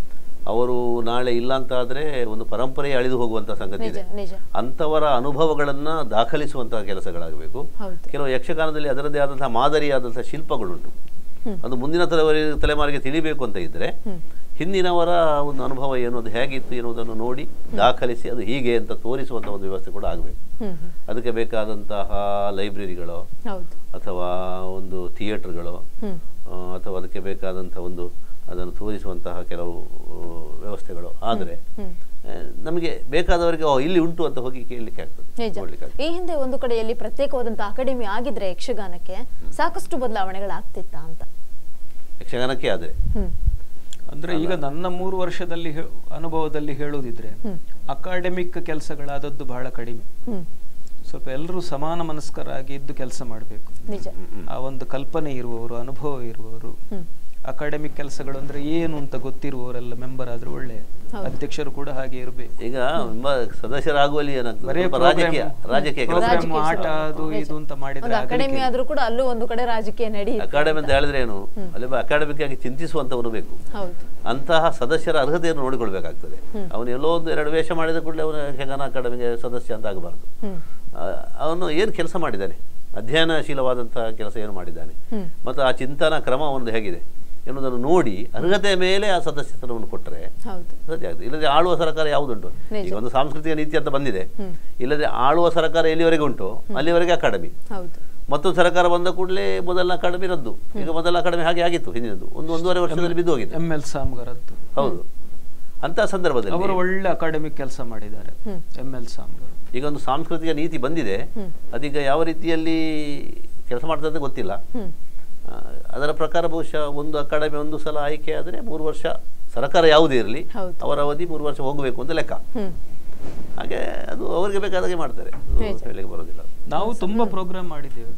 ಅವರು ನಾಳೆ ಇಲ್ಲ ಅಂತ ಆದ್ರೆ ಒಂದು ಪರಂಪರೆ ಅಳಿದು ಹೋಗುವಂತ ಸಂಗತಿ ನಿಜ ಇದೆ ನಿಜ ಅಂಥವರ ಅನುಭವಗಳನ್ನ ದಾಖಲಿಸುವಂತಹ ಕೆಲಸಗಳಾಗಬೇಕು ಹೌದು ಕೆಲವು ಯಕ್ಷಗಾನದಲ್ಲಿ ಅದರದ್ದೇ ಆದಂತಹ ಮಾದರಿಯಾದಂತಹ ಶಿಲ್ಪಗಳುಂಟು ಅದು ಮುಂದಿನ ತಲೆವರಿ ತಲೆಮಾರಿಗೆ ತಿಳಿಬೇಕು ಅಂತ ಇದ್ರೆ ಹಿಂದಿನವರ ಒಂದು ಅನುಭವ ಏನು ಅದು ಹೇಗಿತ್ತು ಎನ್ನುವುದನ್ನು ನೋಡಿ ದಾಖಲಿಸಿ ಅದು ಹೀಗೆ ಅಂತ ತೋರಿಸುವಂಥ ಒಂದು ವ್ಯವಸ್ಥೆ ಕೂಡ ಆಗಬೇಕು ಹ್ಮ್ ಹ್ಮ್ ಅದಕ್ಕೆ ಬೇಕಾದಂತಹ ಲೈಬ್ರರಿಗಳು ಹೌದು ಅಥವಾ ಒಂದು ಥಿಯೇಟರ್ಗಳು ಹ್ಮ್ ಆ, ಅಥವಾ ಅದಕ್ಕೆ ಬೇಕಾದಂಥ ಒಂದು ಅದನ್ನು ತೋರಿಸುವಂತಹ ಕೆಲವು ಆ, ವ್ಯವಸ್ಥೆಗಳು ಆದರೆ ಹ್ಮ್ ನಮಗೆ ಬೇಕಾದವರಿಗೆ ಓ ಇಲ್ಲಿ ಉಂಟು ಅಂತ ಹೋಗಿ ಕೇಳಲಿಕ್ಕೆ ಆಗ್ತದೆ ನಿಜ ನೋಡ್ಲಿಕ್ಕೆ ಆಗ್ತದೆ ಈ ಹಿಂದೆ ಒಂದು ಕಡೆಯಲ್ಲಿ ಪ್ರತ್ಯೇಕವಾದಂತಹ ಅಕಾಡೆಮಿ ಆಗಿದ್ರೆ ಯಕ್ಷಗಾನಕ್ಕೆ ಸಾಕಷ್ಟು ಬದಲಾವಣೆಗಳಾಗ್ತಿತ್ತಾ ಅಂತ ಯಕ್ಷಗಾನಕ್ಕೆ ಆದರೆ ಹ್ಮ್ ಅಂದ್ರೆ ಈಗ ನನ್ನ ಮೂರು ವರ್ಷದಲ್ಲಿ ಹೇ- ಅನುಭವದಲ್ಲಿ ಹೇಳುವುದಿದ್ರೆ ಅಕಾಡೆಮಿಕ್ ಕೆಲಸಗಳಾದದ್ದು ಬಹಳ ಕಡಿಮೆ ಹ್ಮ್ ಸ್ವಲ್ಪ ಎಲ್ಲರೂ ಸಮಾನ ಮನಸ್ಕರಾಗಿ ಇದ್ದು ಕೆಲಸ ಮಾಡಬೇಕು ನಿಜ ಆ ಒಂದು ಕಲ್ಪನೆ ಇರುವವರು ಅನುಭವ ಇರುವವರು ಹ್ಮ್ ಅಕಾಡೆಮಿಕ್ ಕೆಲಸಗಳು ಅಂದ್ರೆ ಏನು ಅಂತ ಗೊತ್ತಿರುವವರೆಲ್ಲ ಮೆಂಬರ್ ಆದ್ರೆ ಒಳ್ಳೆ ಅಧ್ಯಕ್ಷರು ಕೂಡ ಹಾಗೆ ಇರಬೇಕು ಈಗ ಮೆಂಬರ್ ಸದಸ್ಯರಾಗುವಲ್ಲಿ ಏನಾಗ್ತದೆ ಬರೀ ಸ್ವಲ್ಪ ರಾಜಕೀಯ ರಾಜಕೀಯ ಕೆಲಸ ಪ್ರೋಗ್ರಾಮ್ ಆಟ ಅದು ಇದು ಅಂತ ಒಂದು ಮಾಡಿದ್ರೆ ಅಕಾಡೆಮಿ ಆದ್ರೂ ಕೂಡ ಅಲ್ಲೂ ಒಂದು ಕಡೆ ರಾಜಕೀಯ ನಡೆಯುತ್ತೆ ಅಕಾಡೆಮಿ ಅಂತ ಹೇಳಿದ್ರೆ ಏನು ಅಲ್ಲಿ ಅಕಾಡೆಮಿಕ್ ಆಗಿ ಚಿಂತಿಸುವಂತವನು ಬೇಕು ಹೌದು ಅಂತಹ ಸದಸ್ಯರ ಅರ್ಹತೆಯನ್ನು ನೋಡಿಕೊಳ್ಬೇಕಾಗ್ತದೆ ಅವನು ಎಲ್ಲೋ ಒಂದು ಎರಡು ವೇಷ ಮಾಡಿದ ಕೂಡಲೇ ಅವನು ಯಕ್ಷಗಾನ ಅಕಾಡೆಮಿಗೆ ಸದಸ್ಯ ಅಂತ ಆಗಬಾರ್ದು ಹ್ಮ್ ಆ, ಅವನು ಏನು ಕೆಲಸ ಮಾಡಿದ್ದಾನೆ ಅಧ್ಯಯನಶೀಲವಾದಂತಹ ಕೆಲಸ ಏನು ಮಾಡಿದ್ದಾನೆ ಹ್ಮ್. ಮತ್ತು ಆ ಚಿಂತನಾ ಕ್ರಮ ಅವನದು ಹೇಗಿದೆ ಎನ್ನುವುದನ್ನು ನೋಡಿ ಅರ್ಹತೆಯ ಮೇಲೆ ಆ ಸದಸ್ಯತ್ವವನ್ನು ಕೊಟ್ಟರೆ ಹೌದು ಸದ್ಯ ಆಗ್ತದೆ ಇಲ್ಲದೆ ಆಳುವ ಸರ್ಕಾರ ಯಾವುದುಂಟು ನಿಜ. ಈಗ ಒಂದು ಸಾಂಸ್ಕೃತಿಕ ನೀತಿ ಅಂತ ಬಂದಿದೆ ಹ್ಮ್. ಇಲ್ಲದೆ ಆಳುವ ಸರ್ಕಾರ ಎಲ್ಲಿವರೆಗೆ ಉಂಟು ಅಲ್ಲಿವರೆಗೆ ಅಕಾಡೆಮಿ ಹೌದು ಮತ್ತೊಂದು ಸರ್ಕಾರ ಬಂದ ಕೂಡಲೇ ಮೊದಲ ಅಕಾಡೆಮಿ ರದ್ದು ಈಗ ಮೊದಲ ಅಕಾಡೆಮಿ ಹಾಗೆ ಆಗಿತ್ತು ಹಿಂದಿನದು ಒಂದು ಒಂದೂವರೆ ವರ್ಷದಲ್ಲಿ ಬಿದ್ದು ಹೋಗಿದೆ ಎಂ ಎಲ್ ಸಾಮ್ಗರದ್ದು ಹೌದು ಅಂತಹ ಸಂದರ್ಭದಲ್ಲಿ ಅವರು ಒಳ್ಳೆ ಅಕಾಡೆಮಿಕ್ ಕೆಲಸ ಮಾಡಿದ್ದಾರೆ ಎಂ ಎಲ್ ಸಾಮ್ಗರ್ ಈಗ ಒಂದು ಸಾಂಸ್ಕೃತಿಕ ನೀತಿ ಬಂದಿದೆ ಅದೀಗ ಯಾವ ರೀತಿಯಲ್ಲಿ ಕೆಲಸ ಮಾಡ್ತದೆ ಅಂತ ಗೊತ್ತಿಲ್ಲ ಹ್ಮ್ ಆ, ಅದರ ಪ್ರಕಾರ ಬಹುಶಃ ಒಂದು ಅಕಾಡೆಮಿ ಒಂದು ಸಲ ಆಯ್ಕೆ ಆದರೆ ಮೂರು ವರ್ಷ ಸರ್ಕಾರ ಯಾವುದೇ ಇರಲಿ ಹೌದು. ಅವರ ಅವಧಿ ಮೂರು ವರ್ಷ ಹೋಗಬೇಕು ಅಂತ ಲೆಕ್ಕ ಹ್ಮ್ ಹಾಗೆ ಅದು ಅವರಿಗೆ ಬೇಕಾದಾಗೆ ಮಾಡ್ತಾರೆ ಅದು ನಿಜ. ಹೇಳಲಿಕ್ಕೆ ಬರೋದಿಲ್ಲ ನಾವು ತುಂಬಾ ಪ್ರೋಗ್ರಾಮ್ ಮಾಡಿದ್ದೇವೆ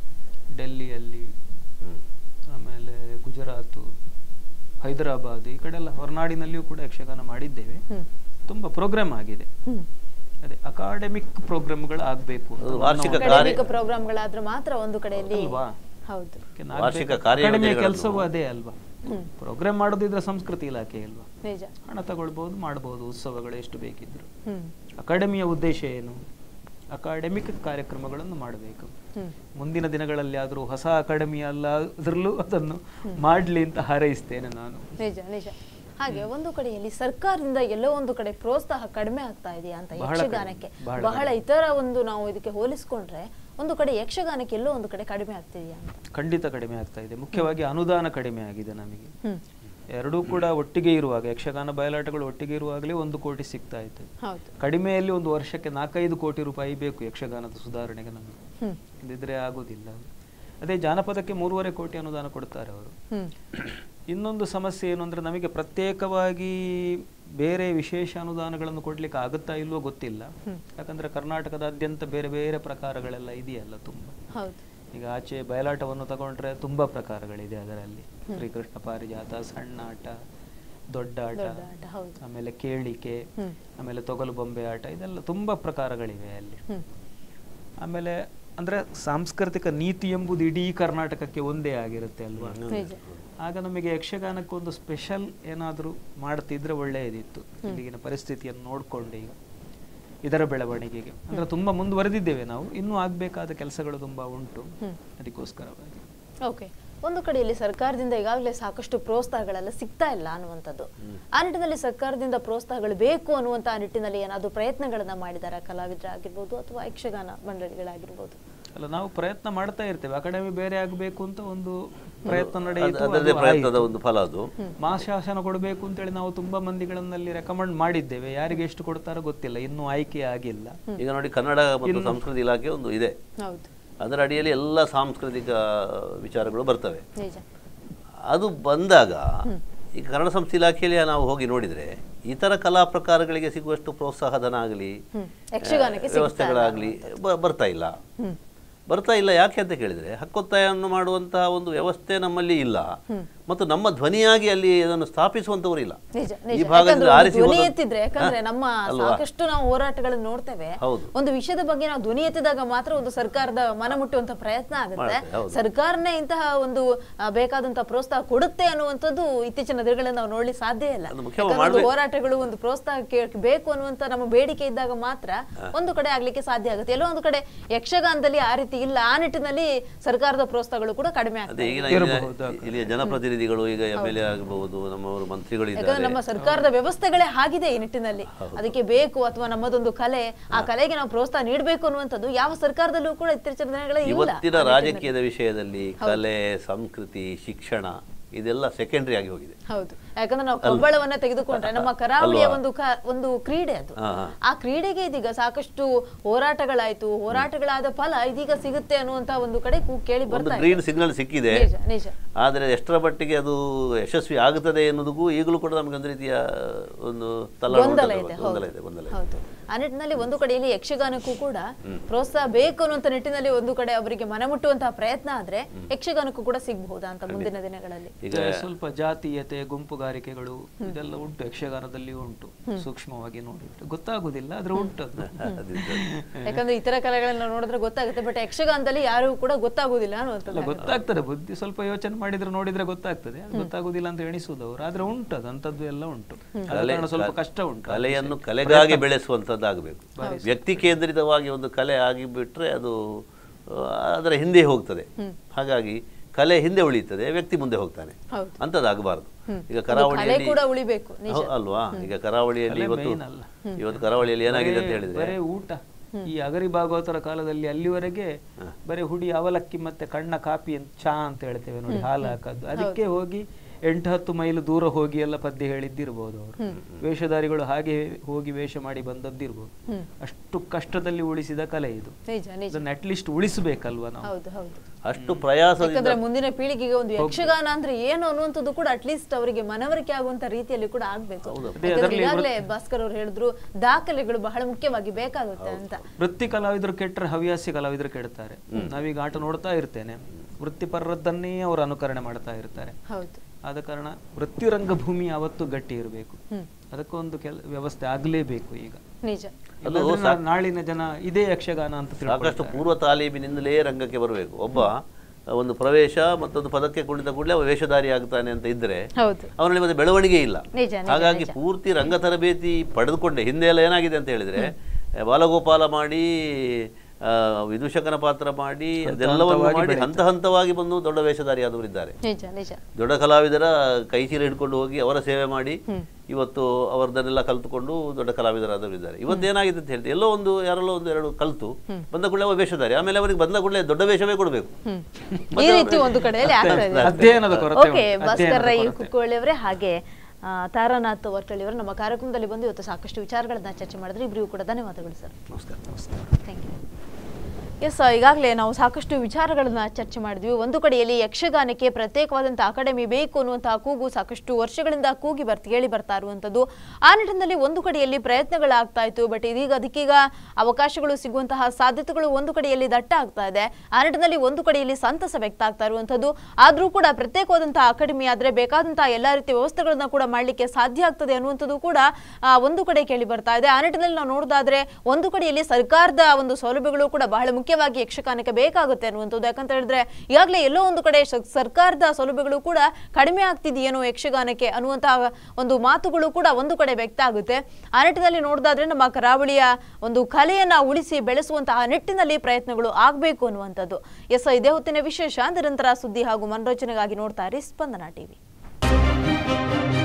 ಡೆಲ್ಲಿಯಲ್ಲಿ ಹ್ಮ್. ಆಮೇಲೆ ಗುಜರಾತು ಹೈದರಾಬಾದ್ ಈ ಕಡೆ ಎಲ್ಲ ಹೊರನಾಡಿನಲ್ಲಿಯೂ ಕೂಡ ಯಕ್ಷಗಾನ ಮಾಡಿದ್ದೇವೆ ಹ್ಮ್ ತುಂಬಾ ಪ್ರೋಗ್ರಾಮ್ ಆಗಿದೆ ಹ್ಮ್ ಅದೇ ಅಕಾಡೆಮಿಕ್ ಪ್ರೋಗ್ರಾಮ್ಗಳು ಆಗಬೇಕು ಅದು ವಾರ್ಷಿಕ ಕಾರ್ಯ ಅಕಾಡೆಮಿಕ್ ಪ್ರೋಗ್ರಾಮ್ಗಳಾದ್ರೆ ಮಾತ್ರ ಒಂದು ಕಡೆಯಲ್ಲಿ ಅಲ್ವಾ ಹೌದು ವಾರ್ಷಿಕ ಅಕಾಡೆಮಿಯ ಕಾರ್ಯಯೋಜನೆಗಳನ್ನು- ಕೆಲಸವೂ ಅದೇ ಅಲ್ವಾ ಪ್ರೋಗ್ರಾಮ್ ಮಾಡೋದಿದ್ರೆ ಸಂಸ್ಕೃತಿ ಇಲಾಖೆ ಅಲ್ವಾ ನಿಜ ಹಣ ತಗೊಳ್ಬಹುದು ಮಾಡಬಹುದು ಉತ್ಸವಗಳು ಎಷ್ಟು ಬೇಕಿದ್ರು ಹ್ಮ್ ಅಕಾಡೆಮಿಯ ಉದ್ದೇಶ ಏನು ಅಕಾಡೆಮಿಕ್ ಕಾರ್ಯಕ್ರಮಗಳನ್ನು ಮಾಡಬೇಕು ಹ್ಮ್ ಮುಂದಿನ ದಿನಗಳಲ್ಲಿ ಆದರೂ ಹೊಸ ಅಕಾಡೆಮಿ ಅಲ್ಲ ಅದರಲ್ಲೂ ಅದನ್ನು ಮಾಡಲಿ ಅಂತ ಹಾರೈಸ್ತೇನೆ ನಾನು ನಿಜ ನಿಜ ಹಾಗೆ ಒಂದು ಕಡೆಯಲ್ಲಿ ಸರ್ಕಾರದಿಂದ ಎಲ್ಲೋ ಒಂದು ಕಡೆ ಪ್ರೋತ್ಸಾಹ ಕಡಿಮೆ ಆಗ್ತಾ ಇದೆಯಾ ಅಂತ ಬಹಳ ಯಕ್ಷಗಾನಕ್ಕೆ ಕಡಿಮೆ, ಬಹಳ ಬಹಳ ಇತರ ಒಂದು ನಾವು ಇದಕ್ಕೆ ಹೋಲಿಸ್ಕೊಂಡ್ರೆ ಒಂದು ಕಡೆ ಯಕ್ಷಗಾನಕ್ಕೆ ಎಲ್ಲೋ ಒಂದು ಕಡೆ ಕಡಿಮೆ ಆಗ್ತಿದೆಯಾ ಅಂತ ಖಂಡಿತ ಕಡಿಮೆ ಆಗ್ತಾ ಇದೆ ಮುಖ್ಯವಾಗಿ ಅನುದಾನ ಕಡಿಮೆ ಆಗಿದೆ ನಮಗೆ ಹ್ಮ್ ಎರಡೂ ಕೂಡ ಒಟ್ಟಿಗೆ ಇರುವಾಗ ಯಕ್ಷಗಾನ ಬಯಲಾಟಗಳು ಒಟ್ಟಿಗೆ ಇರುವಾಗಲೇ ಒಂದು ಕೋಟಿ ಸಿಗ್ತಾ ಇತ್ತು ಹೌದು ಕಡಿಮೆಯಲ್ಲಿ ಒಂದು ವರ್ಷಕ್ಕೆ ನಾಲ್ಕೈದು ಕೋಟಿ ರೂಪಾಯಿ ಬೇಕು ಯಕ್ಷಗಾನದ ಸುಧಾರಣೆಗೆ ನಮಗೆ ಹ್ಮ್ ಇಲ್ಲದಿದ್ರೆ ಆಗೋದಿಲ್ಲ ಅದೇ ಜಾನಪದಕ್ಕೆ ಮೂರುವರೆ ಕೋಟಿ ಅನುದಾನ ಕೊಡ್ತಾರೆ ಅವರು ಹ್ಮ್ ಇನ್ನೊಂದು ಸಮಸ್ಯೆ ಏನು ಅಂದ್ರೆ ನಮಗೆ ಪ್ರತ್ಯೇಕವಾಗಿ ಬೇರೆ ವಿಶೇಷ ಅನುದಾನಗಳನ್ನು ಕೊಡ್ಲಿಕ್ಕೆ ಆಗುತ್ತಾ ಇಲ್ವೋ ಗೊತ್ತಿಲ್ಲ ಯಾಕಂದ್ರೆ ಕರ್ನಾಟಕದಾದ್ಯಂತ ಬೇರೆ ಬೇರೆ ಪ್ರಕಾರಗಳೆಲ್ಲ ಇದೆಯಲ್ಲ ತುಂಬಾ ಹೌದು ಈಗ ಆಚೆ ಬಯಲಾಟವನ್ನು ತಗೊಂಡ್ರೆ ತುಂಬಾ ಪ್ರಕಾರಗಳಿದೆ ಅದರಲ್ಲಿ ಶ್ರೀಕೃಷ್ಣ ಪಾರಿಜಾತ ಸಣ್ಣ ಆಟ ದೊಡ್ಡ ಆಟ ದೊಡ್ಡ ಆಟ ಹೌದು ಆಮೇಲೆ ಕೇಳಿಕೆ ಹ್ಮ್ ಆಮೇಲೆ ತೊಗಲು ಬೊಂಬೆ ಆಟ ಇದೆಲ್ಲ ತುಂಬಾ ಪ್ರಕಾರಗಳಿವೆ ಅಲ್ಲಿ ಹ್ಮ್ ಆಮೇಲೆ ಅಂದ್ರೆ ಸಾಂಸ್ಕೃತಿಕ ನೀತಿ ಎಂಬುದು ಇಡೀ ಕರ್ನಾಟಕಕ್ಕೆ ಒಂದೇ ಆಗಿರುತ್ತೆ ಅಲ್ವಾ ನಿಜ ಆಗ ನಮಗೆ ಯಕ್ಷಗಾನಕ್ಕೆ ಒಂದು ಸ್ಪೆಷಲ್ ಏನಾದರೂ ಮಾಡ್ತಿದ್ರೆ ಒಳ್ಳೆಯದಿತ್ತು ಇಲ್ಲಿಗಿನ ಪರಿಸ್ಥಿತಿಯನ್ನು ನೋಡ್ಕೊಂಡು ಈಗ ಇದರ ಬೆಳವಣಿಗೆಗೆ ಅಂದ್ರೆ ತುಂಬಾ ಮುಂದುವರೆದಿದ್ದೇವೆ ನಾವು ಇನ್ನೂ ಆಗ್ಬೇಕಾದ ಕೆಲಸಗಳು ತುಂಬಾ ಉಂಟು ಅದಕ್ಕೋಸ್ಕರವಾಗಿ ಓಕೆ ಒಂದು ಕಡೆಯಲ್ಲಿ ಸರ್ಕಾರದಿಂದ ಈಗಾಗಲೇ ಸಾಕಷ್ಟು ಪ್ರೋತ್ಸಾಹಗಳೆಲ್ಲ ಸಿಗ್ತಾ ಇಲ್ಲ ಅನ್ನುವಂಥದ್ದು ಆ ನಿಟ್ಟಿನಲ್ಲಿ ಸರ್ಕಾರದಿಂದ ಪ್ರೋತ್ಸಾಹಗಳು ಬೇಕು ಅನ್ನುವಂಥ ನಿಟ್ಟಿನಲ್ಲಿ ಏನಾದರೂ ಪ್ರಯತ್ನಗಳನ್ನ ಮಾಡಿದಾರ ಕಲಾವಿದರಾಗಿರ್ಬೋದು ಅಥವಾ ಯಕ್ಷಗಾನ ಮಂಡಳಿಗಳಾಗಿರ್ಬೋದು ಅಲ್ಲ ನಾವು ಪ್ರಯತ್ನ ಮಾಡ್ತಾ ಇರ್ತೇವೆ ಅಕಾಡೆಮಿ ಬೇರೆ ಆಗಬೇಕು ಅಂತ ಒಂದು ಪ್ರಯತ್ನ ಅದು- ನಡೆಯಿತು ಅದರದ್ದೇ ಅದು ಪ್ರಯತ್ನದ ಆಯಿತು. ಒಂದು ಫಲ ಅದು ಮಹಾಶಾಸನ ಕೊಡಬೇಕು ಅಂತೇಳಿ ನಾವು ತುಂಬಾ ಮಂದಿಗಳಲ್ಲಿ ರೆಕಮೆಂಡ್ ಮಾಡಿದ್ದೇವೆ ಯಾರಿಗೆ ಎಷ್ಟು ಕೊಡ್ತಾರೋ ಗೊತ್ತಿಲ್ಲ ಇನ್ನೂ ಆಯ್ಕೆ ಆಗಿಲ್ಲ ಈಗ ನೋಡಿ ಕನ್ನಡ ಮತ್ತು ಸಂಸ್ಕೃತಿ ಇಲಾಖೆ ಒಂದು ಇದೆ ಹೌದು ಅದರ ಅಡಿಯಲ್ಲಿ ಎಲ್ಲ ಸಾಂಸ್ಕೃತಿಕ ವಿಚಾರಗಳು ಬರ್ತವೆ ನಿಜ ಅದು ಬಂದಾಗ ಈ ಕನ್ನಡ ಸಂಸ್ಥೆ ಇಲಾಖೆಯಲ್ಲಿ ನಾವು ಹೋಗಿ ನೋಡಿದರೆ ಇತರ ಕಲಾ ಪ್ರಕಾರಗಳಿಗೆ ಸಿಗುವಷ್ಟು ಪ್ರೋತ್ಸಾಹ ಧನ ಆಗಲಿ ಹ್ಮ್ ಯಕ್ಷಗಾನಕ್ಕೆ ಸಿಗ್ತಾ ಇಲ್ಲ ವ್ಯವಸ್ಥೆಗಳಾಗಲಿ ಬರ್ತಾ ಇಲ್ಲ ಹ್ಮ್ ಬರ್ತಾ ಇಲ್ಲ ಯಾಕೆ ಅಂತ ಕೇಳಿದರೆ ಹಕ್ಕೊತ್ತಾಯವನ್ನು ಮಾಡುವಂತಹ ಒಂದು ವ್ಯವಸ್ಥೆ ನಮ್ಮಲ್ಲಿ ಇಲ್ಲ ಮತ್ತು ನಮ್ಮ ಧ್ವನಿಯಾಗಿ ಅಲ್ಲಿ ಅದನ್ನು ಸ್ಥಾಪಿಸುವಂಥವರು ಇಲ್ಲ ನಿಜ ಈ ನಿಜ ಭಾಗದಿಂದ ಯಾಕಂದ್ರೆ ಒಂದು ಆರಿಸಿ ಧ್ವನಿ ಹೋದ- ಎತ್ತಿದ್ರೆ ಯಾಕಂದ್ರೆ ಹಾ? ನಮ್ಮ ಅಲ್ವಾ? ಸಾಕಷ್ಟು ನಾವು ಹೋರಾಟಗಳನ್ನು ನೋಡ್ತೇವೆ ಹೌದು. ಒಂದು ವಿಷಯದ ಬಗ್ಗೆ ನಾವು ಧ್ವನಿ ಎತ್ತಿದಾಗ ಮಾತ್ರ ಒಂದು ಸರ್ಕಾರದ ಮನ ಮುಟ್ಟುವಂತ ಪ್ರಯತ್ನ ಆಗುತ್ತೆ ಮಾಡುತ್ತೆ, ಹೌದು. ಸರ್ಕಾರನೇ ಇಂತಹ ಒಂದು ಆ, ಬೇಕಾದಂತ ಪ್ರೋತ್ಸಾಹ ಕೊಡುತ್ತೆ ಅನ್ನುವಂಥದ್ದು ಇತ್ತೀಚಿನ ದಿನಗಳಲ್ಲಿ ನಾವು ನೋಡ್ಲಿಕ್ಕೆ ಸಾಧ್ಯ ಇಲ್ಲ ಅದು ಮುಖ್ಯವಾಗಿ ಯಾಕಂದ್ರೆ ಒಂದು ಮಾಡ್ಬೇಕು. ಹೋರಾಟಗಳು ಒಂದು ಪ್ರೋತ್ಸಾಹ ಕೇ- ಬೇಕು ಅನ್ನುವಂತ ನಮ್ಮ ಬೇಡಿಕೆ ಇದ್ದಾಗ ಮಾತ್ರ ಒಂದು ಕಡೆ ಆಗ್ಲಿಕ್ಕೆ ಸಾಧ್ಯ ಆಗುತ್ತೆ ಎಲ್ಲೋ ಒಂದು ಕಡೆ ಯಕ್ಷಗಾನದಲ್ಲಿ ಆ ರೀತಿ ಇಲ್ಲ ಆ ನಿಟ್ಟಿನಲ್ಲಿ ಸರ್ಕಾರದ ಪ್ರೋತ್ಸಾಹಗಳು ಕೂಡ ಕಡಿಮೆ ಅದೇ ಆಗ್ತದೆ ಈಗಿನ ಇರಬಹುದು. ಈಗ ಇಲ್ಲಿಯ ಜನಪ್ರತಿನಿಧಿಗಳು ಈಗ ಎಮ್ ಎಲ್ ಎ ಆಗಬಹುದು ನಮ್ಮವರು ಮಂತ್ರಿಗಳು ಯಾಕಂದ್ರೆ ಇದ್ದಾರೆ ನಮ್ಮ ಸರ್ಕಾರದ ವ್ಯವಸ್ಥೆಗಳೇ ಆಗಿದೆ ಈ ನಿಟ್ಟಿನಲ್ಲಿ ಅದಕ್ಕೆ ಬೇಕು ಅಥವಾ ನಮ್ಮದೊಂದು ಕಲೆ ಆ ಕಲೆಗೆ ನಾವು ಪ್ರೋತ್ಸಾಹ ನೀಡಬೇಕು ಅನ್ನುವಂಥದ್ದು ಯಾವ ಸರ್ಕಾರದಲ್ಲೂ ಕೂಡ ಇತ್ತೀಚಿನ ದಿನಗಳೇ ಇಲ್ಲ ಇವತ್ತಿನ ರಾಜಕೀಯದ ವಿಷಯದಲ್ಲಿ ಕಲೆ ಸಂಸ್ಕೃತಿ ಶಿಕ್ಷಣ ಇದೆಲ್ಲ ಸೆಕೆಂಡರಿ ಆಗಿ ಹೋಗಿದೆ ಹೌದು ಯಾಕಂದ್ರೆ ನಾವು ಕಂಬಳವನ್ನ ತೆಗೆದುಕೊಂಡ್ರೆ ನಮ್ಮ ಕರಾವಳಿಯ ಅಲ್ವಾ? ಒಂದು ಕ- ಒಂದು ಕ್ರೀಡೆ ಅದು ಹಾ, ಹಾ. ಆ ಕ್ರೀಡೆಗೆ ಇದೀಗ ಸಾಕಷ್ಟು ಹೋರಾಟಗಳಾಯ್ತು ಹೋರಾಟಗಳಾದ ಫಲ ಇದೀಗ ಸಿಗುತ್ತೆ ಅನ್ನುವಂತ ಒಂದು ಕಡೆ ಕೂಗು ಕೇಳಿ ಒಂದು ಬರ್ತಾ ಇದೆ ಗ್ರೀನ್ ಸಿಗ್ನಲ್ ಸಿಕ್ಕಿದೆ ನಿಜ ನಿಜ ಆದರೆ ಎಷ್ಟರ ಮಟ್ಟಿಗೆ ಅದು ಯಶಸ್ವಿ ಆಗುತ್ತದೆ ಎನ್ನುವುದಕ್ಕೂ ಈಗಲೂ ಕೂಡ ನಮಗೆ ಒಂದು ರೀತಿಯ ಒಂದು ತಲ್ಲಣ ಗೊಂದಲ ಉಂಟಲ್ವಾ? ಇದೆ ಗೊಂದಲ ಹೌದು ಇದೆ ಗೊಂದಲ ಇದೆ ಹೌದು ಆ ನಿಟ್ಟಿನಲ್ಲಿ ಒಂದು ಕಡೆಯಲ್ಲಿ ಯಕ್ಷಗಾನಕ್ಕೂ ಕೂಡ ಪ್ರೋತ್ಸಾಹ ಬೇಕು ಅನ್ನುವಂತ ನಿಟ್ಟಿನಲ್ಲಿ ಒಂದು ಕಡೆ ಅವರಿಗೆ ಮನಮುಟ್ಟುವಂತಹ ಪ್ರಯತ್ನ ಆದ್ರೆ ಯಕ್ಷಗಾನಕ್ಕೂ ಕೂಡ ಸಿಗಬಹುದಾ ಅಂತ ಮುಂದಿನ ದಿನಗಳಲ್ಲಿ ಈಗ ಮತ್ತೆ ಸ್ವಲ್ಪ ಜಾತೀಯತೆ ಗುಂಪುಗಾರಿಕೆಗಳು ಇದೆಲ್ಲ ಉಂಟು ಯಕ್ಷಗಾನದಲ್ಲಿ ಉಂಟು ಸೂಕ್ಷ್ಮವಾಗಿ ನೋಡಿದ್ರೆ ಗೊತ್ತಾಗುದಿಲ್ಲ ಆದ್ರೆ ಉಂಟು ಅದು ಅದಿದ್ದು. ಯಾಕಂದ್ರೆ ಇತರ ಕಲೆಗಳನ್ನ ನೋಡಿದ್ರೆ ಗೊತ್ತಾಗುತ್ತೆ ಬಟ್ ಯಕ್ಷಗಾನದಲ್ಲಿ ಯಾರು ಕೂಡ ಗೊತ್ತಾಗುದಿಲ್ಲ ಅಲ್ಲ ಅನ್ನುವಂಥದ್ದು ಗೊತ್ತಾಗ್ತದೆ ಬುದ್ಧಿ ಸ್ವಲ್ಪ ಯೋಚನೆ ಮಾಡಿದ್ರೆ ನೋಡಿದ್ರೆ ಗೊತ್ತಾಗ್ತದೆ ಅದು ಗೊತ್ತಾಗುದಿಲ್ಲ ಅಂತ ಎಣಿಸುವುದು ಅವರು ಆದ್ರೆ ಉಂಟು ಅದು ಅಂಥದ್ದು ಎಲ್ಲ ಉಂಟು ಆದ ಕಲೆ- ಕಾರಣ ಸ್ವಲ್ಪ ಕಷ್ಟ ಉಂಟು ಕಲೆಯನ್ನು ಕಲೆಗಾಗಿ ಬೆಳೆಸುವಂಥದ್ದಾಗಬೇಕು ವ್ಯಕ್ತಿ ಕೇಂದ್ರಿತವಾಗಿ ಒಂದು ಕಲೆ ಆಗಿಬಿಟ್ರೆ ಅದು ಆ, ಅದರ ಹಿಂದೆ ಹೋಗ್ತದೆ ಹಾಗಾಗಿ ಕಲೆ ಹಿಂದೆ ಉಳಿಯುತ್ತದೆ ವ್ಯಕ್ತಿ ಮುಂದೆ ಹೋಗ್ತಾನೆ ಹೌದು. ಅಂಥದ್ದಾಗಬಾರದು ಈಗ ಕಲೆ ಕರಾವಳಿಯಲ್ಲಿ ಕೂಡ ಉಳಿಬೇಕು ನಿಜ ಹೌ- ಅಲ್ವಾ ಈಗ ಕರಾವಳಿಯಲ್ಲಿ ಕಲೆ ಇವತ್ತು main ಅಲ್ಲ. ಇವತ್ತು ಕರಾವಳಿಯಲ್ಲಿ ಏನಾಗಿದೆ ಅಂತ ಬರೇ- ಹೇಳಿದ್ರೆ ಬರೇ ಊಟ ಈ ಅಗರಿ ಭಾಗವತರ ಕಾಲದಲ್ಲಿ ಅಲ್ಲಿವರೆಗೆ ಬರೀ ಹುಡಿ ಅವಲಕ್ಕಿ ಮತ್ತೆ ಕಣ್ಣ ಕಾಪಿ ಅಂತ ಚಾ ಅಂತ ಹೇಳ್ತೇವೆ ನೋಡಿ ಹಾಲು ಹಾಕದ್ದು ಅದಕ್ಕೆ ಹೋಗಿ ಎಂಟು ಹತ್ತು ಮೈಲು ದೂರ ಹೋಗಿ ಎಲ್ಲ ಪದ್ಯ ಹೇಳಿದ್ದಿರ್ಬೋದು ಅವರು ವೇಷಧಾರಿಗಳು ಹಾಗೆ ಹೋಗಿ ವೇಷ ಮಾಡಿ ಬಂದದ್ದಿರ್ಬೋದು ಅಷ್ಟು ಕಷ್ಟದಲ್ಲಿ ಉಳಿಸಿದ ಕಲೆ ಇದು ನಿಜ ನಿಜ ಅದನ್ನ ಅಟ್ಲೀಸ್ಟ್ ಉಳಿಸಬೇಕಲ್ವಾ ನಾವು ಹೌದು ಹೌದು ಅಷ್ಟು ಪ್ರಯಾಸದಿಂದ ಯಾಕಂದ್ರೆ ಮುಂದಿನ ಪೀಳಿಗೆಗೆ ಒಂದು ಯಕ್ಷಗಾನ ಅಂದ್ರೆ ಏನು ಅನ್ನುವಂಥದ್ದು ಕೂಡ ಅಟ್ಲೀಸ್ಟ್ ಅವರಿಗೆ ಮನವರಿಕೆ ಆಗುವಂತ ರೀತಿಯಲ್ಲಿ ಕೂಡ ಆಗ್ಬೇಕು ಯಾಕಂದ್ರೆ ಈಗಾಗಲೇ ಭಾಸ್ಕರ್ ಅವರು ಹೇಳಿದ್ರು ದಾಖಲೆಗಳು ಬಹಳ ಮುಖ್ಯವಾಗಿ ಬೇಕಾಗುತ್ತೆ ಅಂತ ವೃತ್ತಿ ಕಲಾವಿದರು ಕೆಟ್ಟರೆ ಹವ್ಯಾಸಿ ಕಲಾವಿದರು ಕೆಡ್ತಾರೆ ನಾವೀಗ ಆಟ ನೋಡ್ತಾ ಇರ್ತೇನೆ ವೃತ್ತಿಪರರದ್ದನ್ನೇ ಅವರು ಅನುಕರಣೆ ಮಾಡ್ತಾ ಇರ್ತಾರೆ ಹೌದು ಆದ ಕಾರಣ ವೃತ್ತಿ ರಂಗಭೂಮಿ ಯಾವತ್ತೂ ಗಟ್ಟಿ ಇರಬೇಕು ಅದಕ್ಕೊಂದು ಕೆಲ ವ್ಯವಸ್ಥೆ ಆಗಲೇಬೇಕು ಈಗ ನಿಜ ಇಲ್ಲಾಂದ್ರೆ ನಾ- ನಾಳಿನ ಜನ ಇದೇ ಯಕ್ಷಗಾನ ಅಂತ ತಿಳ್ಕೊಳ್ತಾರೆ. ಸಾಕಷ್ಟು ಪೂರ್ವ ತಾಲೀಮಿನಿಂದಲೇ ರಂಗಕ್ಕೆ ಬರಬೇಕು ಒಬ್ಬ ಒಂದು ಪ್ರವೇಶ ಮತ್ತೊಂದು ಪದಕ್ಕೆ ಕುಳಿತ ಕೂಡಲೇ ಅವ ವೇಷಧಾರಿ ಆಗ್ತಾನೆ ಅಂತ ಇದ್ರೆ ಹೌದು ಅವನಲ್ಲಿ ಮತ್ತೆ ಬೆಳವಣಿಗೆ ಇಲ್ಲ ನಿಜ ನಿಜ ಹಾಗಾಗಿ ಪೂರ್ತಿ ರಂಗ ತರಬೇತಿ ಪಡೆದುಕೊಂಡೆ ಹಿಂದೆ ಎಲ್ಲ ಏನಾಗಿದೆ ಅಂತ ಹೇಳಿದ್ರೆ ಬಾಲಗೋಪಾಲ ಮಾಡಿ ಆ, ವಿದೂಷಕನ ಪಾತ್ರ ಮಾಡಿ ಅದೆಲ್ಲವನ್ನು ಮಾಡಿ ಹಂತ ಹಂತವಾಗಿ ಬಂದು ದೊಡ್ಡ ವೇಷಧಾರಿ ಆದವರಿದ್ದಾರೆ ನಿಜ ನಿಜ ದೊಡ್ಡ ಕಲಾವಿದರ ಕೈಚೀಲ ಹಿಡ್ಕೊಂಡು ಹೋಗಿ ಅವರ ಸೇವೆ ಮಾಡಿ ಇವತ್ತು ಅವರದನ್ನೆಲ್ಲ ಕಲ್ತುಕೊಂಡು ದೊಡ್ಡ ಕಲಾವಿದರಾದವರಿದ್ದಾರೆ ಇವತ್ತೇನಾಗಿದೆ ಅಂತ ಹೇಳಿದ್ರೆ ಎಲ್ಲೋ ಒಂದು ಯಾರಲ್ಲೋ ಒಂದು ಎರಡು ಕಲ್ತು ಬಂದ ಕೂಡಲೇ ಅವ ವೇಷಧಾರಿ ಆಮೇಲೆ ಅವರಿಗೆ ಬಂದ ಕೂಡಲೇ ದೊಡ್ಡ ವೇಷವೇ ಕೊಡಬೇಕು ಈ ರೀತಿ ಒಂದು ಕಡೆಯಲ್ಲಿ ಆಗ್ತಾ ಇದೆ ಅಧ್ಯಯನದ ಕೊರತೆ ಓಕೆ ಉಂಟು. ಭಾಸ್ಕರ್ ರೈ ಅಧ್ಯಯನದ ಕೊರತೆ. ಕುಕ್ಕೋಳಿ ಅವರೇ ಹಾಗೆ ಆ, ತಾರಾನಾಥ್ ವರ್ಕಳಿ ಅವರು ನಮ್ಮ ಕಾರ್ಯಕ್ರಮದಲ್ಲಿ ಬಂದು ಇವತ್ತು ಸಾಕಷ್ಟು ವಿಚಾರಗಳನ್ನ ಚರ್ಚೆ ಮಾಡಿದ್ರೆ ಇಬ್ಬರಿಗೂ ಕೂಡ ಧನ್ಯವಾದಗಳು ಸರ್ ನಮಸ್ಕಾರ ಥ್ಯಾಂಕ್ ಯು ಎಸ್ ಈಗಾಗಲೇ ನಾವು ಸಾಕಷ್ಟು ವಿಚಾರಗಳನ್ನ ಚರ್ಚೆ ಮಾಡಿದ್ವಿ ಒಂದು ಕಡೆಯಲ್ಲಿ ಯಕ್ಷಗಾನಕ್ಕೆ ಪ್ರತ್ಯೇಕವಾದಂತಹ ಅಕಾಡೆಮಿ ಬೇಕು ಅನ್ನುವಂತಹ ಕೂಗು ಸಾಕಷ್ಟು ವರ್ಷಗಳಿಂದ ಕೂಗಿ ಬರ್ತಿ ಕೇಳಿ ಬರ್ತಾ ಇರುವಂಥದ್ದು ಆ ನಿಟ್ಟಿನಲ್ಲಿ ಒಂದು ಕಡೆಯಲ್ಲಿ ಪ್ರಯತ್ನಗಳಾಗ್ತಾ ಇತ್ತು ಬಟ್ ಇದೀಗ ಅದಕ್ಕೀಗ ಅವಕಾಶಗಳು ಸಿಗುವಂತಹ ಸಾಧ್ಯತೆಗಳು ಒಂದು ಕಡೆಯಲ್ಲಿ ದಟ್ಟ ಆಗ್ತಾ ಇದೆ ಆ ನಿಟ್ಟಿನಲ್ಲಿ ಒಂದು ಕಡೆಯಲ್ಲಿ ಸಂತಸ ವ್ಯಕ್ತ ಆಗ್ತಾ ಇರುವಂಥದ್ದು ಆದರೂ ಕೂಡ ಪ್ರತ್ಯೇಕವಾದಂತಹ ಅಕಾಡೆಮಿ ಆದರೆ ಬೇಕಾದಂತಹ ಎಲ್ಲ ರೀತಿಯ ವ್ಯವಸ್ಥೆಗಳನ್ನ ಕೂಡ ಮಾಡಲಿಕ್ಕೆ ಸಾಧ್ಯ ಆಗ್ತದೆ ಅನ್ನುವಂಥದ್ದು ಕೂಡ ಆ, ಒಂದು ಕಡೆ ಕೇಳಿ ಬರ್ತಾ ಇದೆ ಆ ನಿಟ್ಟಿನಲ್ಲಿ ನಾವು ನೋಡೋದಾದ್ರೆ ಒಂದು ಕಡೆಯಲ್ಲಿ ಸರ್ಕಾರದ ಒಂದು ಸೌಲಭ್ಯಗಳು ಕೂಡ ಬಹಳ ಮುಖ್ಯವಾಗಿ ಯಕ್ಷಗಾನಕ್ಕೆ ಬೇಕಾಗುತ್ತೆ ಅನ್ನುವಂಥದ್ದು ಯಾಕಂತ ಹೇಳಿದ್ರೆ ಈಗಾಗಲೇ ಎಲ್ಲೋ ಒಂದು ಕಡೆ ಸ- ಸರ್ಕಾರದ ಸೌಲಭ್ಯಗಳು ಕೂಡ ಕಡಿಮೆ ಆಗ್ತಿದೆಯೇನೋ ಯಕ್ಷಗಾನಕ್ಕೆ ಅನ್ನುವಂತಹ ಒಂದು ಮಾತುಗಳು ಕೂಡ ಒಂದು ಕಡೆ ವ್ಯಕ್ತ ಆಗುತ್ತೆ ಆ ನಿಟ್ಟಿನಲ್ಲಿ ನೋಡೋದಾದ್ರೆ ನಮ್ಮ ಕರಾವಳಿಯ ಒಂದು ಕಲೆಯನ್ನ ಉಳಿಸಿ ಬೆಳೆಸುವಂತಹ ನಿಟ್ಟಿನಲ್ಲಿ ಪ್ರಯತ್ನಗಳು ಆಗಬೇಕು ಅನ್ನುವಂಥದ್ದು ಎಸ್ ಇದೇ ಹೊತ್ತಿನ ವಿಶೇಷ ನಿರಂತರ ಸುದ್ದಿ ಹಾಗೂ ಮನೋರಂಜನೆಗಾಗಿ ನೋಡ್ತಾ ಇರಿ ಸ್ಪಂದನ ಟಿವಿ